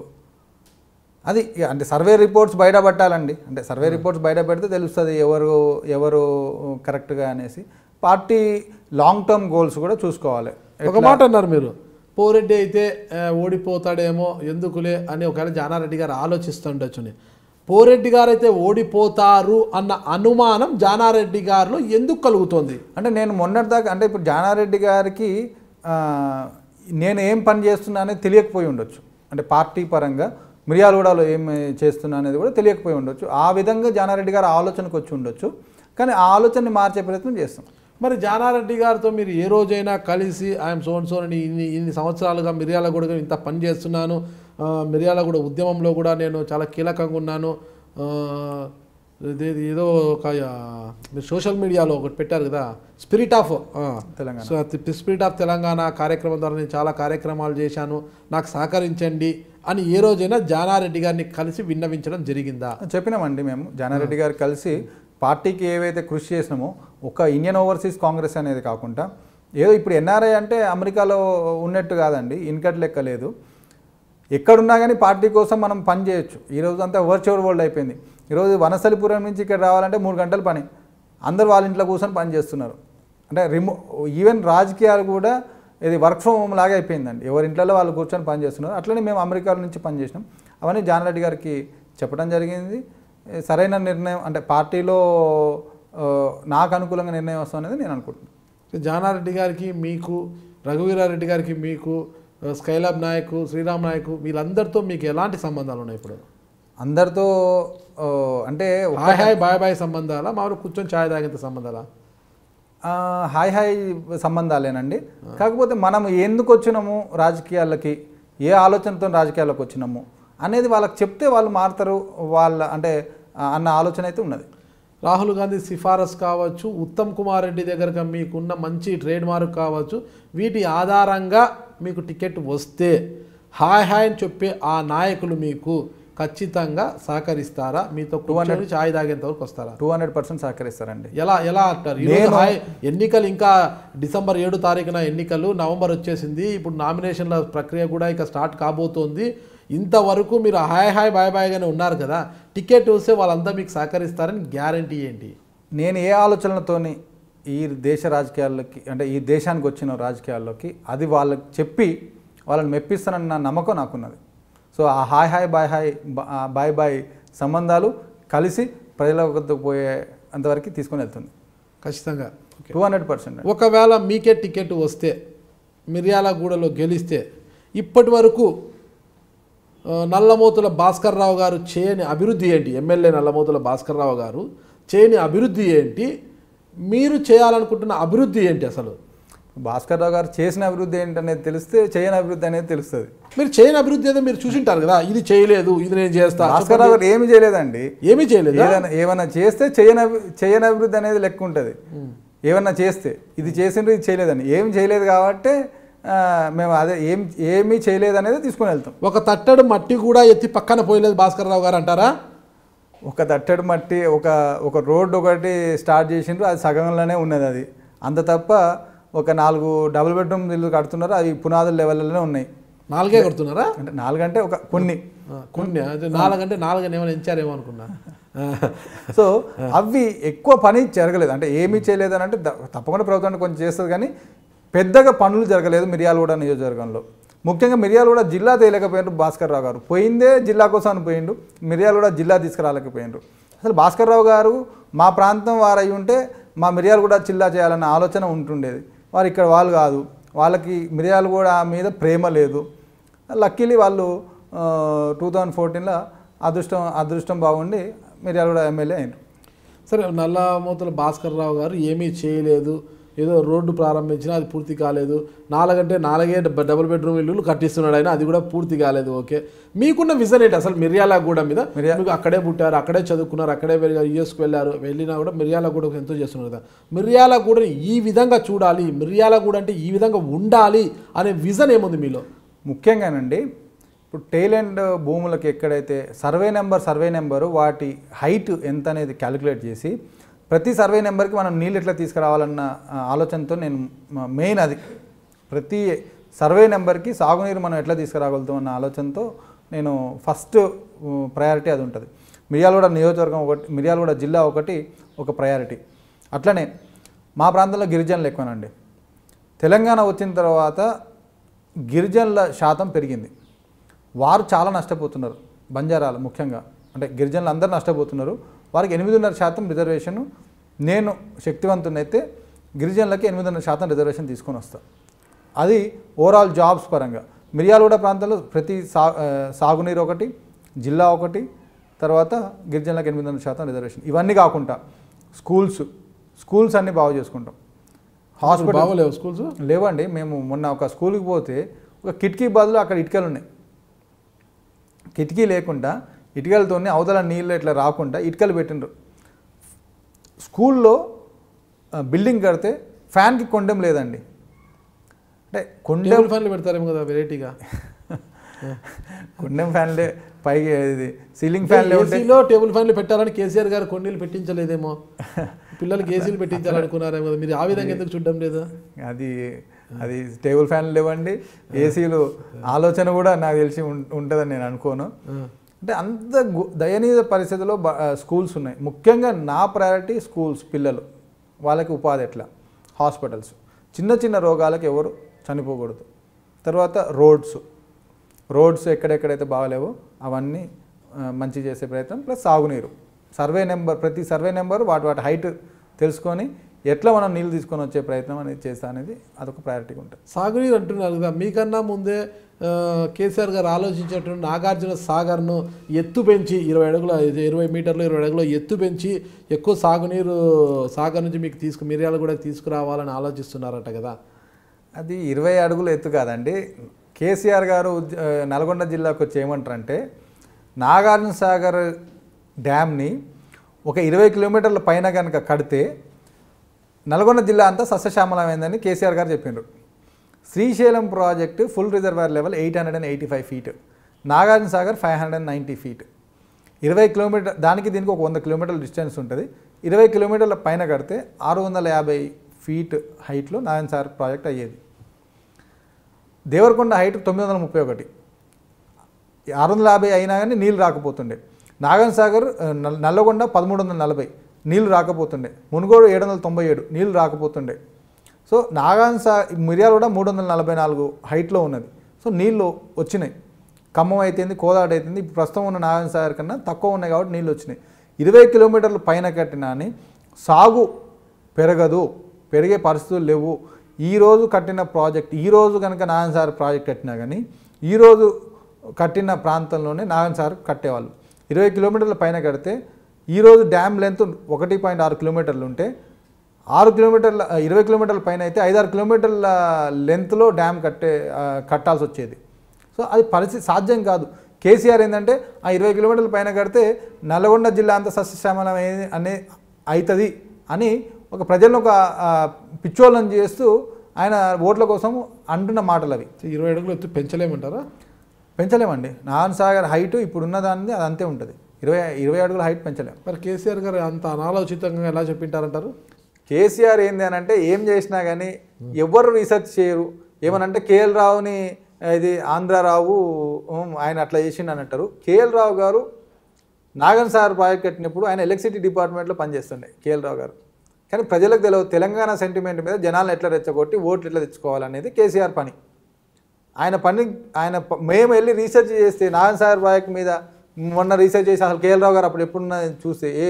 అది ఇక అంటే సర్వే రిపోర్ట్స్ బయట పట్టాలండి అంటే సర్వే రిపోర్ట్స్ బయట పెడితే తెలుస్తుంది ఎవరు ఎవరు కరెక్ట్గా అనేసి పార్టీ లాంగ్ టర్మ్ గోల్స్ కూడా చూసుకోవాలి ఒక మాట అన్నారు మీరు పోరెడ్డి అయితే ఆ, ఓడిపోతాడేమో ఎందుకులే అని ఒకవేళ జానారెడ్డి గారు ఆలోచిస్తుండొచ్చుని పోరెడ్డి గారు అయితే ఓడిపోతారు అన్న అనుమానం జానారెడ్డి గారిలో ఎందుకు కలుగుతోంది అంటే నేను మొన్నటిదాకా అంటే ఇప్పుడు జానారెడ్డి గారికి ఆ, నేను ఏం పని చేస్తున్నా అనేది తెలియకపోయి ఉండొచ్చు అంటే పార్టీ పరంగా మిర్యాలగూడలో ఏం చేస్తున్నా అనేది కూడా తెలియకపోయి ఉండొచ్చు ఆ విధంగా జానారెడ్డి గారు ఆలోచనకు వచ్చి ఉండొచ్చు కానీ ఆ ఆలోచనని మార్చే ప్రయత్నం చేస్తాం మరి జానారెడ్డి గారితో మీరు ఏ రోజైనా కలిసి ఆయన సోన్ సోన్ అని ఇన్ని ఇన్ని సంవత్సరాలుగా మిర్యాలగూడ ఇంత పని చేస్తున్నాను ఆ, మిర్యాలగూడ ఉద్యమంలో కూడా నేను చాలా కీలకంగా ఉన్నాను ఆ, ఇదేది ఏదో ఒక ఆ, మీరు సోషల్ మీడియాలో ఒకటి పెట్టారు కదా spirit of Telangana. So spirit of Telangana కార్యక్రమం ద్వారా నేను చాలా కార్యక్రమాలు చేశాను నాకు సహకరించండి అని ఏ రోజైనా జానారెడ్డి గారిని కలిసి విన్నవించడం జరిగిందా చెప్పినామండి మేము జానారెడ్డి గారు కలిసి పార్టీకి ఏవైతే కృషి చేసినామో ఒక ఇండియన్ ఓవర్సీస్ కాంగ్రెస్ అనేది కాకుండా ఏదో ఇప్పుడు ఎన్ఆర్ఐ అంటే అమెరికాలో ఉన్నట్టు కాదండి ఇన్కట్ లెక్క లేదు ఎక్కడున్నా కానీ పార్టీ కోసం మనం పని చేయొచ్చు ఈరోజు అంతా వర్చువల్ వరల్డ్ అయిపోయింది ఈరోజు వనస్థలిపురం నుంచి ఇక్కడ రావాలంటే మూడు గంటల పని అందరు వాళ్ళ ఇంట్లో కూర్చొని పని చేస్తున్నారు అంటే రిమో ఈవెన్ రాజకీయాలు కూడా ఇది వర్క్ ఫ్రమ్ హోమ్ లాగా అయిపోయిందండి ఎవరి ఇంట్లో వాళ్ళు కూర్చొని పని చేస్తున్నారు అట్లనే మేము అమెరికాల నుంచి పని చేసినాం అవన్నీ జానారెడ్డి గారికి చెప్పడం జరిగింది ఏ, సరైన నిర్ణయం అంటే పార్టీలో ఆ, నాకు అనుకూలంగా నిర్ణయం వస్తుంది అనేది నేను అనుకుంటున్నాను జానారెడ్డి గారికి మీకు రఘువీరారెడ్డి గారికి మీకు ఆ, స్కైలాబ్ నాయక్ శ్రీరామ్ నాయక్ వీళ్ళందరితో మీకు ఎలాంటి సంబంధాలు ఉన్నాయి ఇప్పుడు అందరితో ఆ, అంటే ఒక- హాయ్ హాయ్ బాయ్ బాయ్ సంబంధాలా మామూలు కూర్చొని ఛాయ్ తాగేంత సంబంధాలా ఆ, హాయ్ హాయ్ సంబంధాలేనండి కాకపోతే మనం ఎందుకు వచ్చినాము రాజకీయాలకి ఏ ఆలోచనతో రాజకీయాలకు వచ్చినాము అనేది వాళ్ళకి చెప్తే వాళ్ళు మారుతారు వాళ్ళ అంటే ఆ, అన్న ఆలోచన అయితే ఉన్నది రాహుల్ గాంధీ సిఫారసు కావచ్చు ఉత్తమ్ కుమార్ రెడ్డి దగ్గర మీకున్న మంచి ట్రేడ్ మార్క్ కావచ్చు వీటి ఆధారంగా మీకు టికెట్ వస్తే హాయ్ హాయ్ అని చెప్పే ఆ నాయకులు మీకు ఖచ్చితంగా సహకరిస్తారా మీతో కూర్చొని ఛాయ్ తాగేంత వరకు వస్తారా టూ హండ్రెడ్ పర్సెంట్ సహకరిస్తారండి ఎలా ఎలా అంటారు ఈరోజు హాయ్ ఎన్నికలు ఇంకా డిసెంబర్ ఏడు తారీఖున ఎన్నికలు నవంబర్ వచ్చేసింది ఇప్పుడు నామినేషన్ల ప్రక్రియ కూడా ఇక స్టార్ట్ కాబోతోంది ఇంతవరకు మీరు హాయ్ హాయ్ బాయ్ బాయ్గానే ఉన్నారు కదా టికెట్ వస్తే వాళ్ళంతా మీకు సహకరిస్తారని గ్యారంటీ ఏంటి నేను ఏ ఆలోచనలతోని ఈ దేశ రాజకీయాల్లోకి అంటే ఈ దేశానికి వచ్చిన రాజకీయాల్లోకి అది వాళ్ళకి చెప్పి వాళ్ళని మెప్పిస్తానన్న నమ్మకం నాకున్నది సో ఆ హాయ్ హాయ్ బాయ్ హాయ్ బా- ఆ బాయ్ బాయ్ సంబంధాలు కలిసి ప్రజల వద్దకు పోయే అంతవరకు తీసుకొని వెళ్తుంది ఖచ్చితంగా ఓకే టూ హండ్రెడ్ పర్సెంట్ ఒకవేళ మీకే టికెట్ వస్తే మిర్యాలగూడలో గెలిస్తే ఇప్పటి వరకు ఆ, నల్లమోతుల భాస్కర్ రావు గారు చేయని అభివృద్ధి ఏంటి ఎమ్మెల్యే నల్లమోతుల భాస్కర్ రావు గారు చేయని అభివృద్ధి ఏంటి మీరు చేయాలనుకుంటున్న అభివృద్ధి ఏంటి అసలు భాస్కర్ రావు గారు చేసిన అభివృద్ధి ఏంటనేది తెలిస్తే చేయని అభివృద్ధి అనేది తెలుస్తుంది మీరు చేయని అభివృద్ధి ఏదో మీరు చూసింటారు కదా ఇది చేయలేదు ఇది నేను చేస్తా భాస్కర్ రావు గారు ఏమి చేయలేదండి ఏమీ చేయలేదు ఏదైనా ఏమైనా చేస్తే చేయని అభి- చేయని అభివృద్ధి అనేది లెక్క ఉంటుంది ఏమన్నా చేస్తే ఇది చేసిండ్రు ఇది చేయలేదని ఏం చేయలేదు కాబట్టి ఆ, మేము అదే ఏం ఏమీ చేయలేదు అనేది తీసుకొని వెళ్తాం ఒక తట్టడు మట్టి కూడా ఎత్తి పక్కన పోయలేదు భాస్కర్ రావు గారు అంటారా ఒక తట్టడి మట్టి ఒక ఒక రోడ్డు ఒకటి స్టార్ట్ చేసిండ్రు అది సగంలోనే ఉన్నది అది అంత తప్ప ఒక నాలుగు డబుల్ బెడ్రూమ్ ఇల్లు కడుతున్నారు అవి పునాదుల లెవెల్లోనే ఉన్నాయి నాలుగే కొడుతున్నారా అంటే నాలుగంటే ఒక కొన్ని ఆ, కొన్ని అంటే నాలుగంటే నాలుగని ఏమైనా ఎంచారేమో అనుకున్నా ఆ, సో అవి ఎక్కువ పని జరగలేదు అంటే ఏమీ చేయలేదు అని అంటే ద- తప్పకుండా ప్రభుత్వం కొంచెం చేస్తుంది కానీ పెద్దగా పనులు జరగలేదు మిర్యాలగూడ నియోజకవర్గంలో ముఖ్యంగా మిర్యాలగూడ జిల్లా తేలేకపోయినారు భాస్కర్ రావు గారు పోయిందే జిల్లా కోసం అని పోయిండు మిర్యాలగూడ జిల్లా తీసుకురాలేకపోయినారు అసలు భాస్కర్ రావు గారు మా ప్రాంతం వారు అయి ఉంటే మా మిరియాలు కూడా చిల్లా చేయాలన్న ఆలోచన ఉంటుండేది వారు ఇక్కడ వాళ్ళు కాదు వాళ్ళకి మిరియాలు కూడా మీద ప్రేమ లేదు లక్కీలీ వాళ్ళు టూ థౌజండ్ ఫోర్టీన్లో అదృష్టం అదృష్టం బాగుండి మిరియాలు కూడా ఎమ్మెల్యే అయినారు సరే నల్లమూతల భాస్కర్ రావు గారు ఏమీ చేయలేదు ఏదో రోడ్డు ప్రారంభించినా అది పూర్తి కాలేదు నాలుగంటే నాలుగే డబ- డబుల్ బెడ్రూమ్ ఇల్లు కట్టిస్తున్నాడు ఆయన అది కూడా పూర్తి కాలేదు ఓకే మీకున్న విజన్ ఏంటి అసలు మిర్యాలగూడ మీద మిర్యా- మీకు అక్కడే పుట్టారు అక్కడే చదువుకున్నారు అక్కడే పెరిగారు యూఎస్కి వెళ్ళారు వెళ్ళినా కూడా మిర్యాలగూడ ఎంతో చేస్తున్నారు కదా మిర్యాలగూడని ఈ విధంగా చూడాలి మిర్యాలగూడ అంటే ఈ విధంగా ఉండాలి అనే విజన్ ఏముంది మీలో ముఖ్యంగానండి ఇప్పుడు టైలెండ్ భూములకు ఎక్కడైతే సర్వే నెంబర్ సర్వే నెంబరు వాటి హైట్ ఎంత అనేది క్యాలిక్యులేట్ చేసి ప్రతి సర్వే నెంబర్కి మనం నీళ్ళు ఎట్లా తీసుకురావాలన్న ఆ, ఆలోచనతో నేను మెయిన్ అది ప్రతి సర్వే నెంబర్కి సాగునీరు మనం ఎట్లా తీసుకురాగలుగుతాం అన్న ఆలోచనతో నేను ఫస్ట్ ప్రయారిటీ అది ఉంటుంది మిర్యాలగూడ నియోజకవర్గం ఒకటి మిర్యాలగూడ జిల్లా ఒకటి ఒక ప్రయారిటీ అట్లనే మా ప్రాంతంలో గిరిజనులు ఎక్కువనండి తెలంగాణ వచ్చిన తర్వాత గిరిజనుల శాతం పెరిగింది వారు చాలా నష్టపోతున్నారు బంజారాలు ముఖ్యంగా అంటే గిరిజనులు అందరూ నష్టపోతున్నారు వారికి ఎనిమిదిన్నర శాతం రిజర్వేషన్ నేను శక్తివంతునైతే గిరిజనులకి ఎనిమిదిన్నర శాతం రిజర్వేషన్ తీసుకొని వస్తా అది ఓవరాల్ జాబ్స్ పరంగా మిర్యాలగూడ ప్రాంతంలో ప్రతి సా ఆ, సాగునీరు ఒకటి జిల్లా ఒకటి తర్వాత గిరిజనులకు ఎనిమిదిన్నర శాతం రిజర్వేషన్ ఇవన్నీ కాకుండా స్కూల్స్ స్కూల్స్ అన్నీ బాగు చేసుకుంటాం హాస్పిటల్ బాగోలేవు స్కూల్స్ లేవండి మేము మొన్న ఒక స్కూల్కి పోతే ఒక కిటికీ బదులు అక్కడ ఇటుకలు ఉన్నాయి కిటికీ లేకుండా ఇటుకలతోనే అవతల నీళ్ళు ఇట్లా రాకుండా ఇటుకలు పెట్టిండ్రు స్కూల్లో ఆ, బిల్డింగ్ కడితే ఫ్యాన్కి కొండెం లేదండి అంటే కొండెం టేబుల్ ఫ్యాన్లు పెడతారేమో కదా వెరైటీగా కొండెం ఫ్యాన్లే పైకి ఇది సీలింగ్ ఫ్యాన్లే ఉంటాయి ఏసీలో టేబుల్ ఫ్యాన్లు పెట్టాలని కేసీఆర్ గారు కొన్నిళ్ళు పెట్టించలేదేమో పిల్లలకి ఏసీలు పెట్టించాలనుకున్నారేమో కదా మీరు ఆ విధంగా ఎందుకు చూడడం లేదు అది అది టేబుల్ ఫ్యాన్లు లేవండి ఏసీలు ఆలోచన కూడా నాకు తెలిసి ఉం- ఉంటుందని నేను అనుకోను అంటే అంత గు- దయనీయ పరిస్థితిలో బ- ఆ, స్కూల్స్ ఉన్నాయి ముఖ్యంగా నా ప్రయారిటీ స్కూల్స్ పిల్లలు వాళ్ళకి ఉపాధి ఎట్లా హాస్పిటల్స్ చిన్న చిన్న రోగాలకు ఎవరు చనిపోకూడదు తర్వాత రోడ్స్ రోడ్స్ ఎక్కడెక్కడైతే బాగలేవో అవన్నీ ఆ, మంచి చేసే ప్రయత్నం ప్లస్ సాగునీరు సర్వే నెంబర్ ప్రతి సర్వే నెంబర్ వాటి వాటి హైట్ తెలుసుకొని ఎట్లా మనం నీళ్ళు తీసుకొని వచ్చే ప్రయత్నం అనేది చేస్తా అనేది అదొక ప్రయారిటీగా ఉంటుంది సాగునీరు అంటున్నారు కదా మీకన్నా ముందే ఆ, కేసీఆర్ గారు ఆలోచించేటువంటి నాగార్జున సాగర్ను ఎత్తు పెంచి ఇరవై అడుగుల ఇరవై మీటర్లు ఇరవై అడుగుల ఎత్తు పెంచి ఎక్కువ సాగునీరు సాగర్ నుంచి మీకు తీసుకు మిర్యాలు కూడా తీసుకురావాలని ఆలోచిస్తున్నారట కదా అది ఇరవై అడుగులు ఎత్తు కాదండి కేసీఆర్ గారు ఉద్య- ఆ, నల్గొండ జిల్లాకు వచ్చి ఏమంటారంటే నాగార్జున సాగర్ డ్యామ్ని ఒక ఇరవై కిలోమీటర్ల పైన కనుక కడితే నల్గొండ జిల్లా అంతా సస్యశ్యామలమైందని కేసీఆర్ గారు చెప్పిండ్రు Srisailam project full reservoir level eight hundred and eighty five feet Nagarjuna Sagar five hundred and ninety feet ఇరవై కిలోమీటర్ దానికి దీనికి ఒక వంద కిలోమీటర్ల డిస్టెన్స్ ఉంటుంది ఇరవై కిలోమీటర్ల పైన కడితే ఆరు వందల యాభై ఫీట్ హైట్లో నారాయణ సాగర్ ప్రాజెక్ట్ అయ్యేది దేవరకొండ హైట్ తొమ్మిది వందల ముప్పై ఒకటి ఆరు వందల యాభై అయినా కానీ నీళ్ళు రాకపోతుండే నాగన్ సాగర్ ఆ, నల్- నల్లగొండ పదమూడు వందల నలభై నీళ్ళు రాకపోతుండే మునుగోడు ఏడు వందల తొంభై ఏడు నీళ్ళు రాకపోతుండే సో నాగాన్ సా మిర్యాల కూడా మూడు వందల నలభై నాలుగు హైట్లో ఉన్నది సో నీళ్ళు వచ్చినాయి ఖమ్మం అయితేంది కోదాడ అయితేంది ఇప్పుడు ప్రస్తుతం ఉన్న నాగాన్ సాగర్ కన్నా తక్కువ ఉన్నాయి కాబట్టి నీళ్ళు వచ్చినాయి ఇరవై కిలోమీటర్లు పైన కట్టినా అని సాగు పెరగదు పెరిగే పరిస్థితులు లేవు ఈరోజు కట్టిన ప్రాజెక్ట్ ఈరోజు కనుక నారాయణ సార్ ప్రాజెక్ట్ కట్టినా కానీ ఈరోజు కట్టిన ప్రాంతంలోనే నారాయణ సార్ కట్టేవాళ్ళు ఇరవై కిలోమీటర్ల పైన కడితే ఈరోజు డ్యామ్ లెంత్ ఒకటి పాయింట్ ఆరు కిలోమీటర్లు ఉంటే ఆరు కిలోమీటర్ల ఆ, ఇరవై కిలోమీటర్ల పైన అయితే ఐదారు కిలోమీటర్ల లెంత్లో డ్యామ్ కట్టే ఆ, కట్టాల్సి వచ్చేది సో అది పరిస్థితి సాధ్యం కాదు కేసీఆర్ ఏంటంటే ఆ ఇరవై కిలోమీటర్ల పైన కడితే నల్గొండ జిల్లా అంత సస్యశ్యామలం అయ్యేది- అనే అవుతుంది అని ఒక ప్రజలను ఒక ఆ, పిచ్చోళ్ళని చేస్తూ ఆయన ఓట్ల కోసం అంటున్న మాటలు అవి ఇరవై అడుగులు ఎత్తు పెంచలేమంటారా పెంచలేమండి నాన్ సాగర్ హైట్ ఇప్పుడున్న దాన్ని అది అంతే ఉంటుంది ఇరవై ఇరవై అడుగుల హైట్ పెంచలేము మరి కేసీఆర్ గారు అంత అనాలోచితంగా ఎలా చెప్పింటారంటారు కేసీఆర్ ఏంది అని అంటే ఏం చేసినా కానీ ఎవ్వరు రీసెర్చ్ చేయరు ఏమనంటే కేఎల్ రావుని ఇది ఆంధ్రారావు ఉమ్, ఆయన అట్లా చేసిండు అని అంటారు కేఎల్ రావు గారు నాగన్ సార్ ప్రాజెక్ట్ కట్టినప్పుడు ఆయన ఎలక్ట్రిసిటీ డిపార్ట్మెంట్లో పనిచేస్తుండే కేఎల్ రావు గారు కానీ ప్రజలకు తెలియదు తెలంగాణ సెంటిమెంట్ మీద జనాలను ఎట్లా రెచ్చగొట్టి ఓట్లు ఎట్లా తెచ్చుకోవాలనేది కేసీఆర్ పని ఆయన పని ఆయన ప- మేము వెళ్ళి రీసెర్చ్ చేస్తే నారాయణ సాగర్ ప్రాజెక్ట్ మీద మొన్న రీసెర్చ్ చేసి అసలు కేఎల్ రావు గారు అప్పుడు ఎప్పుడున్న చూస్తే ఏ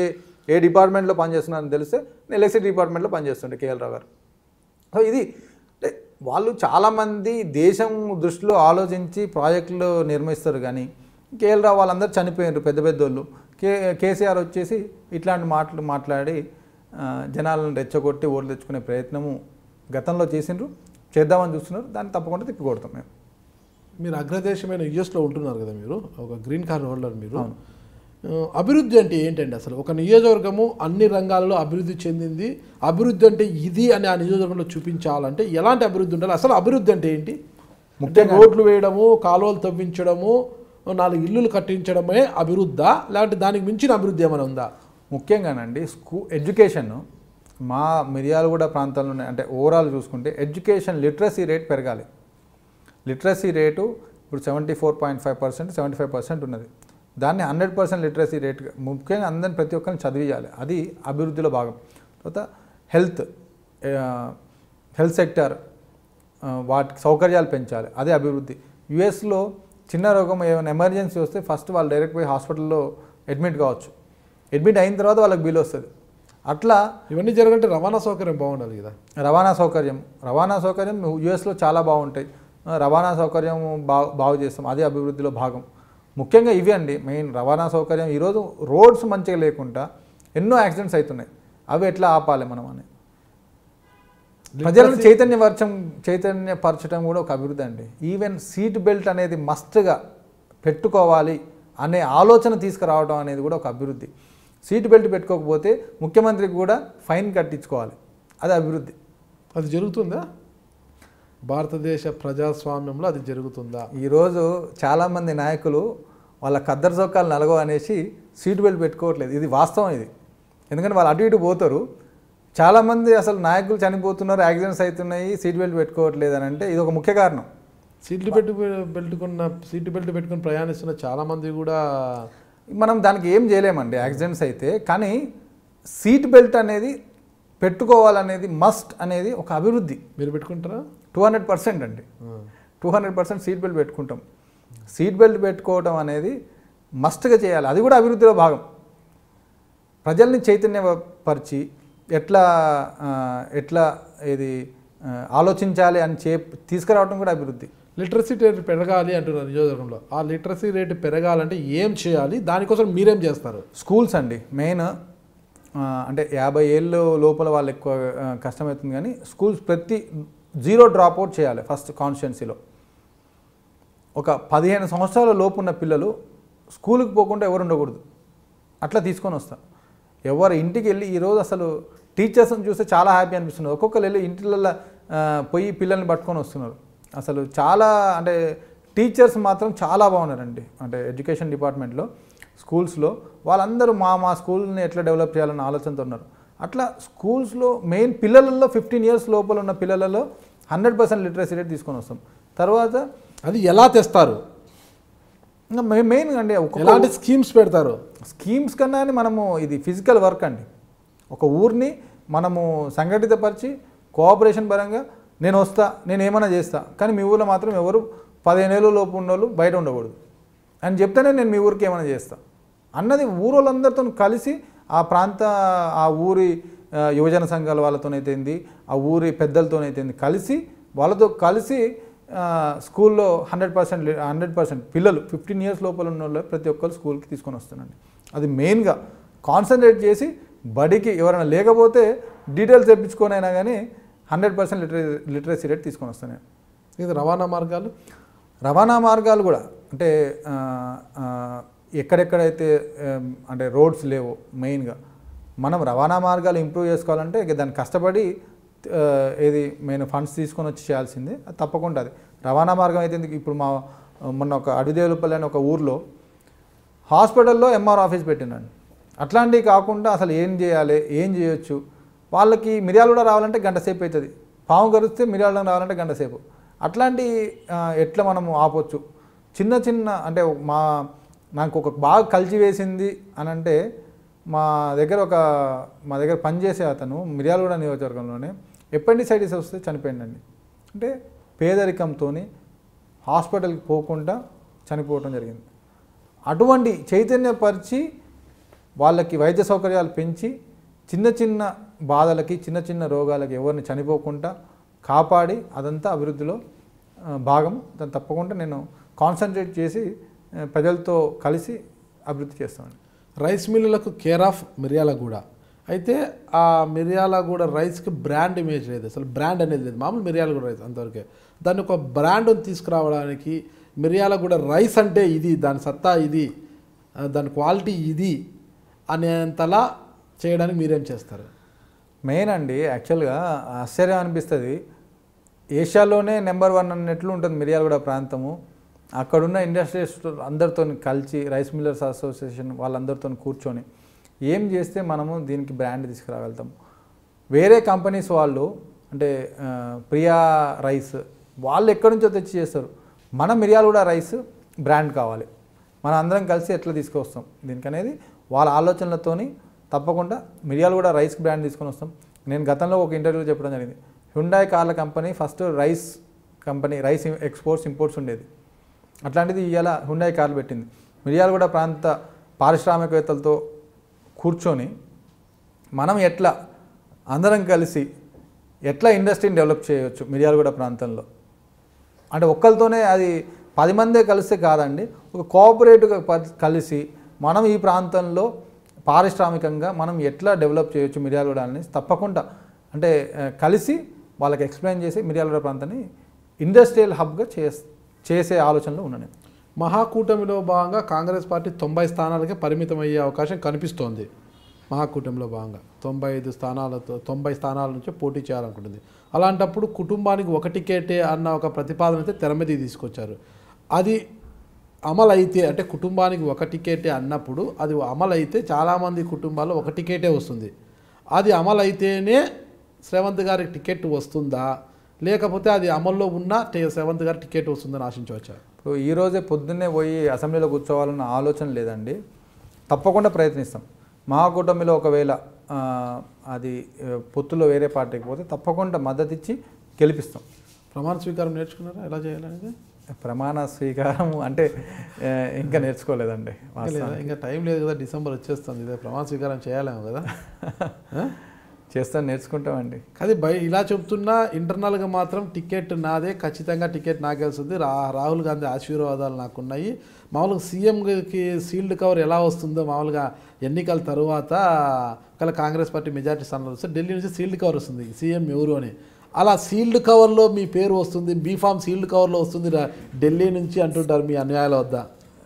ఏ డిపార్ట్మెంట్లో పనిచేస్తున్నారని తెలిస్తే నేను ఎలక్ట్రిసిటీ డిపార్ట్మెంట్లో పనిచేస్తుండే కేఎల్ రావు గారు సో ఇది అంటే వాళ్ళు చాలామంది దేశం దృష్టిలో ఆలోచించి ప్రాజెక్టులు నిర్మిస్తారు కానీ కేఎల్ రావు వాళ్ళందరూ చనిపోయారు పెద్ద పెద్దోళ్ళు కే కేసీఆర్ వచ్చేసి ఇట్లాంటి మాటలు మాట్లాడి ఆ, జనాలను రెచ్చగొట్టి ఓట్లు తెచ్చుకునే ప్రయత్నము గతంలో చేసిండ్రు చేద్దామని చూస్తున్నారు దాన్ని తప్పకుండా తిప్పి కొడతాం మేము మీరు అగ్రదేశమైన యుఎస్లో ఉంటున్నారు కదా మీరు ఒక గ్రీన్ కార్డ్ హోల్డర్ మీరు ఆ, అభివృద్ధి అంటే ఏంటండి అసలు ఒక నియోజకవర్గము అన్ని రంగాలలో అభివృద్ధి చెందింది అభివృద్ధి అంటే ఇది అని ఆ నియోజకవర్గంలో చూపించాలంటే ఎలాంటి అభివృద్ధి ఉండాలి అసలు అభివృద్ధి అంటే ఏంటి అంటే రోడ్లు వేయడము కాలువలు తవ్వించడము నాలుగు ఇల్లులు కట్టించడమే అభివృద్ధా లేకపోతే దానికి మించిన అభివృద్ధి ఏమైనా ఉందా ముఖ్యంగానండి స్కూ ఎడ్యుకేషన్ మా మిర్యాలగూడ ప్రాంతంలోనే అంటే ఓవరాల్ చూసుకుంటే ఎడ్యుకేషన్ లిటరసీ రేట్ పెరగాలి లిటరసీ రేటు ఇప్పుడు seventy four point five percent seventy five percent ఉన్నది దాన్ని హండ్రెడ్ పర్సెంట్ లిటరసీ రేట్ ముఖ్యంగా అందరిని ప్రతి ఒక్కరిని చదివియాలి అది అభివృద్ధిలో భాగం తర్వాత హెల్త్ హెల్త్ సెక్టర్ వాటి సౌకర్యాలు పెంచాలి అదే అభివృద్ధి యుఎస్లో చిన్న రోగం ఏమైనా ఎమర్జెన్సీ వస్తే ఫస్ట్ వాళ్ళు డైరెక్ట్ పోయి హాస్పిటల్లో అడ్మిట్ కావచ్చు అడ్మిట్ అయిన తర్వాత వాళ్ళకి బిల్ వస్తుంది అట్లా ఇవన్నీ జరగాలంటే రవాణా సౌకర్యం బాగుండాలి కదా రవాణా సౌకర్యం రవాణా సౌకర్యం యుఎస్లో చాలా బాగుంటాయి ఆ, రవాణా సౌకర్యం బాగు బాగు చేస్తాం అదే అభివృద్ధిలో భాగం ముఖ్యంగా ఇవి అండి మెయిన్ రవాణా సౌకర్యం ఈరోజు రోడ్స్ మంచిగా లేకుండా ఎన్నో యాక్సిడెంట్స్ అవుతున్నాయి అవి ఎట్లా ఆపాలి మనం అని ప్రజలను చైతన్యపరచం చైతన్యపరచడం కూడా ఒక అభివృద్ధి అండి ఈవెన్ సీట్ బెల్ట్ అనేది మస్ట్గా పెట్టుకోవాలి అనే ఆలోచన తీసుకురావడం అనేది కూడా ఒక అభివృద్ధి సీట్ బెల్ట్ పెట్టుకోకపోతే ముఖ్యమంత్రికి కూడా ఫైన్ కట్టించుకోవాలి అది అభివృద్ధి అది జరుగుతుందా భారతదేశ ప్రజాస్వామ్యంలో అది జరుగుతుందా ఈరోజు చాలామంది నాయకులు వాళ్ళ కద్దరు చొక్కాలు నలగో అనేసి సీట్ బెల్ట్ పెట్టుకోవట్లేదు ఇది వాస్తవం ఇది ఎందుకంటే వాళ్ళు అటు ఇటు పోతారు చాలామంది అసలు నాయకులు చనిపోతున్నారు యాక్సిడెంట్స్ అవుతున్నాయి సీట్ బెల్ట్ పెట్టుకోవట్లేదు అని అంటే ఇది ఒక ముఖ్య కారణం సీట్లు పెట్టు పెట్టుకున్న సీటు బెల్ట్ పెట్టుకుని ప్రయాణిస్తున్న చాలా మంది కూడా మనం దానికి ఏం చేయలేమండి యాక్సిడెంట్స్ అయితే కానీ సీట్ బెల్ట్ అనేది పెట్టుకోవాలనేది మస్ట్ అనేది ఒక అభివృద్ధి మీరు పెట్టుకుంటారా టూ హండ్రెడ్ పర్సెంట్ అండి two hundred percent seat belt పెట్టుకుంటాం సీట్ బెల్ట్ పెట్టుకోవడం అనేది మస్ట్గా చేయాలి అది కూడా అభివృద్ధిలో భాగం ప్రజల్ని చైతన్యపరిచి ఎట్లా ఆ, ఎట్లా ఇది ఆ, ఆలోచించాలి అని చే తీసుకురావడం కూడా అభివృద్ధి లిటరసీ రేట్ పెరగాలి అంటున్నారు నియోజకవర్గంలో ఆ లిటరసీ రేట్ పెరగాలంటే ఏం చేయాలి దానికోసం మీరేం చేస్తారు స్కూల్స్ అండి మెయిన్ ఆ, అంటే యాభై ఏళ్ళు లోపల వాళ్ళు ఎక్కువ ఆ, కష్టమవుతుంది కానీ స్కూల్స్ ప్రతి జీరో డ్రాప్ అవుట్ చేయాలి ఫస్ట్ కాన్స్టిట్యున్సీలో ఒక పదిహేను సంవత్సరాల లోపు ఉన్న పిల్లలు స్కూల్కి పోకుండా ఎవరు ఉండకూడదు అట్లా తీసుకొని వస్తా ఎవరు ఇంటికి వెళ్ళి ఈరోజు అసలు టీచర్స్ని చూస్తే చాలా హ్యాపీ అనిపిస్తుంది ఒక్కొక్కరు వెళ్ళి ఇంటిలలో ఆ, పోయి పిల్లల్ని పట్టుకొని వస్తున్నారు అసలు చాలా అంటే టీచర్స్ మాత్రం చాలా బాగున్నారండి అంటే ఎడ్యుకేషన్ డిపార్ట్మెంట్లో స్కూల్స్లో వాళ్ళందరూ మా మా స్కూల్ని ఎట్లా డెవలప్ చేయాలన్న ఆలోచనతో ఉన్నారు అట్లా స్కూల్స్లో మెయిన్ పిల్లలలో ఫిఫ్టీన్ ఇయర్స్ లోపల ఉన్న పిల్లలలో హండ్రెడ్ పర్సెంట్ లిటరసీ రేట్ తీసుకొని వస్తాం తర్వాత అది ఎలా తెస్తారు ఇంకా మె- మెయిన్ అండి ఒక్కొక్క ఎలాంటి స్కీమ్స్ పెడతారు స్కీమ్స్ కన్నా మనము ఇది ఫిజికల్ వర్క్ అండి ఒక ఊరిని మనము సంఘటితపరిచి కోఆపరేషన్ పరంగా నేను వస్తా నేను ఏమైనా చేస్తా కానీ మీ ఊర్లో మాత్రం ఎవరు పదిహేనేళ్ళు లోపు ఉన్నోళ్ళు బయట ఉండకూడదు అని చెప్తేనే నేను మీ ఊరికి ఏమైనా చేస్తా అన్నది ఊరోళ్ళందరితో కలిసి ఆ ప్రాంత ఆ ఊరి ఆ, యువజన సంఘాల వాళ్ళతోనైతేంది ఆ ఊరి పెద్దలతోనైతేంది కలిసి వాళ్ళతో కలిసి ఆ, స్కూల్లో హండ్రెడ్ పర్సెంట్ హండ్రెడ్ పర్సెంట్ పిల్లలు ఫిఫ్టీన్ ఇయర్స్ లోపల ఉన్న వాళ్ళు ప్రతి ఒక్కరు స్కూల్కి తీసుకొని వస్తానండి అది మెయిన్గా కాన్సన్ట్రేట్ చేసి బడికి ఎవరైనా లేకపోతే డీటెయిల్స్ తెప్పించుకొని అయినా కానీ hundred percent literacy literacy rate తీసుకొని వస్తాను నేను ఇది రవాణా మార్గాలు రవాణా మార్గాలు కూడా అంటే ఆ, ఆ, ఎక్కడెక్కడైతే ఆమ్, అంటే రోడ్స్ లేవో మెయిన్గా మనం రవాణా మార్గాలు ఇంప్రూవ్ చేసుకోవాలంటే ఇక దాన్ని కష్టపడి ఆ, ఏది మెయిన్ ఫండ్స్ తీసుకొని వచ్చి చేయాల్సిందే అది తప్పకుండా అది రవాణా మార్గం అయితే ఎందుకు ఇప్పుడు మా మొన్న ఒక అడిదేలుపల్లి అని ఒక ఊర్లో హాస్పిటల్లో ఎంఆర్ ఆఫీస్ పెట్టినండి అట్లాంటివి కాకుండా అసలు ఏం చేయాలి ఏం చేయొచ్చు వాళ్ళకి మిర్యాలు కూడా రావాలంటే గంట సేపు అవుతుంది పాము కరిస్తే మిర్యాలలో రావాలంటే గంట సేపు అట్లాంటి ఆ, ఎట్లా మనము ఆపొచ్చు చిన్న చిన్న అంటే మా నాకు ఒక బాగా కలిసి వేసింది అని అంటే మా దగ్గర ఒక మా దగ్గర పనిచేసే అతను మిర్యాలగూడ నియోజకవర్గంలోనే ఎపెండిసైటిస్ వస్తే చనిపోయిందండి అంటే పేదరికంతో హాస్పిటల్కి పోకుండా చనిపోవడం జరిగింది అటువంటి చైతన్యపరిచి వాళ్ళకి వైద్య సౌకర్యాలు పెంచి చిన్న చిన్న బాధలకి చిన్న చిన్న రోగాలకి ఎవరిని చనిపోకుండా కాపాడి అదంతా అభివృద్ధిలో ఆ, భాగం దాన్ని తప్పకుండా నేను కాన్సన్ట్రేట్ చేసి ఆ, ప్రజలతో కలిసి అభివృద్ధి చేస్తాను రైస్ మిల్లులకు కేర్ ఆఫ్ మిర్యాలగూడ అయితే ఆ మిర్యాలగూడ రైస్కి బ్రాండ్ ఇమేజ్ లేదు అసలు బ్రాండ్ అనేది లేదు మామూలు మిర్యాలగూడ రైస్ అంతవరకే దాన్ని ఒక బ్రాండ్ని తీసుకురావడానికి మిర్యాలగూడ రైస్ అంటే ఇది దాని సత్తా ఇది ఆ, దాని క్వాలిటీ ఇది అనేంతలా చేయడానికి మీరేం చేస్తారు మెయిన్ అండి యాక్చువల్గా ఆశ్చర్యం అనిపిస్తుంది ఏషియాలోనే నెంబర్ వన్ అన్నట్లు ఉంటుంది మిర్యాలగూడ ప్రాంతము అక్కడున్న ఇండస్ట్రియలిస్ట్ అందరితో కలిసి రైస్ మిల్లర్స్ అసోసియేషన్ వాళ్ళందరితో కూర్చొని ఏం చేస్తే మనము దీనికి బ్రాండ్ తీసుకురాగలుగుతాం వేరే కంపెనీస్ వాళ్ళు అంటే ఆ, ప్రియా రైస్ వాళ్ళు ఎక్కడి నుంచో తెచ్చి చేస్తారు మన మిర్యాలగూడ రైస్ బ్రాండ్ కావాలి మన అందరం కలిసి ఎట్లా తీసుకొస్తాం దీనికి అనేది వాళ్ళ ఆలోచనలతోని తప్పకుండా మిర్యాలగూడ రైస్ బ్రాండ్ తీసుకొని వస్తాం నేను గతంలో ఒక ఇంటర్వ్యూలో చెప్పడం జరిగింది హుండాయ్ కార్ల company first rice company rice exports imports ఉండేది అట్లాంటిది ఇవాళ హుండాయ్ కార్లు పెట్టింది మిర్యాలగూడ ప్రాంత పారిశ్రామికవేత్తలతో కూర్చొని మనం ఎట్లా అందరం కలిసి ఎట్లా ఇండస్ట్రీని డెవలప్ చేయవచ్చు మిర్యాలగూడ ప్రాంతంలో అంటే ఒక్కరితోనే అది పది మందే కలిస్తే కాదండి ఒక కోఆపరేటివ్గా ప- కలిసి మనం ఈ ప్రాంతంలో పారిశ్రామికంగా మనం ఎట్లా డెవలప్ చేయొచ్చు మిర్యాలగూడ అని తప్పకుండా అంటే ఆ, కలిసి వాళ్ళకి ఎక్స్ప్లెయిన్ చేసి మిర్యాలగూడ ప్రాంతాన్ని ఇండస్ట్రియల్ హబ్గా చేస్ చేసే ఆలోచనలో ఉన్నాను నేను. మహాకూటమిలో భాగంగా కాంగ్రెస్ పార్టీ తొంభై స్థానాలకే పరిమితం అయ్యే అవకాశం కనిపిస్తోంది మహాకూటమిలో భాగంగా తొంభై ఐదు స్థానాలతో తొంభై స్థానాల నుంచి పోటీ చేయాలనుకుంటుంది అలాంటప్పుడు కుటుంబానికి ఒక టికెటే అన్న ఒక ప్రతిపాదన అయితే తెర మీదకి తీసుకొచ్చారు అది అమలు అయితే అంటే కుటుంబానికి ఒక టికెటే అన్నప్పుడు అది అమలు అయితే చాలామంది కుటుంబాల్లో ఒక టికెటే వస్తుంది అది అమలు అయితేనే శ్రవంత్ గారికి టికెట్ వస్తుందా లేకపోతే అది అమల్లో ఉన్న టే- శ్రవంత్ గారి టికెట్ వస్తుందని ఆశించవచ్చా ఇప్పుడు ఈ రోజే పొద్దున్నే పోయి అసెంబ్లీలో కూర్చోవాలన్న ఆలోచన లేదండి తప్పకుండా ప్రయత్నిస్తాం మా కూటమిలో ఒకవేళ ఆ, అది ఆ, పొత్తులో వేరే పార్టీకి పోతే తప్పకుండా మద్దతు ఇచ్చి గెలిపిస్తాం ప్రమాణ స్వీకారం నేర్చుకున్నారా ఎలా చేయాలనేది ప్రమాణ స్వీకారం అంటే ఆ, ఇంకా నేర్చుకోలేదండి ఇంకా లేదా? ఇంకా టైం లేదు కదా డిసెంబర్ వచ్చేస్తుంది ఇదే ప్రమాణ స్వీకారం చేయాలేమో కదా ఆ? చేస్తాను నేర్చుకుంటామండి కానీ బై ఇలా చెప్తున్నా ఇంటర్నల్గా మాత్రం టికెట్ నాదే ఖచ్చితంగా టికెట్ నాకే వస్తుంది రా రాహుల్ గాంధీ ఆశీర్వాదాలు నాకున్నాయి మామూలుగా సీఎంకి సీల్డ్ కవర్ ఎలా వస్తుందో మామూలుగా ఎన్నికల తర్వాత ఒకవేళ కాంగ్రెస్ పార్టీ మెజార్టీ స్థానాలు వస్తే ఢిల్లీ నుంచి సీల్డ్ కవర్ వస్తుంది సీఎం ఎవరు అని అలా సీల్డ్ కవర్లో మీ పేరు వస్తుంది బీఫామ్ సీల్డ్ కవర్లో వస్తుంది రా- ఢిల్లీ నుంచి అంటుంటారు మీ అన్యాయాల వద్ద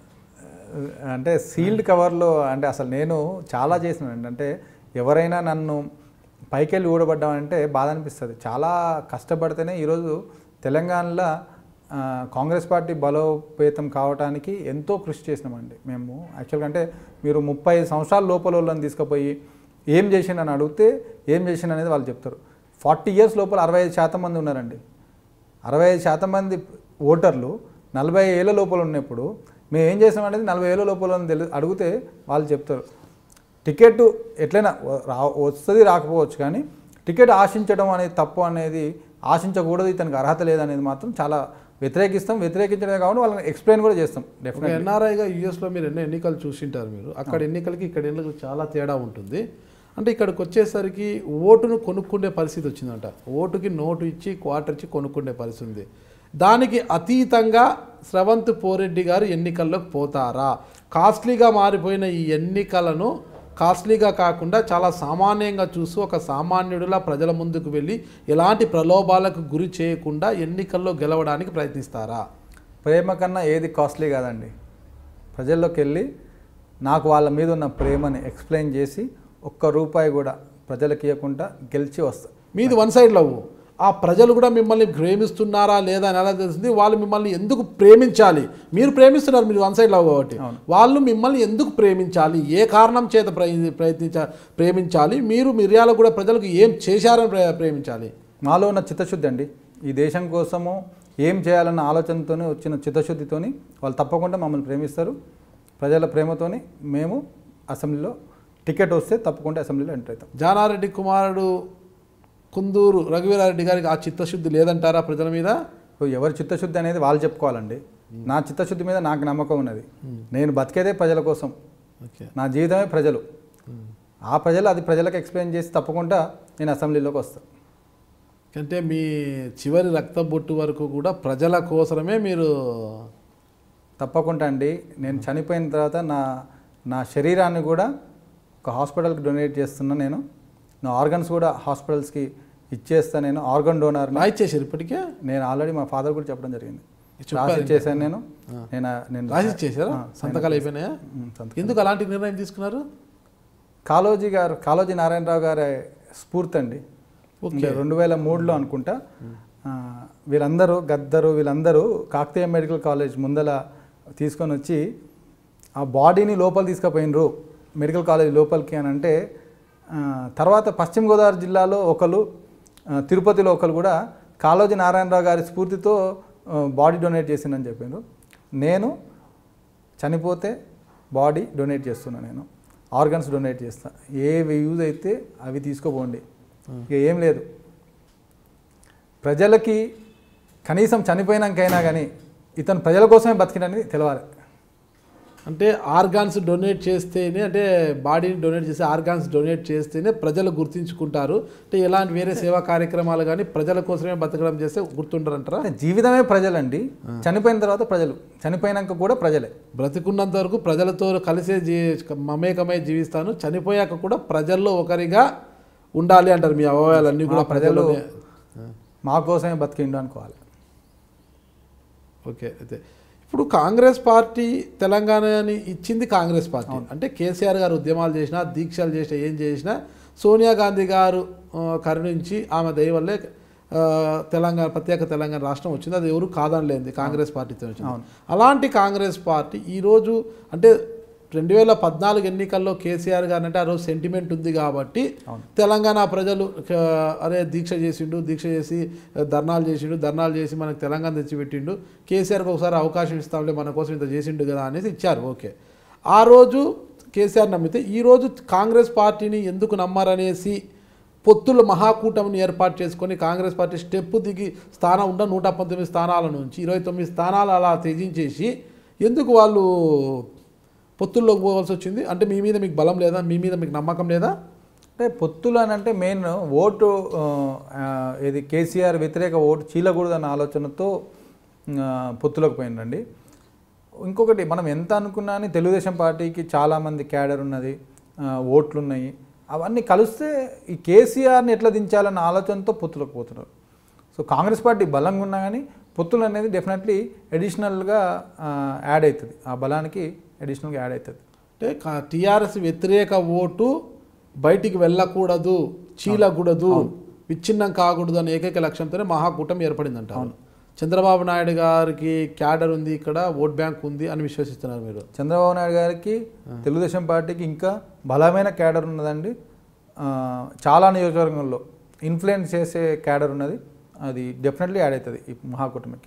అంటే సీల్డ్ కవర్లో అంటే అసలు నేను చాలా చేసినానండి అంటే ఎవరైనా నన్ను పైకెళ్ళి ఊడబడ్డామంటే బాధ అనిపిస్తుంది చాలా కష్టపడితేనే ఈరోజు తెలంగాణలో ఆ, కాంగ్రెస్ పార్టీ బలోపేతం కావడానికి ఎంతో కృషి చేసినామండి మేము యాక్చువల్గా అంటే మీరు ముప్పై సంవత్సరాల లోపల వాళ్ళని తీసుకుపోయి ఏం చేసిండని అడిగితే ఏం చేసిండు అనేది వాళ్ళు చెప్తారు ఫార్టీ ఇయర్స్ లోపల అరవై ఐదు శాతం మంది ఉన్నారండి అరవై ఐదు శాతం మంది ఓటర్లు నలభై ఏళ్ళ లోపల ఉన్నప్పుడు మేము ఏం చేసాం అనేది నలభై ఏళ్ళ లోపల అని తెలి అడిగితే వాళ్ళు చెప్తారు టికెట్ ఎట్లయినా వ- రా వస్తుంది రాకపోవచ్చు కానీ టికెట్ ఆశించడం అనేది తప్పు అనేది ఆశించకూడదు ఇతనికి అర్హత లేదనేది మాత్రం చాలా వ్యతిరేకిస్తాం వ్యతిరేకించడమే కాకుండా వాళ్ళని ఎక్స్ప్లెయిన్ కూడా చేస్తాం ఒక డెఫినెట్గా ఎన్ఆర్ఐగా యూఎస్లో మీరు ఎన్నో ఎన్నికలు చూసింటారు మీరు అక్కడ ఎన్నికలకి ఇక్కడ ఎన్నికలకు చాలా తేడా ఉంటుంది అంటే ఇక్కడికి వచ్చేసరికి ఓటును కొనుక్కునే పరిస్థితి వచ్చిందంట ఓటుకి నోటు ఇచ్చి క్వార్టర్ ఇచ్చి కొనుక్కునే పరిస్థితి ఉంది దానికి అతీతంగా స్రవంత్ పోరెడ్డి గారు ఎన్నికల్లోకి పోతారా కాస్ట్లీగా మారిపోయిన ఈ ఎన్నికలను కాస్ట్లీగా కాకుండా చాలా సామాన్యంగా చూస్తూ ఒక సామాన్యుడిలా ప్రజల ముందుకు వెళ్ళి ఎలాంటి ప్రలోభాలకు గురి చేయకుండా ఎన్నికల్లో గెలవడానికి ప్రయత్నిస్తారా ప్రేమ కన్నా ఏది కాస్ట్లీ కాదండి ప్రజల్లోకి వెళ్ళి నాకు వాళ్ళ మీద ఉన్న ప్రేమని ఎక్స్ప్లెయిన్ చేసి ఒక్క రూపాయి కూడా ప్రజలకు ఇవ్వకుండా గెలిచి వస్తా మీది వన్ సైడ్ లవ్ ఆ ప్రజలు కూడా మిమ్మల్ని ప్రేమిస్తున్నారా లేదా అని ఎలా తెలిసింది వాళ్ళు మిమ్మల్ని ఎందుకు ప్రేమించాలి మీరు ప్రేమిస్తున్నారు మీరు వన్ సైడ్ లవ్ కాబట్టి అవును. వాళ్ళు మిమ్మల్ని ఎందుకు ప్రేమించాలి ఏ కారణం చేత ప్రయ- ప్రయత్నించ ప్రేమించాలి మీరు మిర్యాల కూడా ప్రజలకు ఏం చేశారని ప్రే- ప్రేమించాలి మాలో ఉన్న చిత్తశుద్ధి అండి ఈ దేశం కోసము ఏం చేయాలన్న ఆలోచనతోనే వచ్చిన చిత్తశుద్ధితోని వాళ్ళు తప్పకుండా మమ్మల్ని ప్రేమిస్తారు ప్రజల ప్రేమతోని మేము అసెంబ్లీలో టికెట్ వస్తే తప్పకుండా అసెంబ్లీలో ఎంటర్ అవుతాం జానారెడ్డి కుమారుడు కుందూరు రఘువీరారెడ్డి గారికి ఆ చిత్తశుద్ధి లేదంటారా ప్రజల మీద సో ఎవరి చిత్తశుద్ధి అనేది వాళ్ళు చెప్పుకోవాలండి నా చిత్తశుద్ధి మీద నాకు నమ్మకం ఉన్నది నేను బతికేదే ప్రజల కోసం ఓకే నా జీవితమే ప్రజలు ఆ ప్రజలు అది ప్రజలకు ఎక్స్ప్లెయిన్ చేసి తప్పకుండా నేను అసెంబ్లీలోకి వస్తాను అంటే మీ చివరి రక్త బొట్టు వరకు కూడా ప్రజల కోసమే మీరు తప్పకుండా అండి నేను చనిపోయిన తర్వాత నా నా శరీరాన్ని కూడా ఒక హాస్పిటల్కి డొనేట్ చేస్తున్నా నేను నా ఆర్గన్స్ కూడా హాస్పిటల్స్కి ఇచ్చేస్తా నేను ఆర్గన్ డోనర్ని రాయి చేశారు ఇప్పటికే నేను ఆల్రెడీ మా ఫాదర్ కూడా చెప్పడం జరిగింది చెప్పారు రాసి చేశాను నేను నేను నేను రాసి చేశారా ఆ, సంతకాలు అయిపోయినాయా ఉమ్, సంతకం. ఎందుకు అలాంటి నిర్ణయం తీసుకున్నారు కాళోజీ గారు కాళోజీ నారాయణరావు గారి స్ఫూర్తి అండి ఓకే. రెండు వేల మూడులో అనుకుంటా ఆ, వీళ్ళందరూ గద్దరు వీళ్ళందరూ కాకతీయ మెడికల్ కాలేజ్ ముందల తీసుకొని వచ్చి ఆ బాడీని లోపల తీసుకుపోయినరు మెడికల్ కాలేజ్ లోపలికి అని అంటే ఆ, తర్వాత పశ్చిమ గోదావరి జిల్లాలో ఒకరు ఆ, తిరుపతిలో ఒకరు కూడా కాళోజీ నారాయణరావు గారి స్ఫూర్తితో ఆ, బాడీ డొనేట్ చేసిందని చెప్పిండ్రు నేను చనిపోతే బాడీ డొనేట్ చేస్తున్నా నేను ఆర్గన్స్ డొనేట్ చేస్తా ఏవి యూజ్ అయితే అవి తీసుకోపోండి ఇక ఏం లేదు ప్రజలకి కనీసం చనిపోయినాకైనా కానీ ఇతను ప్రజల కోసమే బతికినని తెలవాలి అంటే ఆర్గాన్స్ డొనేట్ చేస్తేనే అంటే బాడీని డొనేట్ చేస్తే ఆర్గాన్స్ డొనేట్ చేస్తేనే ప్రజలు గుర్తించుకుంటారు అంటే ఎలాంటి వేరే సేవా కార్యక్రమాలు కానీ ప్రజల కోసమే బతకడం చేస్తే గుర్తుంటారంటారా అంటే జీవితమే ప్రజలండి చనిపోయిన తర్వాత ప్రజలు చనిపోయినాక కూడా ప్రజలే బ్రతికున్నంత వరకు ప్రజలతో కలిసే జీ మమేకమై జీవిస్తాను చనిపోయాక కూడా ప్రజల్లో ఒకరిగా ఉండాలి అంటారు మీ అవయవాలన్నీ కూడా మా ప్రజలు ప్రజలు మా కోసమే బతికిండు అనుకోవాలి ఓకే అయితే ఇప్పుడు కాంగ్రెస్ పార్టీ తెలంగాణని ఇచ్చింది కాంగ్రెస్ పార్టీ అంటే కేసీఆర్ గారు ఉద్యమాలు చేసినా దీక్షలు చేసినా ఏం చేసినా సోనియా గాంధీ గారు ఆ, కరుణించి ఆమె దయ వల్లే ఆ, తెలంగాణ ప్రత్యేక తెలంగాణ రాష్ట్రం వచ్చింది అది ఎవరు కాదనలేదు కాంగ్రెస్ పార్టీతో వచ్చింది అలాంటి కాంగ్రెస్ పార్టీ ఈరోజు అంటే రెండు వేల పద్నాలుగు ఎన్నికల్లో కేసీఆర్ గారు అంటే ఆ రోజు సెంటిమెంట్ ఉంది కాబట్టి తెలంగాణ ప్రజలు ఆ, అరే దీక్ష చేసిండు దీక్ష చేసి ఆ, ధర్నాలు చేసిండు ధర్నాలు చేసి మనకు తెలంగాణ తెచ్చిపెట్టిండు కేసీఆర్కి ఒకసారి అవకాశం ఇస్తాంలే మన కోసం ఇంత చేసిండు కదా అనేసి ఇచ్చారు ఓకే ఆ రోజు కేసీఆర్ నమ్మితే ఈరోజు కాంగ్రెస్ పార్టీని ఎందుకు నమ్మారనేసి పొత్తుల మహాకూటమిని ఏర్పాటు చేసుకొని కాంగ్రెస్ పార్టీ స్టెప్ దిగి స్థానం ఉన్న నూట పంతొమ్మిది స్థానాల నుంచి ఇరవై తొమ్మిది స్థానాలు అలా త్యజించేసి ఎందుకు వాళ్ళు పొత్తుల్లోకి పోవాల్సి వచ్చింది అంటే మీ మీద మీకు బలం లేదా మీ మీద మీకు నమ్మకం లేదా అంటే పొత్తులు అని అంటే మెయిన్ ఓటు ఆ, ఆ, ఇది కేసీఆర్ వ్యతిరేక ఓటు చీలకూడదన్న ఆలోచనతో ఆ, పొత్తులోకి పోయిందండి ఇంకొకటి మనం ఎంత అనుకున్నా అని తెలుగుదేశం పార్టీకి చాలామంది క్యాడర్ ఉన్నది ఆ, ఓట్లు ఉన్నాయి అవన్నీ కలిస్తే ఈ కేసీఆర్ని ఎట్లా దించాలన్న ఆలోచనతో పొత్తులోకి పోతున్నారు సో కాంగ్రెస్ పార్టీ బలంగా ఉన్నా కానీ పొత్తులు అనేది డెఫినెట్లీ అడిషనల్గా యాడ్ అవుతుంది ఆ బలానికి అడిషనల్గా యాడ్ అవుతుంది అంటే టీఆర్ఎస్ వ్యతిరేక ఓటు బయటికి వెళ్ళకూడదు చీలకూడదు విచ్ఛిన్నం కాకూడదు అనే ఏకైక లక్ష్యంతోనే మహాకూటమి ఏర్పడిందంట చంద్రబాబు నాయుడు గారికి క్యాడర్ ఉంది ఇక్కడ ఓట్ బ్యాంక్ ఉంది అని విశ్వసిస్తున్నారు మీరు చంద్రబాబు నాయుడు గారికి తెలుగుదేశం పార్టీకి ఇంకా బలమైన క్యాడర్ ఉన్నదండి ఆ, చాలా నియోజకవర్గంలో ఇన్ఫ్లుయెన్స్ చేసే క్యాడర్ ఉన్నది అది డెఫినెట్లీ యాడ్ అవుతుంది ఈ మహాకూటమికి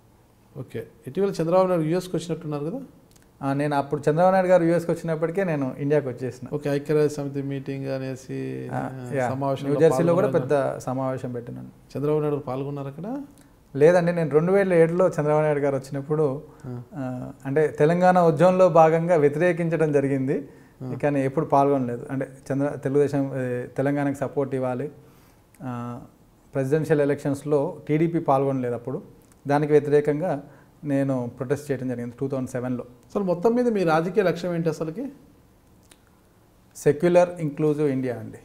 ఓకే ఇటీవల చంద్రబాబు నాయుడు యూఎస్కి వచ్చినట్టున్నారు కదా ఆ, నేను అప్పుడు చంద్రబాబు నాయుడు గారు యూఎస్కి వచ్చినప్పటికే నేను ఇండియాకి వచ్చేసిన ఓకే ఐక్యరాజ్య సమితి మీటింగ్ అనేసి ఆ, యా. సమావేశంలో న్యూ జెర్సీలో కూడా పాల్గొన్నారు. పెద్ద సమావేశం పెట్టినాను చంద్రబాబు నాయుడు పాల్గొన్నారు అక్కడ లేదండి నేను రెండు వేల ఏడులో చంద్రబాబు నాయుడు గారు వచ్చినప్పుడు ఆ, అంటే తెలంగాణ ఉద్యమంలో భాగంగా వ్యతిరేకించడం జరిగింది కానీ ఎప్పుడు పాల్గొనలేదు అంటే చంద్ర తెలుగుదేశం ఏ, తెలంగాణకి సపోర్ట్ ఇవ్వాలి ప్రెసిడెన్షియల్ ఎలక్షన్స్లో టీడీపీ పాల్గొనలేదు అప్పుడు దానికి వ్యతిరేకంగా నేను ప్రొటెస్ట్ చేయడం జరిగింది టూ థౌజండ్ సెవెన్లో అసలు మొత్తం మీద మీ రాజకీయ లక్ష్యం ఏంటి అసలుకి సెక్యులర్ ఇంక్లూజివ్ ఇండియా అండి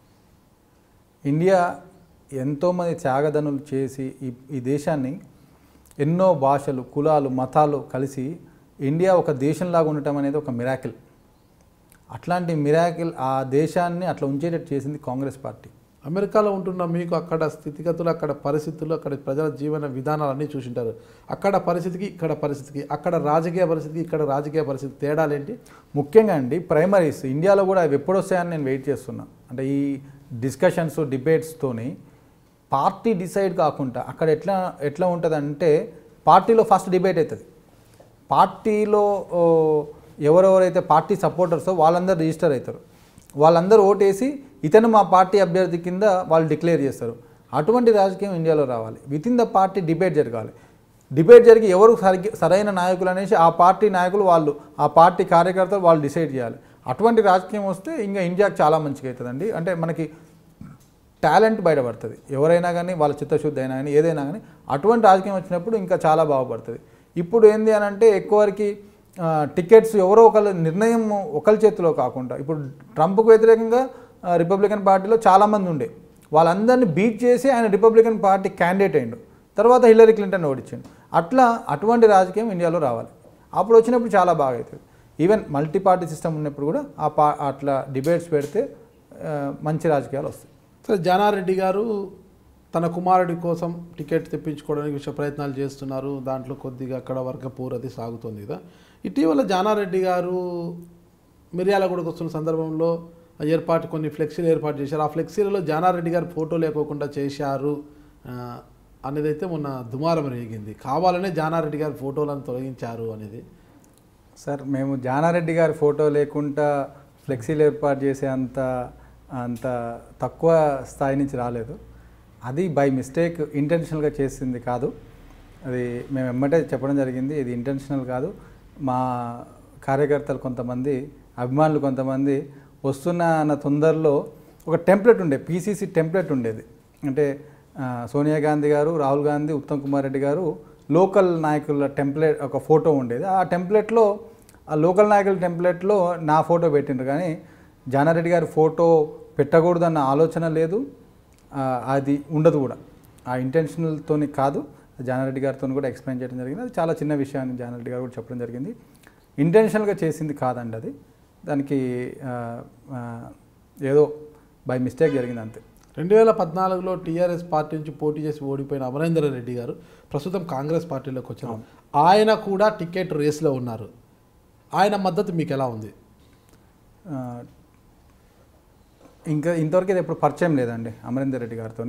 ఇండియా ఎంతోమంది త్యాగదనులు చేసి ఈ ఈ దేశాన్ని ఎన్నో భాషలు కులాలు మతాలు కలిసి ఇండియా ఒక దేశంలాగా ఉండటం అనేది ఒక మిరాకిల్ అట్లాంటి మిరాకిల్ ఆ దేశాన్ని అట్లా ఉంచేటట్టు చేసింది కాంగ్రెస్ పార్టీ అమెరికాలో ఉంటున్న మీకు అక్కడ స్థితిగతులు అక్కడ పరిస్థితులు అక్కడ ప్రజల జీవన విధానాలు అన్నీ చూసింటారు అక్కడ పరిస్థితికి ఇక్కడ పరిస్థితికి అక్కడ రాజకీయ పరిస్థితికి ఇక్కడ రాజకీయ పరిస్థితి తేడాలేంటి ముఖ్యంగా అండి ప్రైమరీస్ ఇండియాలో కూడా అవి ఎప్పుడు వస్తాయని నేను వెయిట్ చేస్తున్నా అంటే ఈ డిస్కషన్స్ డిబేట్స్తోని పార్టీ డిసైడ్ కాకుండా అక్కడ ఎట్లా ఎట్లా ఉంటుందంటే పార్టీలో ఫస్ట్ డిబేట్ అవుతుంది పార్టీలో ఓ, ఎవరెవరైతే పార్టీ సపోర్టర్సో వాళ్ళందరూ రిజిస్టర్ అవుతారు వాళ్ళందరూ ఓటేసి ఇతను మా పార్టీ అభ్యర్థి కింద వాళ్ళు డిక్లేర్ చేస్తారు అటువంటి రాజకీయం ఇండియాలో రావాలి with in the party debate జరగాలి డిబేట్ జరిగి ఎవరు సరి సరైన నాయకులు అనేసి ఆ పార్టీ నాయకులు వాళ్ళు ఆ పార్టీ కార్యకర్తలు వాళ్ళు డిసైడ్ చేయాలి అటువంటి రాజకీయం వస్తే ఇంకా ఇండియాకి చాలా మంచిగా అవుతుందండి అంటే మనకి టాలెంట్ బయటపడుతుంది ఎవరైనా కానీ వాళ్ళ చిత్తశుద్ధి అయినా కానీ ఏదైనా కానీ అటువంటి రాజకీయం వచ్చినప్పుడు ఇంకా చాలా బాగుపడుతుంది ఇప్పుడు ఏంది అని అంటే ఎక్కువ వరకు ఆ, టికెట్స్ ఎవరో ఒకళ్ళ నిర్ణయం ఒకరి చేతిలో కాకుండా ఇప్పుడు ట్రంప్కు వ్యతిరేకంగా ఆ, రిపబ్లికన్ పార్టీలో చాలామంది ఉండే వాళ్ళందరినీ బీట్ చేసి ఆయన రిపబ్లికన్ పార్టీ క్యాండిడేట్ అయ్యిండు తర్వాత హిల్లరీ క్లింటన్ ఓడించిండు అట్లా అటువంటి రాజకీయం ఇండియాలో రావాలి అప్పుడు వచ్చినప్పుడు చాలా బాగా అవుతుంది ఈవెన్ మల్టీ పార్టీ సిస్టమ్ ఉన్నప్పుడు కూడా ఆ పా అట్లా డిబేట్స్ పెడితే ఆ, మంచి రాజకీయాలు వస్తాయి సరే జానారెడ్డి గారు తన కుమారుడి కోసం టికెట్ తెప్పించుకోవడానికి విషయ ప్రయత్నాలు చేస్తున్నారు దాంట్లో కొద్దిగా అక్కడ వర్గ పూరది సాగుతుంది కదా ఇటీవల జానారెడ్డి గారు మిర్యాలగూడకు వస్తున్న సందర్భంలో ఏర్పాటు కొన్ని ఫ్లెక్సీలు ఏర్పాటు చేశారు ఆ ఫ్లెక్సీలలో జానారెడ్డి గారు ఫోటో లేకోకుండా చేశారు ఆ, అనేది అయితే మొన్న దుమారం రేగింది కావాలనే జానారెడ్డి గారి ఫోటోలను తొలగించారు అనేది సార్ మేము జానారెడ్డి గారి ఫోటో లేకుండా ఫ్లెక్సీలు ఏర్పాటు చేసే అంత అంత తక్కువ స్థాయి నుంచి రాలేదు అది బై మిస్టేక్ ఇంటెన్షనల్గా చేసింది కాదు అది మేము ఎమ్మటే చెప్పడం జరిగింది ఇది ఇంటెన్షనల్ కాదు మా కార్యకర్తలు కొంతమంది అభిమానులు కొంతమంది వస్తున్న అన్న తొందరలో ఒక టెంప్లెట్ ఉండే పీసీసీ టెంప్లెట్ ఉండేది అంటే ఆ, సోనియా గాంధీ గారు రాహుల్ గాంధీ ఉత్తమ్ కుమార్ రెడ్డి గారు లోకల్ నాయకుల టెంప్లెట్ ఒక ఫోటో ఉండేది ఆ టెంప్లెట్లో ఆ లోకల్ నాయకుల టెంప్లెట్లో నా ఫోటో పెట్టిండ్రు కానీ జానారెడ్డి గారి ఫోటో పెట్టకూడదన్న ఆలోచన లేదు ఆ, అది ఉండదు కూడా ఆ ఇంటెన్షనల్తోని కాదు జానారెడ్డి గారితో కూడా ఎక్స్ప్లెయిన్ చేయడం జరిగింది అది చాలా చిన్న విషయాన్ని జానారెడ్డి గారు కూడా చెప్పడం జరిగింది ఇంటెన్షనల్గా చేసింది కాదండి అది దానికి ఆ, ఆ, ఏదో బై మిస్టేక్ జరిగింది అంతే రెండు వేల పద్నాలుగులో టీఆర్ఎస్ పార్టీ నుంచి పోటీ చేసి ఓడిపోయిన అమరేందర్ రెడ్డి గారు ప్రస్తుతం కాంగ్రెస్ పార్టీలోకి వచ్చారు ఆయన కూడా టికెట్ రేస్లో ఉన్నారు ఆయన మద్దతు మీకు ఎలా ఉంది ఆ, ఇంకా ఇంతవరకు ఇది ఎప్పుడు పరిచయం లేదండి అమరేందర్ రెడ్డి గారితో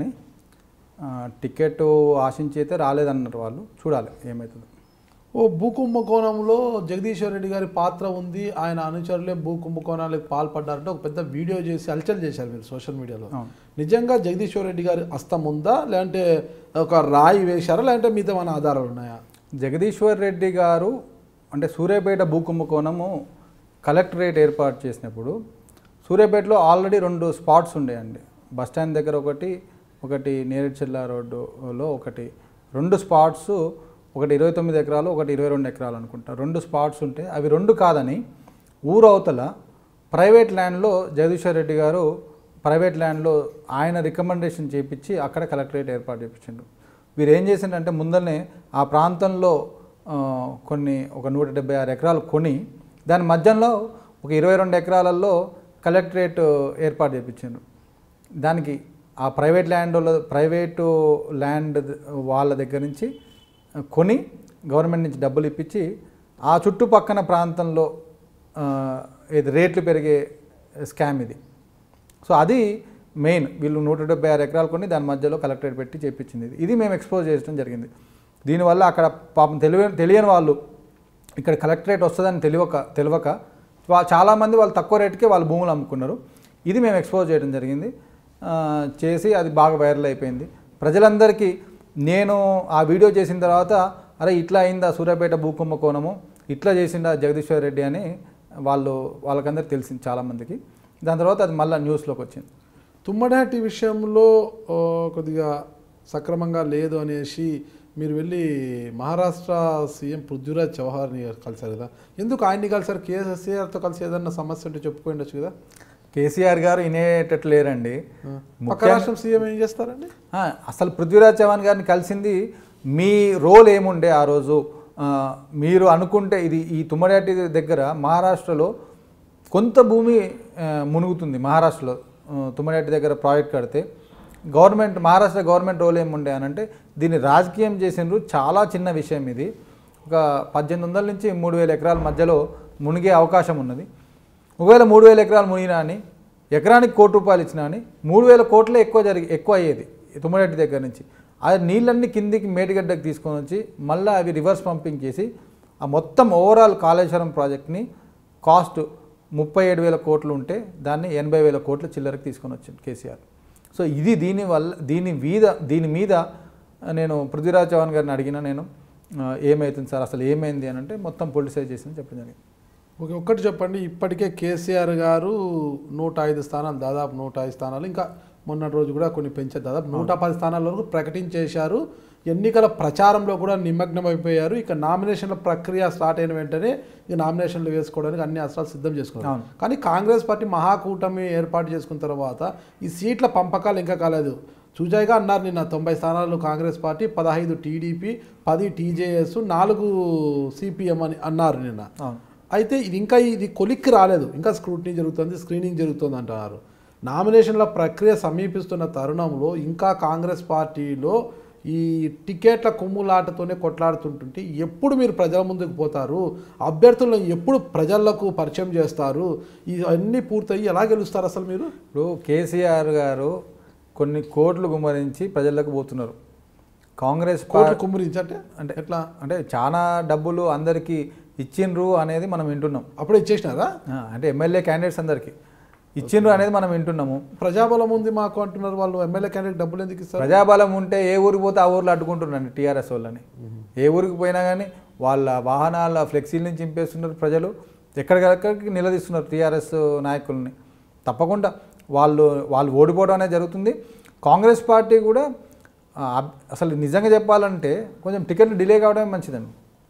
టికెట్ ఆశించి అయితే రాలేదన్నారు వాళ్ళు చూడాలి ఏమవుతుందో ఓ భూ కుంభకోణంలో జగదీశ్వర్ రెడ్డి గారి పాత్ర ఉంది ఆయన అనుచరులే భూ కుంభకోణాలకు పాల్పడ్డారంటే ఒక పెద్ద వీడియో చేసి అల్చల్ చేశారు మీరు సోషల్ మీడియాలో అవును. నిజంగా జగదీశ్వర్ రెడ్డి గారి హస్తం ఉందా లేదంటే ఒక రాయి వేశారా లేదంటే మిగతా మన ఆధారాలు ఉన్నాయా జగదీశ్వర్ రెడ్డి గారు అంటే సూర్యాపేట భూ కుంభకోణము కలెక్టరేట్ ఏర్పాటు చేసినప్పుడు సూర్యాపేటలో ఆల్రెడీ రెండు స్పాట్స్ ఉండేయండి బస్ స్టాండ్ దగ్గర ఒకటి ఒకటి నేరేడ్చెల్ల రోడ్డులో ఒకటి రెండు స్పాట్స్ ఒకటి ఇరవై తొమ్మిది ఎకరాలు ఒకటి ఇరవై రెండు ఎకరాలు అనుకుంటా రెండు స్పాట్స్ ఉంటే అవి రెండు కాదని ఊరు అవతల ప్రైవేట్ ల్యాండ్లో జగదీశ్వర్ రెడ్డి గారు ప్రైవేట్ ల్యాండ్లో ఆయన రికమెండేషన్ చేపించి అక్కడ కలెక్టరేట్ ఏర్పాటు చేయించిండు వీరు ఏం చేసిండంటే ముందరనే ఆ ప్రాంతంలో ఆ, కొన్ని ఒక నూట డెబ్బై ఆరు ఎకరాలు కొని దాని మధ్యలో ఒక ఇరవై రెండు ఎకరాలలో కలెక్టరేట్ ఏర్పాటు చేయించారు దానికి ఆ ప్రైవేట్ ల్యాండ్ ప్రైవేటు ల్యాండ్ వాళ్ళ దగ్గర నుంచి కొని గవర్నమెంట్ నుంచి డబ్బులు ఇప్పించి ఆ చుట్టుపక్కన ప్రాంతంలో ఆ, ఇది రేట్లు పెరిగే స్కామ్ ఇది సో అది మెయిన్ వీళ్ళు నూట డెబ్బై ఆరు ఎకరాలు కొని దాని మధ్యలో కలెక్టరేట్ పెట్టి చేపించింది ఇది ఇది మేము ఎక్స్పోజ్ చేయడం జరిగింది దీనివల్ల అక్కడ పాపం తెలియ తెలియని వాళ్ళు ఇక్కడ కలెక్టరేట్ వస్తుందని తెలియక తెలియక వా- చాలామంది వాళ్ళు తక్కువ రేటుకే వాళ్ళు భూములు అమ్ముకున్నారు ఇది మేము ఎక్స్పోజ్ చేయడం జరిగింది ఆ, చేసి అది బాగా వైరల్ అయిపోయింది ప్రజలందరికీ నేను ఆ వీడియో చేసిన తర్వాత అరే ఇట్లా అయిందా సూర్యాపేట భూకుంభకోణము ఇట్లా చేసిందా జగదీశ్వర్ రెడ్డి అని వాళ్ళు వాళ్ళకందరికి తెలిసింది చాలామందికి దాని తర్వాత అది మళ్ళీ న్యూస్లోకి వచ్చింది తుమ్మడాటి విషయంలో ఆ, కొద్దిగా సక్రమంగా లేదు అనేసి మీరు వెళ్ళి మహారాష్ట్ర సీఎం పృథ్వీరాజ్ చౌహార్ని కలిశారు కదా ఎందుకు ఆయన్ని కలిసారు కేసీఆర్తో కలిసి ఏదన్నా సమస్య ఉంటే చెప్పుకోండి ఉండొచ్చు కదా కేసీఆర్ గారు వినేటట్లు లేరండి పక్క రాష్ట్రం సీఎం ఏం చేస్తారండి ఆ, అసలు పృథ్వీరాజ్ చౌహాన్ గారిని కలిసింది మీ రోల్ ఏముండే ఆ రోజు ఆ, మీరు అనుకుంటే ఇది ఈ తుమ్మడాటి దగ్గర మహారాష్ట్రలో కొంత భూమి ఆ, మునుగుతుంది మహారాష్ట్రలో ఆ, తుమ్మడాటి దగ్గర ప్రాజెక్ట్ కడితే గవర్నమెంట్ మహారాష్ట్ర గవర్నమెంట్ రోల్ ఏముండే అని అంటే దీన్ని రాజకీయం చేసినారు చాలా చిన్న విషయం ఇది ఒక పద్దెనిమిది వందల నుంచి మూడు వేల ఎకరాల మధ్యలో మునిగే అవకాశం ఉన్నది ఒకవేళ మూడు వేల ఎకరాలు మునిగినా అని ఎకరానికి కోటి రూపాయలు ఇచ్చినా అని మూడు వేల కోట్లే ఎక్కువ జరిగి ఎక్కువ అయ్యేది తుమ్మరెడ్డి దగ్గర నుంచి ఆ నీళ్ళన్నీ కిందికి మేడిగడ్డకు తీసుకొని వచ్చి మళ్ళీ అవి రివర్స్ పంపింగ్ చేసి ఆ మొత్తం ఓవరాల్ కాళేశ్వరం ప్రాజెక్ట్ని కాస్ట్ ముప్పై ఏడు వేల కోట్లు ఉంటే దాన్ని ఎనభై వేల కోట్ల చిల్లరకు తీసుకొని వచ్చింది కేసీఆర్ సో ఇది దీని వల్ల దీని మీద దీని మీద నేను పృథ్వీరాజ్ చౌహాన్ గారిని అడిగిన నేను ఆ, ఏమవుతుంది సార్ అసలు ఏమైంది అని అంటే మొత్తం పొలిటిసైజ్ చేసింది చెప్పడం జరిగింది ఓకే ఒక్కటి చెప్పండి ఇప్పటికే కేసీఆర్ గారు నూట ఐదు స్థానాలు దాదాపు నూట ఐదు స్థానాలు ఇంకా మొన్నటి రోజు కూడా కొన్ని పెంచారు దాదాపు నూట పది స్థానాల వరకు ప్రకటించేశారు ఎన్నికల ప్రచారంలో కూడా నిమగ్నం అయిపోయారు ఇక నామినేషన్ల ప్రక్రియ స్టార్ట్ అయిన వెంటనే ఇక నామినేషన్లు వేసుకోవడానికి అన్ని అస్త్రాలు సిద్ధం చేసుకున్నారు అవును. కానీ కాంగ్రెస్ పార్టీ మహాకూటమి ఏర్పాటు చేసుకున్న తర్వాత ఈ సీట్ల పంపకాలు ఇంకా కాలేదు చూజాయిగా అన్నారు నిన్న తొంభై స్థానాలు కాంగ్రెస్ పార్టీ పదహైదు టీడీపీ పది టీజేఎస్ నాలుగు సిపిఎం అని అన్నారు నిన్న అవును అయితే ఇది ఇంకా ఇది కొలిక్కి రాలేదు ఇంకా స్క్రూటినీ జరుగుతుంది స్క్రీనింగ్ జరుగుతుంది అంటున్నారు నామినేషన్ల ప్రక్రియ సమీపిస్తున్న తరుణంలో ఇంకా కాంగ్రెస్ పార్టీలో ఈ టికెట్ల కుమ్ములాటతోనే కొట్లాడుతుంటుంటే ఎప్పుడు మీరు ప్రజల ముందుకు పోతారు అభ్యర్థులను ఎప్పుడు ప్రజలకు పరిచయం చేస్తారు ఇవన్నీ పూర్తయి ఎలా గెలుస్తారు అసలు మీరు ఇప్పుడు కేసీఆర్ గారు కొన్ని కోట్లు గుమ్మరించి ప్రజలకు పోతున్నారు కాంగ్రెస్ పా- కోట్లు కుమ్మరించి అంటే అంటే ఎట్లా అంటే చాలా డబ్బులు అందరికీ ఇచ్చిండ్రు అనేది మనం వింటున్నాం అప్పుడే ఇచ్చేసినారా ఆ, అంటే ఎమ్మెల్యే క్యాండిడేట్స్ అందరికీ ఇచ్చిండ్రు అనేది మనం వింటున్నాము ప్రజాబలం ఉంది మాకు అంటున్నారు వాళ్ళు ఎమ్మెల్యే క్యాండిడేట్ డబ్బులు ఎందుకు ఇస్తారు ప్రజాబలం ఉంటే ఏ ఊరికి పోతే ఆ ఊర్లో అడ్డుకుంటున్నాను టీఆర్ఎస్ వాళ్ళని ఏ ఊరికి పోయినా కానీ వాళ్ళ వాహనాల ఫ్లెక్సీల నుంచి చింపేస్తున్నారు ప్రజలు ఎక్కడికెక్కడికి నిలదీస్తున్నారు టీఆర్ఎస్ నాయకుల్ని తప్పకుండా వాళ్ళు వాళ్ళు ఓడిపోవడం అనేది జరుగుతుంది కాంగ్రెస్ పార్టీ కూడా ఆ, అబ్- అసలు నిజంగా చెప్పాలంటే కొంచెం టికెట్లు డిలే కావడమే మంచిదండి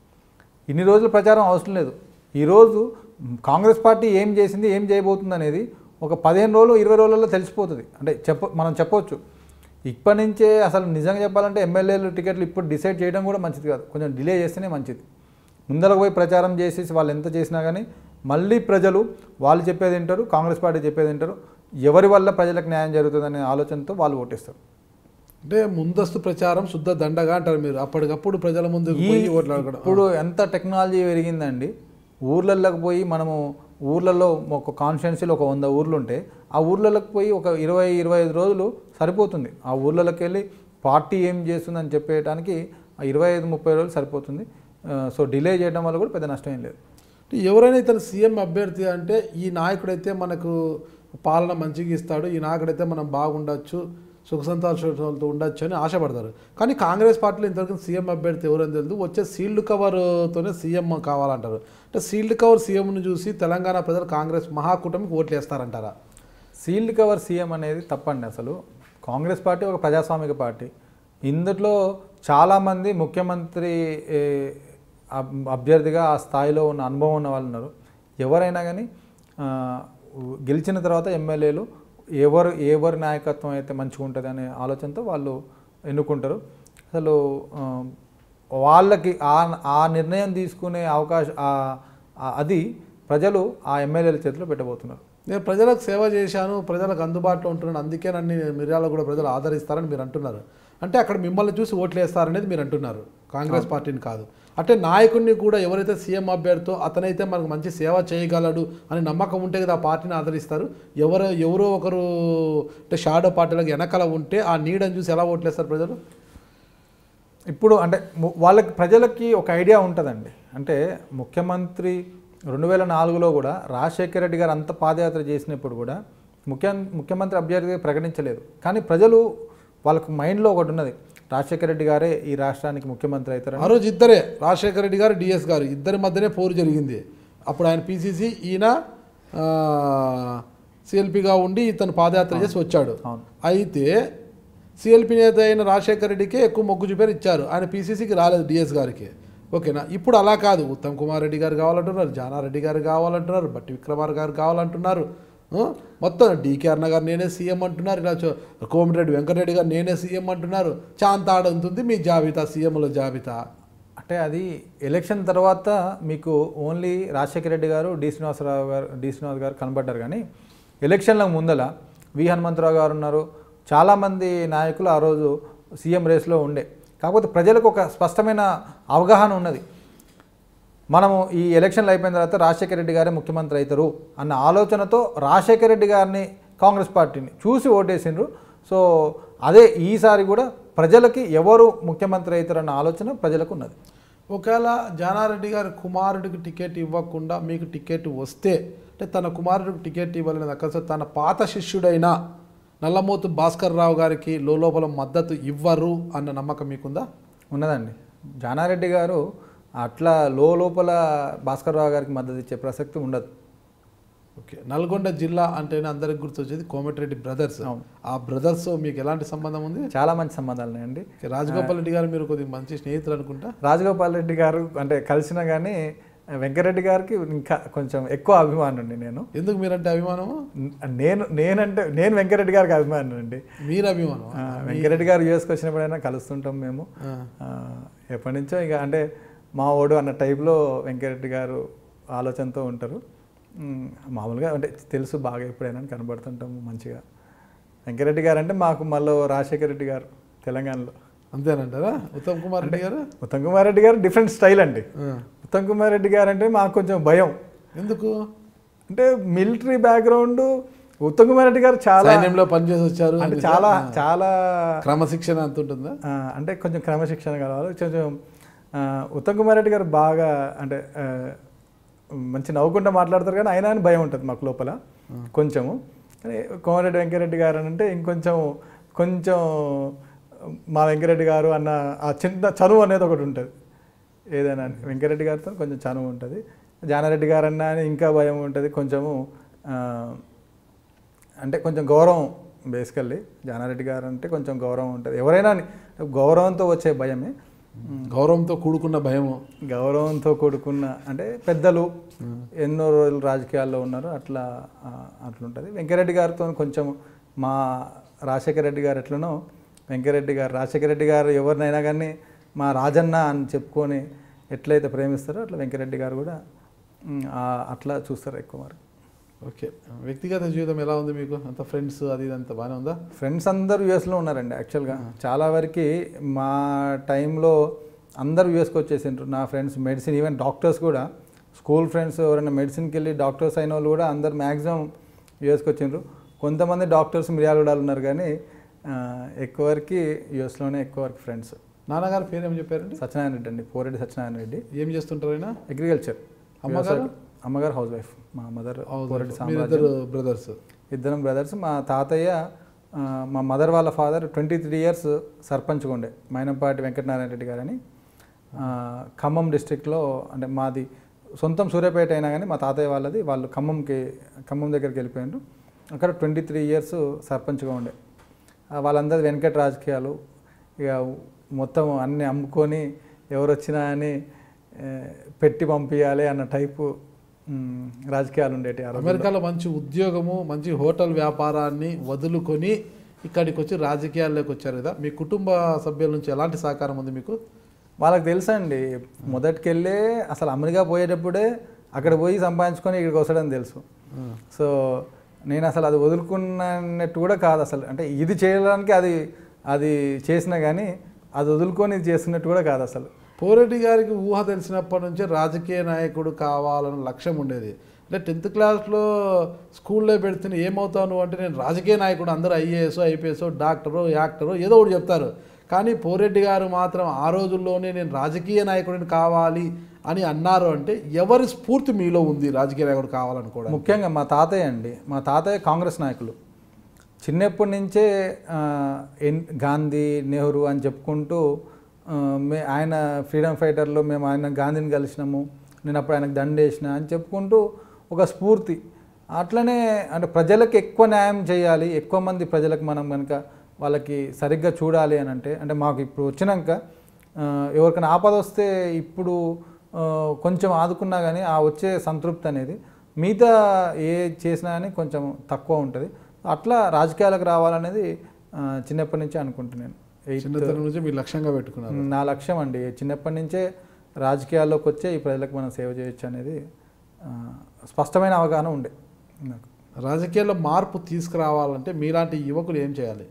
ఇన్ని రోజులు ప్రచారం అవసరం లేదు ఈరోజు కాంగ్రెస్ పార్టీ ఏం చేసింది ఏం చేయబోతుంది అనేది ఒక పదిహేను రోజులు ఇరవై రోజులలో తెలిసిపోతుంది అంటే చెప్ప మనం చెప్పొచ్చు ఇప్పటి నుంచే అసలు నిజంగా చెప్పాలంటే ఎమ్మెల్యేలు టికెట్లు ఇప్పుడు డిసైడ్ చేయడం కూడా మంచిది కాదు కొంచెం డిలే చేస్తేనే మంచిది ముందరకు పోయి ప్రచారం చేసేసి వాళ్ళు ఎంత చేసినా కానీ మళ్ళీ ప్రజలు వాళ్ళు చెప్పేది వింటారు కాంగ్రెస్ పార్టీ చెప్పేది వింటారు ఎవరి వల్ల ప్రజలకు న్యాయం జరుగుతుందనే ఆలోచనతో వాళ్ళు ఓటేస్తారు అంటే ముందస్తు ప్రచారం శుద్ధ దండగా అంటారు మీరు అప్పటికప్పుడు ప్రజల ముందుకు ఈ పోయి ఓట్లు అడగడం ఇప్పుడు ఎంత టెక్నాలజీ పెరిగిందండి ఊర్లలోకి పోయి మనము ఊర్లలో ఒక కాన్స్టిట్యున్సీలో ఒక వంద ఊర్లు ఉంటే ఆ ఊర్లలోకి పోయి ఒక ఇరవై ఇరవై ఐదు రోజులు సరిపోతుంది ఆ ఊర్లలోకి వెళ్ళి పార్టీ ఏం చేస్తుందని చెప్పేయడానికి ఆ ఇరవై ఐదు ముప్పై రోజులు సరిపోతుంది ఆ, సో డిలే చేయడం వల్ల కూడా పెద్ద నష్టం ఏం లేదు అంటే ఎవరైనా ఇతను సీఎం అభ్యర్థి అంటే ఈ నాయకుడైతే మనకు పాలన మంచిగా ఇస్తాడు ఈ నాయకుడైతే మనం బాగుండొచ్చు సుఖ సంతోషాలతో ఉండొచ్చు అని ఆశపడతారు కానీ కాంగ్రెస్ పార్టీలో ఇంతవరకు సీఎం అభ్యర్థి ఎవరని తెలియదు వచ్చే సీల్డ్ కవర్తోనే సీఎం కావాలంటారు అంటే సీల్డ్ కవర్ సీఎంను చూసి తెలంగాణ ప్రజలు కాంగ్రెస్ మహాకూటమికి ఓట్లు వేస్తారంటారా సీల్డ్ కవర్ సీఎం అనేది తప్పండి అసలు కాంగ్రెస్ పార్టీ ఒక ప్రజాస్వామిక పార్టీ ఇందులో చాలామంది ముఖ్యమంత్రి ఏ, అబ్- అభ్యర్థిగా ఆ స్థాయిలో ఉన్న అనుభవం ఉన్న వాళ్ళు ఉన్నారు ఎవరైనా కానీ ఆ, గెలిచిన తర్వాత ఎమ్మెల్యేలు ఎవరు ఎవరి నాయకత్వం అయితే మంచిగా ఉంటుంది అనే ఆలోచనతో వాళ్ళు ఎన్నుకుంటారు అసలు ఆ, వాళ్ళకి ఆ ఆ నిర్ణయం తీసుకునే అవకాశం ఆ- ఆ- అది ప్రజలు ఆ ఎమ్మెల్యేల చేతిలో పెట్టబోతున్నారు నేను ప్రజలకు సేవ చేశాను ప్రజలకు అందుబాటులో ఉంటున్నాను అందుకే నన్ను మిర్యాల కూడా ప్రజలు ఆదరిస్తారని మీరు అంటున్నారు అంటే అక్కడ మిమ్మల్ని చూసి ఓట్లు వేస్తారనేది మీరు అంటున్నారు కాంగ్రెస్ పార్టీని కాదు అంటే నాయకుడిని కూడా ఎవరైతే సీఎం అభ్యర్థితో అతనైతే మనకు మంచి సేవ చేయగలడు అని నమ్మకం ఉంటే కదా ఆ పార్టీని ఆదరిస్తారు ఎవరో ఎవరో ఒకరు అంటే షాడో పార్టీలకు వెనకాల ఉంటే ఆ నీడని చూసి ఎలా ఓట్లేస్తారు ప్రజలు ఇప్పుడు అంటే ము- వాళ్ళకి ప్రజలకి ఒక ఐడియా ఉంటుందండి అంటే ముఖ్యమంత్రి రెండు వేల నాలుగులో కూడా రాజశేఖర రెడ్డి గారు అంత పాదయాత్ర చేసినప్పుడు కూడా ముఖ్య ముఖ్యమంత్రి అభ్యర్థిగా ప్రకటించలేదు కానీ ప్రజలు వాళ్ళకు మైండ్లో ఒకటి ఉన్నది రాజశేఖర రెడ్డి గారే ఈ రాష్ట్రానికి ముఖ్యమంత్రి అవుతారని ఆ రోజు ఇద్దరే రాజశేఖర రెడ్డి గారు డిఎస్ గారు ఇద్దరి మధ్యనే పోరు జరిగింది అప్పుడు ఆయన పీసీసీ ఈయన సిఎల్పిగా ఉండి ఇతను పాదయాత్ర చేసి వచ్చాడు అవును. అయితే సిఎల్పి నేత అయిన రాజశేఖర రెడ్డికే ఎక్కువ మొగ్గు చూపారు ఇచ్చారు ఆయన పీసీసీకి రాలేదు డిఎస్ గారికి ఓకేనా ఇప్పుడు అలా కాదు ఉత్తమ్ కుమార్ రెడ్డి గారు కావాలంటున్నారు జానారెడ్డి గారు కావాలంటున్నారు బట్టి విక్రమార్ గారు కావాలంటున్నారు ఆ? మొత్తం డీకే అన్న గారు నేనే సీఎం అంటున్నారు ఇలా చో- కోమటిరెడ్డి వెంకటరెడ్డి గారు నేనే సీఎం అంటున్నారు చాంతాడ ఉంటుంది మీ జాబితా సీఎంల జాబితా అంటే అది ఎలక్షన్ తర్వాత మీకు ఓన్లీ రాజశేఖర రెడ్డి గారు డి శ్రీనివాసరావు గారు డి శ్రీనివాస్ గారు కనబడ్డారు కానీ ఎలక్షన్లకు ముందల వి హనుమంతరావు గారు ఉన్నారు చాలామంది నాయకులు ఆ రోజు సీఎం రేస్లో ఉండే కాకపోతే ప్రజలకు ఒక స్పష్టమైన అవగాహన ఉన్నది మనము ఈ ఎలక్షన్లు అయిపోయిన తర్వాత రాజశేఖర రెడ్డి గారే ముఖ్యమంత్రి అవుతారు అన్న ఆలోచనతో రాజశేఖర రెడ్డి గారిని కాంగ్రెస్ పార్టీని చూసి ఓటేసిండ్రు సో అదే ఈసారి కూడా ప్రజలకి ఎవరు ముఖ్యమంత్రి అవుతారన్న ఆలోచన ప్రజలకు ఉన్నది ఒకవేళ జానారెడ్డి గారి కుమారుడికి టికెట్ ఇవ్వకుండా మీకు టికెట్ వస్తే అంటే తన కుమారుడికి టికెట్ ఇవ్వాలని అక్కడ తన పాత శిష్యుడైన నల్లమోతు భాస్కర్ రావు గారికి లోపల మద్దతు ఇవ్వరు అన్న నమ్మకం మీకుందా ఉన్నదండి జానారెడ్డి గారు అట్లా లో లోపల భాస్కర్ రావు గారికి మద్దతు ఇచ్చే ప్రసక్తి ఉండదు ఓకే నల్గొండ జిల్లా అంటేనే అందరికి గుర్తొచ్చేది కోమటిరెడ్డి బ్రదర్స్ అవును. ఆ బ్రదర్స్ మీకు ఎలాంటి సంబంధం ఉంది చాలా మంచి సంబంధాలు ఉన్నాయండి ఓకే, రాజగోపాల్ రెడ్డి గారు మీరు కొద్దిగా మంచి స్నేహితులు అనుకుంటా రాజగోపాల్ రెడ్డి గారు అంటే కలిసినా కానీ వెంకరెడ్డి గారికి ఇంకా కొంచెం ఎక్కువ అభిమానుండి నేను ఎందుకు మీరంటే అభిమానము నేను నేనంటే నేను వెంకరెడ్డి గారికి అభిమానం అండి మీరు అభిమానం ఆ, వెంకరెడ్డి గారు యూఎస్కి వచ్చినప్పుడైనా కలుస్తుంటాం మేము ఆ. ఆ, ఎప్పటి నుంచో ఇక అంటే మా ఓడు అన్న టైప్లో వెంకరెడ్డి గారు ఆలోచనతో ఉంటారు ఉమ్, మామూలుగా అంటే తెలుసు బాగా ఎప్పుడైనా కనబడుతుంటాము మంచిగా వెంకరెడ్డి గారు అంటే మాకు మళ్ళీ రాజశేఖర రెడ్డి గారు తెలంగాణలో అంతేనంటారా ఉత్తమ్ కుమార్ రెడ్డి గారు ఉత్తమ్ కుమార్ రెడ్డి గారు డిఫరెంట్ స్టైల్ అండి ఆ. ఉత్తమ్ కుమార్ రెడ్డి గారు అంటే మాకు కొంచెం భయం ఎందుకు అంటే మిలిటరీ బ్యాక్గ్రౌండ్ ఉత్తమ్ కుమార్ రెడ్డి గారు చాలా సైన్యంలో పనిచేసి వచ్చారు అంటే చాలా చాలా క్రమశిక్షణ అంత ఉంటుందా ఆ, అంటే కొంచెం క్రమశిక్షణ కలవాలి కొంచెం ఆ, ఉత్తమ్ కుమార్ రెడ్డి గారు బాగా అంటే ఆ, మంచి నవ్వుకుంటూ మాట్లాడతారు కానీ అయినా అని భయం ఉంటుంది మాకు లోపల కొంచెము కానీ కోమారెడ్డి వెంకరెడ్డి గారు అని అంటే ఇంకొంచెం కొంచెం మా వెంకరెడ్డి గారు అన్న ఆ చిన్న చనువు అనేది ఒకటి ఉంటుంది ఏదైనా అని. వెంకరెడ్డి గారితో కొంచెం చనువు ఉంటుంది జానారెడ్డి గారు అన్న అని ఇంకా భయం ఉంటుంది కొంచెము ఆ, అంటే కొంచెం గౌరవం బేసికల్లీ జానారెడ్డి గారు అంటే కొంచెం గౌరవం ఉంటుంది ఎవరైనా అని గౌరవంతో వచ్చే భయమే గౌరవంతో కూడుకున్న భయము గౌరవంతో కూడుకున్న అంటే పెద్దలు ఎన్నో రోజులు రాజకీయాల్లో ఉన్నారు అట్లా ఆ, అట్లుంటుంది వెంకరెడ్డి గారితో కొంచెం మా రాజశేఖర రెడ్డి గారు ఎట్లనో వెంకరెడ్డి గారు రాజశేఖర రెడ్డి గారు ఎవరినైనా కానీ మా రాజన్న అని చెప్పుకొని ఎట్లయితే ప్రేమిస్తారో అట్లా వెంకరెడ్డి గారు కూడా ఉమ్, ఆ, అట్లా చూస్తారు ఎక్కువ మరి ఓకే వ్యక్తిగత జీవితం ఎలా ఉంది మీకు అంత ఫ్రెండ్స్ అది ఇది అంత బాగానే ఉందా ఫ్రెండ్స్ అందరూ యూఎస్లో ఉన్నారండి యాక్చువల్గా చాలా వరకు మా టైంలో అందరూ యూఎస్కి వచ్చేసిండ్రు నా ఫ్రెండ్స్ మెడిసిన్ ఈవెన్ డాక్టర్స్ కూడా స్కూల్ ఫ్రెండ్స్ ఎవరైనా మెడిసిన్కి వెళ్ళి డాక్టర్స్ అయిన వాళ్ళు కూడా అందరు మ్యాక్సిమం యూఎస్కి వచ్చిండ్రు కొంతమంది డాక్టర్స్ మిర్యాలగూడలో ఉన్నారు కానీ ఆ, ఎక్కువ వరకు యూఎస్లోనే ఎక్కువ వరకు ఫ్రెండ్స్ నాన్నగారు పేరు ఏం చెప్పారండి సత్యనారాయణ రెడ్డి అండి పోరెడ్డి సత్యనారాయణ రెడ్డి ఏం చేస్తుంటారు ఆయన అగ్రికల్చర్ అమ్మగారు? అమ్మగారు హౌస్ వైఫ్ మా మదర్ పోరెడ్డి సామ్రాజ్యం మీరిద్దరు బ్రదర్స్ ఇద్దరం బ్రదర్స్ మా తాతయ్య ఆ, మా మదర్ వాళ్ళ ఫాదర్ ట్వంటీ త్రీ ఇయర్స్ సర్పంచ్గా ఉండే మైనంపాటి వెంకటనారాయణ రెడ్డి గారని ఆ, ఖమ్మం డిస్ట్రిక్ట్లో అంటే మాది సొంతం సూర్యాపేట అయినా కానీ మా తాతయ్య వాళ్ళది వాళ్ళు ఖమ్మంకి ఖమ్మం దగ్గరికి వెళ్ళిపోయారు అక్కడ ట్వంటీ త్రీ ఇయర్స్ సర్పంచ్గా ఉండే ఆ, వాళ్ళందరి వెనకటి రాజకీయాలు ఇక మొత్తం అన్నీ అమ్ముకొని ఎవరు వచ్చినా అని ఏ, పెట్టి పంపించాలి అన్న టైపు మ్, రాజకీయాలు ఉండేటి ఆ రోజుల్లో. అమెరికాలో మంచి ఉద్యోగము మంచి హోటల్ వ్యాపారాన్ని వదులుకొని ఇక్కడికి వచ్చి రాజకీయాల్లోకి వచ్చారు కదా మీ కుటుంబ సభ్యుల నుంచి ఎలాంటి సహకారం ఉంది మీకు వాళ్ళకి తెలుసండి మొదటికెళ్ళే అసలు అమెరికా పోయేటప్పుడే అక్కడ పోయి సంపాదించుకొని ఇక్కడికి వస్తాడని తెలుసు సో నేను అసలు అది వదులుకున్నట్టు కూడా కాదు అసలు అంటే ఇది చేయడానికి అది అది చేసినా కానీ అది వదులుకొని ఇది చేస్తున్నట్టు కూడా కాదు అసలు పోరెడ్డి గారికి ఊహ తెలిసినప్పటి నుంచే రాజకీయ నాయకుడు కావాలన్న లక్ష్యం ఉండేది అంటే టెన్త్ క్లాస్లో స్కూల్లో పెడితే ఏమవుతావు నువ్వు అంటే నేను రాజకీయ నాయకుడు అందరూ ఐఏఎస్ ఐపీఎస్ డాక్టరు యాక్టరు ఏదో ఒకటి చెప్తారు కానీ పోరెడ్డి గారు మాత్రం ఆ రోజుల్లోనే నేను రాజకీయ నాయకుడిని కావాలి అని అన్నారు అంటే ఎవరి స్ఫూర్తి మీలో ఉంది రాజకీయ నాయకుడు కావాలనుకోవడం ముఖ్యంగా మా తాతయ్య అండి మా తాతయ్య కాంగ్రెస్ నాయకులు చిన్నప్పటి నుంచే ఆ, ఎన్- గాంధీ నెహ్రూ అని చెప్పుకుంటూ ఆ, మే ఆయన ఫ్రీడమ్ ఫైటర్లో మేము ఆయన గాంధీని కలిసినాము నేను అప్పుడు ఆయనకు దండేసిన అని చెప్పుకుంటూ ఒక స్ఫూర్తి అట్లనే అంటే ప్రజలకు ఎక్కువ న్యాయం చేయాలి ఎక్కువ మంది ప్రజలకు మనం కనుక వాళ్ళకి సరిగ్గా చూడాలి అని అంటే అంటే మాకు ఇప్పుడు వచ్చినాక ఆ, ఎవరికైనా ఆపద వస్తే ఇప్పుడు ఆ, కొంచెం ఆదుకున్నా కానీ ఆ వచ్చే సంతృప్తి అనేది మిగతా ఏ చేసినా కానీ కొంచెం తక్కువ ఉంటుంది అట్లా రాజకీయాలకు రావాలనేది ఆ, చిన్నప్పటి నుంచే అనుకుంటున్నాను ఎయిత్ చిన్నతనం నుంచి మీరు లక్ష్యంగా పెట్టుకున్నారు నా లక్ష్యం అండి చిన్నప్పటి నుంచే రాజకీయాల్లోకి వచ్చే ఈ ప్రజలకు మనం సేవ చేయొచ్చు అనేది ఆ, స్పష్టమైన అవగాహన ఉండే నాకు రాజకీయాల్లో మార్పు తీసుకురావాలంటే మీలాంటి యువకులు ఏం చేయాలి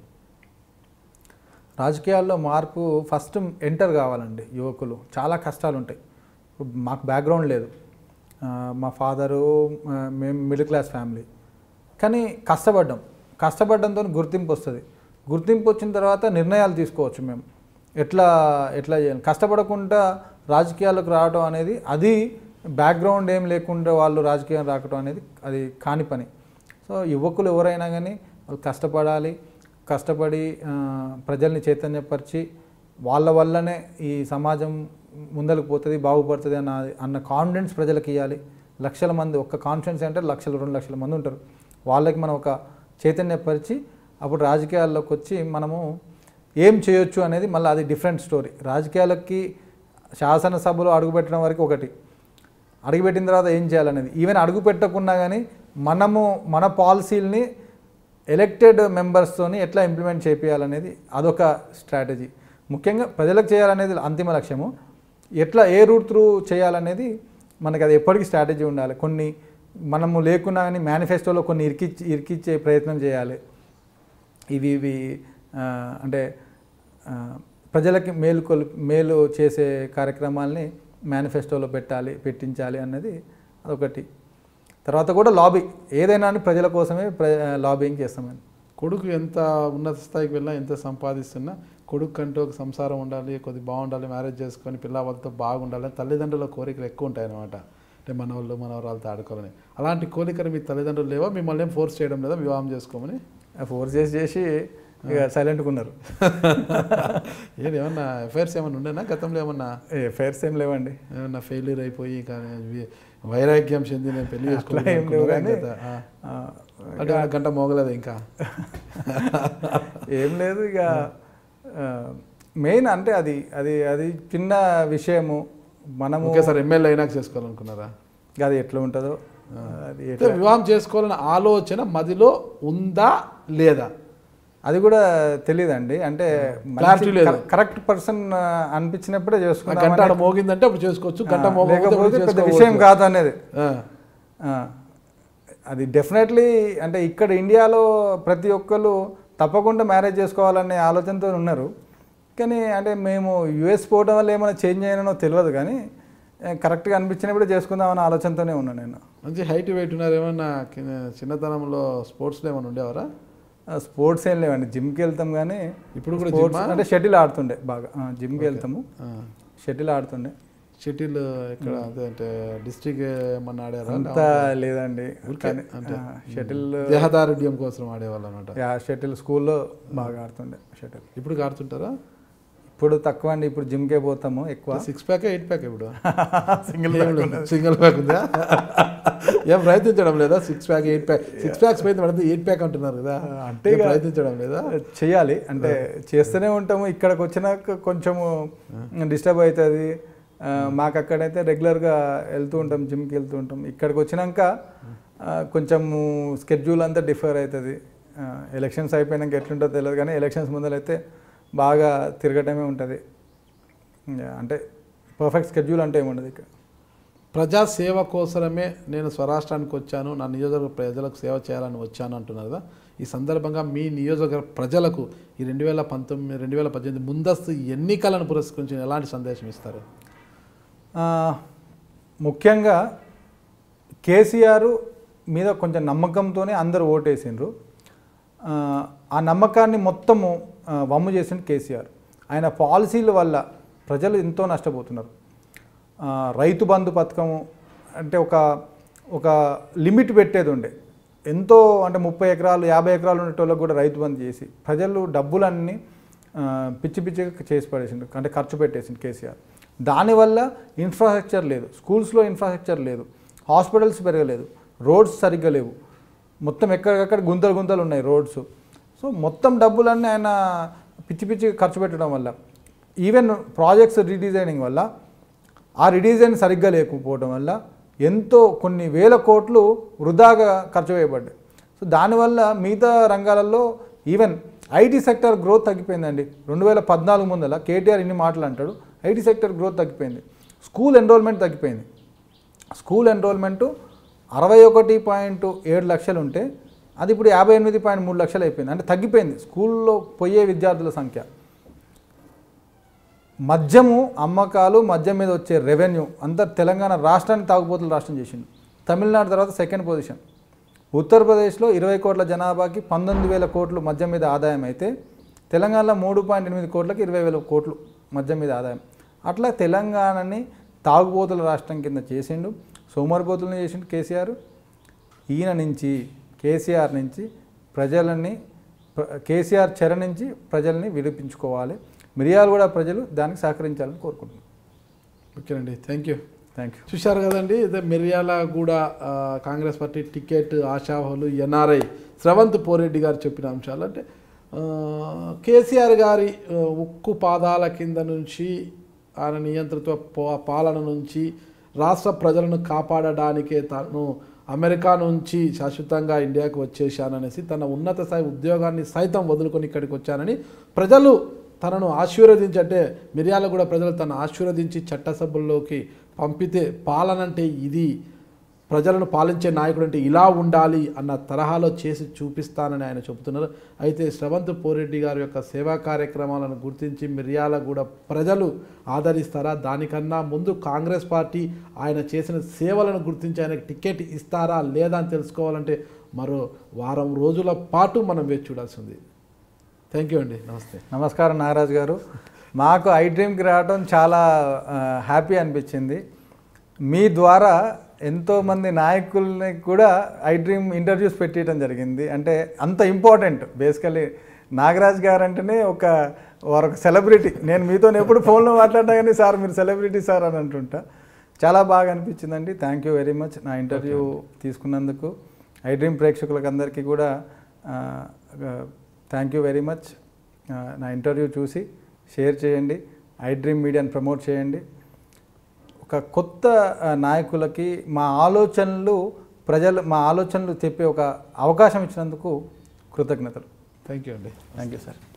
రాజకీయాల్లో మార్పు ఫస్ట్ ఎంటర్ కావాలండి యువకులు చాలా కష్టాలు ఉంటాయి ఇప్పుడు మాకు బ్యాక్గ్రౌండ్ లేదు ఆ, మా ఫాదరు ఆ, మేము మిడిల్ క్లాస్ ఫ్యామిలీ కానీ కష్టపడ్డాం కష్టపడడంతో గుర్తింపు వస్తుంది గుర్తింపు వచ్చిన తర్వాత నిర్ణయాలు తీసుకోవచ్చు మేము ఎట్లా ఎట్లా చేయాలి కష్టపడకుండా రాజకీయాలకు రావడం అనేది అది బ్యాక్గ్రౌండ్ ఏం లేకుండా వాళ్ళు రాజకీయం రావడం అనేది అది కాని పని సో యువకులు ఎవరైనా కానీ వాళ్ళు కష్టపడాలి కష్టపడి ఆ, ప్రజల్ని చైతన్యపరిచి వాళ్ళ వల్లనే ఈ సమాజం ముందరకు పోతుంది బాగుపడుతుంది అన్న అన్న కాన్ఫిడెన్స్ ప్రజలకు ఇవ్వాలి లక్షల మంది ఒక్క కాన్ఫిడెన్స్ అంటే లక్షలు రెండు లక్షల మంది ఉంటారు వాళ్ళకి మనం ఒక చైతన్యపరిచి అప్పుడు రాజకీయాల్లోకి వచ్చి మనము ఏం చేయొచ్చు అనేది మళ్ళీ అది డిఫరెంట్ స్టోరీ రాజకీయాలకి శాసనసభలో అడుగుపెట్టడం వరకు ఒకటి అడుగుపెట్టిన తర్వాత ఏం చేయాలనేది ఈవెన్ అడుగు పెట్టకున్నా కానీ మనము మన పాలసీల్ని ఎలక్టెడ్ మెంబర్స్తోని ఎట్లా ఇంప్లిమెంట్ చేయాలనేది అదొక స్ట్రాటజీ ముఖ్యంగా ప్రజలకు చేయాలనేది అంతిమ లక్ష్యము ఎట్లా ఏ రూట్ త్రూ చేయాలనేది మనకి అది ఎప్పటికీ స్ట్రాటజీ ఉండాలి కొన్ని మనము లేకున్నా కానీ మేనిఫెస్టోలో కొన్ని ఇరికిచ్చి ఇరికిచ్చే ప్రయత్నం చేయాలి ఇవి ఇవి ఆ, అంటే ఆ, ప్రజలకి మేలు కొల్ మేలు చేసే కార్యక్రమాల్ని మేనిఫెస్టోలో పెట్టాలి పెట్టించాలి అన్నది అదొకటి తర్వాత కూడా లాబీ ఏదైనా అని ప్రజల కోసమే ప్ర లాబింగ్ చేస్తామని కొడుకు ఎంత ఉన్నత స్థాయికి వెళ్ళినా ఎంత సంపాదిస్తున్నా కొడుకు కంటూ ఒక సంసారం ఉండాలి కొద్ది బాగుండాలి మ్యారేజ్ చేసుకొని పిల్ల వాళ్ళతో బాగుండాలి అని తల్లిదండ్రుల కోరికలు ఎక్కువ ఉంటాయి అన్నమాట అంటే మన వాళ్ళు మనవరాలతో ఆడుకోవాలని అలాంటి కోరికలు మీ తల్లిదండ్రులు లేవా మిమ్మల్ని ఏం ఫోర్స్ చేయడం లేదా వివాహం చేసుకోమని ఫోర్స్ చేసి చేసి ఇక సైలెంట్గా ఉన్నారు ఏది ఏమన్నా ఎఫైర్స్ ఏమన్నా ఉండేనా గతంలో ఏమన్నా ఫైర్స్ ఏం లేవండి ఏమన్నా ఫెయిల్యూర్ అయిపోయి కానీ వి- వైరాగ్యం చెంది నేను పెళ్లి అట్లా ఏం లేవు కానీ చేసుకున్నాను ఆ, అంటే ఆ గంట మోగలేదు ఇంకా ఏం లేదు ఇక మెయిన్ అంటే అది అది అది చిన్న విషయము మనము ఒకేసారి ఎమ్మెల్యే అయినాక చేసుకోవాలనుకున్నారా ఇక అది ఎట్లా ఉంటుందో అది అయితే ఎట్లా వివాహం చేసుకోవాలన్న ఆలోచన మదిలో ఉందా లేదా అది కూడా తెలియదండి అంటే Clarity లేదు. కరెక్ట్ పర్సన్ అనిపించినప్పుడే ఆ చేసుకున్నాం గంట ఆడ మోగిందంటే అప్పుడు చేసుకోవచ్చు గంట ఆ, మోగకపోతే లేకపోతే అప్పుడు పెద్ద చేసుకోవచ్చు. విషయం కాదు అనేది ఆ, ఆ, అది డెఫినెట్లీ అంటే ఇక్కడ ఇండియాలో ప్రతి ఒక్కరు తప్పకుండా మ్యారేజ్ చేసుకోవాలనే ఆలోచనతో ఉన్నారు కానీ అంటే మేము యుఎస్ పోవడం వల్ల ఏమైనా చేంజ్ అయినానో తెలియదు కానీ ఏ, కరెక్ట్గా అనిపించినప్పుడు చేసుకుందామనే ఆలోచనతోనే ఉన్నాను నేను మంచి హైట్ వెయిట్ ఉన్నారు ఏమన్నా కి- చిన్నతనంలో స్పోర్ట్స్లో ఏమైనా ఉండేవారా ఆ, స్పోర్ట్స్ ఏం లేవండి జిమ్కి వెళ్తాం కానీ ఇప్పుడు కూడా స్పోర్ట్స్ జిమ్మా? అంటే షటిల్ ఆడుతుండే బాగా ఆ, జిమ్కి వెళ్తాము ఆ, షటిల్ ఆడుతుండే షటిల్ ఇక్కడ అదే అంటే డిస్ట్రిక్ట్ ఏమన్నా ఆడారా అంత లేదండి ఊరికే కానీ అంటే షటిల్ దేహదారుఢ్యం కోసం ఆడేవాళ్ళు అనమాట యా షటిల్ స్కూల్లో బాగా ఆడుతుండే షటిల్ ఇప్పుడు ఆడుతుంటారా ఇప్పుడు తక్కువ అండి ఇప్పుడు జిమ్కే పోతాము ఎక్కువ సిక్స్ ప్యాక్ ఎయిట్ ప్యాక్ ఇప్పుడు సింగిల్ సింగిల్ ప్యాక్ ఉందా ఏం ప్రయత్నించడం లేదా six pack eight pack six packs పైన పడితే ఎయిట్ ప్యాక్ అంటున్నారు కదా అంటే అంటే ఇక- ప్రయత్నించడం లేదా చేయాలి అంటే చేస్తూనే ఉంటాము ఇక్కడికి వచ్చినాక కొంచెము డిస్టర్బ్ అవుతుంది ఆ, మాకు అక్కడైతే రెగ్యులర్గా వెళ్తూ ఉంటాం జిమ్కి వెళ్తూ ఉంటాం ఇక్కడికి వచ్చినాక ఆ, కొంచెము స్కెడ్యూల్ అంతా డిఫర్ అవుతుంది ఎలక్షన్స్ అయిపోయినాక ఎట్లుంటుందో తెలియదు కానీ ఎలక్షన్స్ ముందరైతే బాగా తిరగటమే ఉంటుంది ఇంకా అంటే పర్ఫెక్ట్ స్కెడ్యూల్ అంటే ఏముండదు ఇక్కడ ప్రజా సేవ కోసమే నేను స్వరాష్ట్రానికి వచ్చాను నా నియోజకవర్గ ప్రజలకు సేవ చేయాలని వచ్చాను అంటున్నారు కదా ఈ సందర్భంగా మీ నియోజకవర్గ ప్రజలకు ఈ రెండు వేల పంతొమ్మిది రెండు వేల పద్దెనిమిది ముందస్తు ఎన్నికలను పురస్కరించి ఎలాంటి సందేశం ఇస్తారు ఆ, ముఖ్యంగా కేసీఆర్ మీద కొంచెం నమ్మకంతోనే అందరూ ఓటేసిండ్రు ఆ, ఆ నమ్మకాన్ని మొత్తము ఆ, వమ్ము చేసిండు కేసీఆర్ ఆయన పాలసీల వల్ల ప్రజలు ఎంతో నష్టపోతున్నారు ఆ, రైతు బంధు పథకము అంటే ఒక ఒక లిమిట్ పెట్టేది ఉండే ఎంతో అంటే ముప్పై ఎకరాలు యాభై ఎకరాలు ఉండేటోళ్ళకి కూడా రైతు బంధు చేసి ప్రజలు డబ్బులన్నీ ఆ, పిచ్చి పిచ్చిగా చేసి పడేసిండు అంటే ఖర్చు పెట్టేసిండు కేసీఆర్ దానివల్ల ఇన్ఫ్రాస్ట్రక్చర్ లేదు స్కూల్స్లో ఇన్ఫ్రాస్ట్రక్చర్ లేదు హాస్పిటల్స్ పెరగలేదు రోడ్స్ సరిగ్గా లేవు మొత్తం ఎక్కడికక్కడ గుంతలు గుంతలు ఉన్నాయి రోడ్స్ సో మొత్తం డబ్బులన్నీ ఆయన పిచ్చి పిచ్చి ఖర్చు పెట్టడం వల్ల ఈవెన్ ప్రాజెక్ట్స్ రీడిజైనింగ్ వల్ల ఆ రీడిజైన్ సరిగ్గా లేకపోవడం వల్ల ఎంతో కొన్ని వేల కోట్లు వృధాగా ఖర్చు వేయబడ్డాయి సో దానివల్ల మిగతా రంగాలలో ఈవెన్ ఐటీ సెక్టర్ గ్రోత్ తగ్గిపోయిందండి రెండు వేల పద్నాలుగు ముందల కేటీఆర్ ఇన్ని మాటలు అంటాడు ఐటీ సెక్టర్ గ్రోత్ తగ్గిపోయింది స్కూల్ ఎన్రోల్మెంట్ తగ్గిపోయింది స్కూల్ ఎన్రోల్మెంటు అరవై ఒకటి పాయింట్ ఏడు లక్షలు ఉంటే అది ఇప్పుడు యాభై ఎనిమిది పాయింట్ మూడు లక్షలు అయిపోయింది అంటే తగ్గిపోయింది స్కూల్లో పోయే విద్యార్థుల సంఖ్య మద్యము అమ్మకాలు మద్యం మీద వచ్చే రెవెన్యూ అంతా తెలంగాణ రాష్ట్రాన్ని తాగుబోతుల రాష్ట్రం చేసిండు తమిళనాడు తర్వాత సెకండ్ పొజిషన్ ఉత్తరప్రదేశ్లో ఇరవై కోట్ల జనాభాకి పంతొమ్మిది వేల కోట్లు మద్యం మీద ఆదాయం అయితే తెలంగాణలో మూడు పాయింట్ ఎనిమిది కోట్లకి ఇరవై వేల కోట్లు మద్యం మీద ఆదాయం అట్లా తెలంగాణని తాగుబోతుల రాష్ట్రం కింద చేసిండు సోమరిపోతులను చేసిండు కేసీఆర్ ఈయన నుంచి కేసీఆర్ నుంచి ప్రజలని ప్ర- కేసీఆర్ చెర నుంచి ప్రజల్ని విడిపించుకోవాలి మిరియాలు కూడా ప్రజలు దానికి సహకరించాలని కోరుకుంటున్నాను ఓకేనండి థ్యాంక్ యూ థ్యాంక్ యూ చూశారు కదండి ఇదే మిర్యాలగూడ ఆ, కాంగ్రెస్ పార్టీ టికెట్ ఆశావాహులు ఎన్ఆర్ఐ స్రవంత్ పోరెడ్డి గారు చెప్పిన అంశాలు అంటే ఆ, కేసీఆర్ గారి ఆ, ఉక్కు పాదాల కింద నుంచి ఆయన నియంత్రిత్వ పా- పాలన నుంచి రాష్ట్ర ప్రజలను కాపాడడానికే తాను అమెరికా నుంచి శాశ్వతంగా ఇండియాకు వచ్చేసాననేసి తన ఉన్నత స్థాయి ఉద్యోగాన్ని సైతం వదులుకొని ఇక్కడికి వచ్చానని ప్రజలు తనను ఆశీర్వదించి అంటే మిర్యాల కూడా ప్రజలు తను ఆశీర్వదించి చట్టసభల్లోకి పంపితే పాలన అంటే ఇది ప్రజలను పాలించే నాయకుడు అంటే ఇలా ఉండాలి అన్న తరహాలో చేసి చూపిస్తానని ఆయన చెబుతున్నారు అయితే శ్రవంత్ పోరెడ్డి గారి యొక్క సేవా కార్యక్రమాలను గుర్తించి మిర్యాల కూడా ప్రజలు ఆదరిస్తారా దానికన్నా ముందు కాంగ్రెస్ పార్టీ ఆయన చేసిన సేవలను గుర్తించి ఆయనకు టికెట్ ఇస్తారా లేదా అని తెలుసుకోవాలంటే మరో వారం రోజుల పాటు మనం వేచి చూడాల్సి ఉంది థ్యాంక్ యూ అండి నమస్తే నమస్కారం నాగరాజు గారు మాకు ఐ డ్రీమ్కి రావడం చాలా ఆ, హ్యాపీ అనిపించింది మీ ద్వారా ఎంతోమంది నాయకుల్ని కూడా ఐ డ్రీమ్ ఇంటర్వ్యూస్ పెట్టడం జరిగింది అంటే అంత ఇంపార్టెంట్ బేసికలీ నాగరాజ్ గారు అంటేనే ఒక వారు ఒక సెలబ్రిటీ నేను మీతో ఎప్పుడు ఫోన్లో మాట్లాడినా కానీ సార్ మీరు సెలబ్రిటీ సార్ అని అంటుంటా చాలా బాగా అనిపించిందండి థ్యాంక్ యూ వెరీ మచ్ నా ఇంటర్వ్యూ తీసుకున్నందుకు ఐ డ్రీమ్ ప్రేక్షకులకు అందరికీ కూడా థ్యాంక్ యూ వెరీ మచ్ నా ఇంటర్వ్యూ చూసి షేర్ చేయండి ఐ డ్రీమ్ మీడియాని ప్రమోట్ చేయండి ఒక కొత్త ఆ, నాయకులకి మా ఆలోచనలు ప్రజలు మా ఆలోచనలు చెప్పే ఒక అవకాశం ఇచ్చినందుకు కృతజ్ఞతలు థ్యాంక్ యూ అండి థ్యాంక్ యూ సార్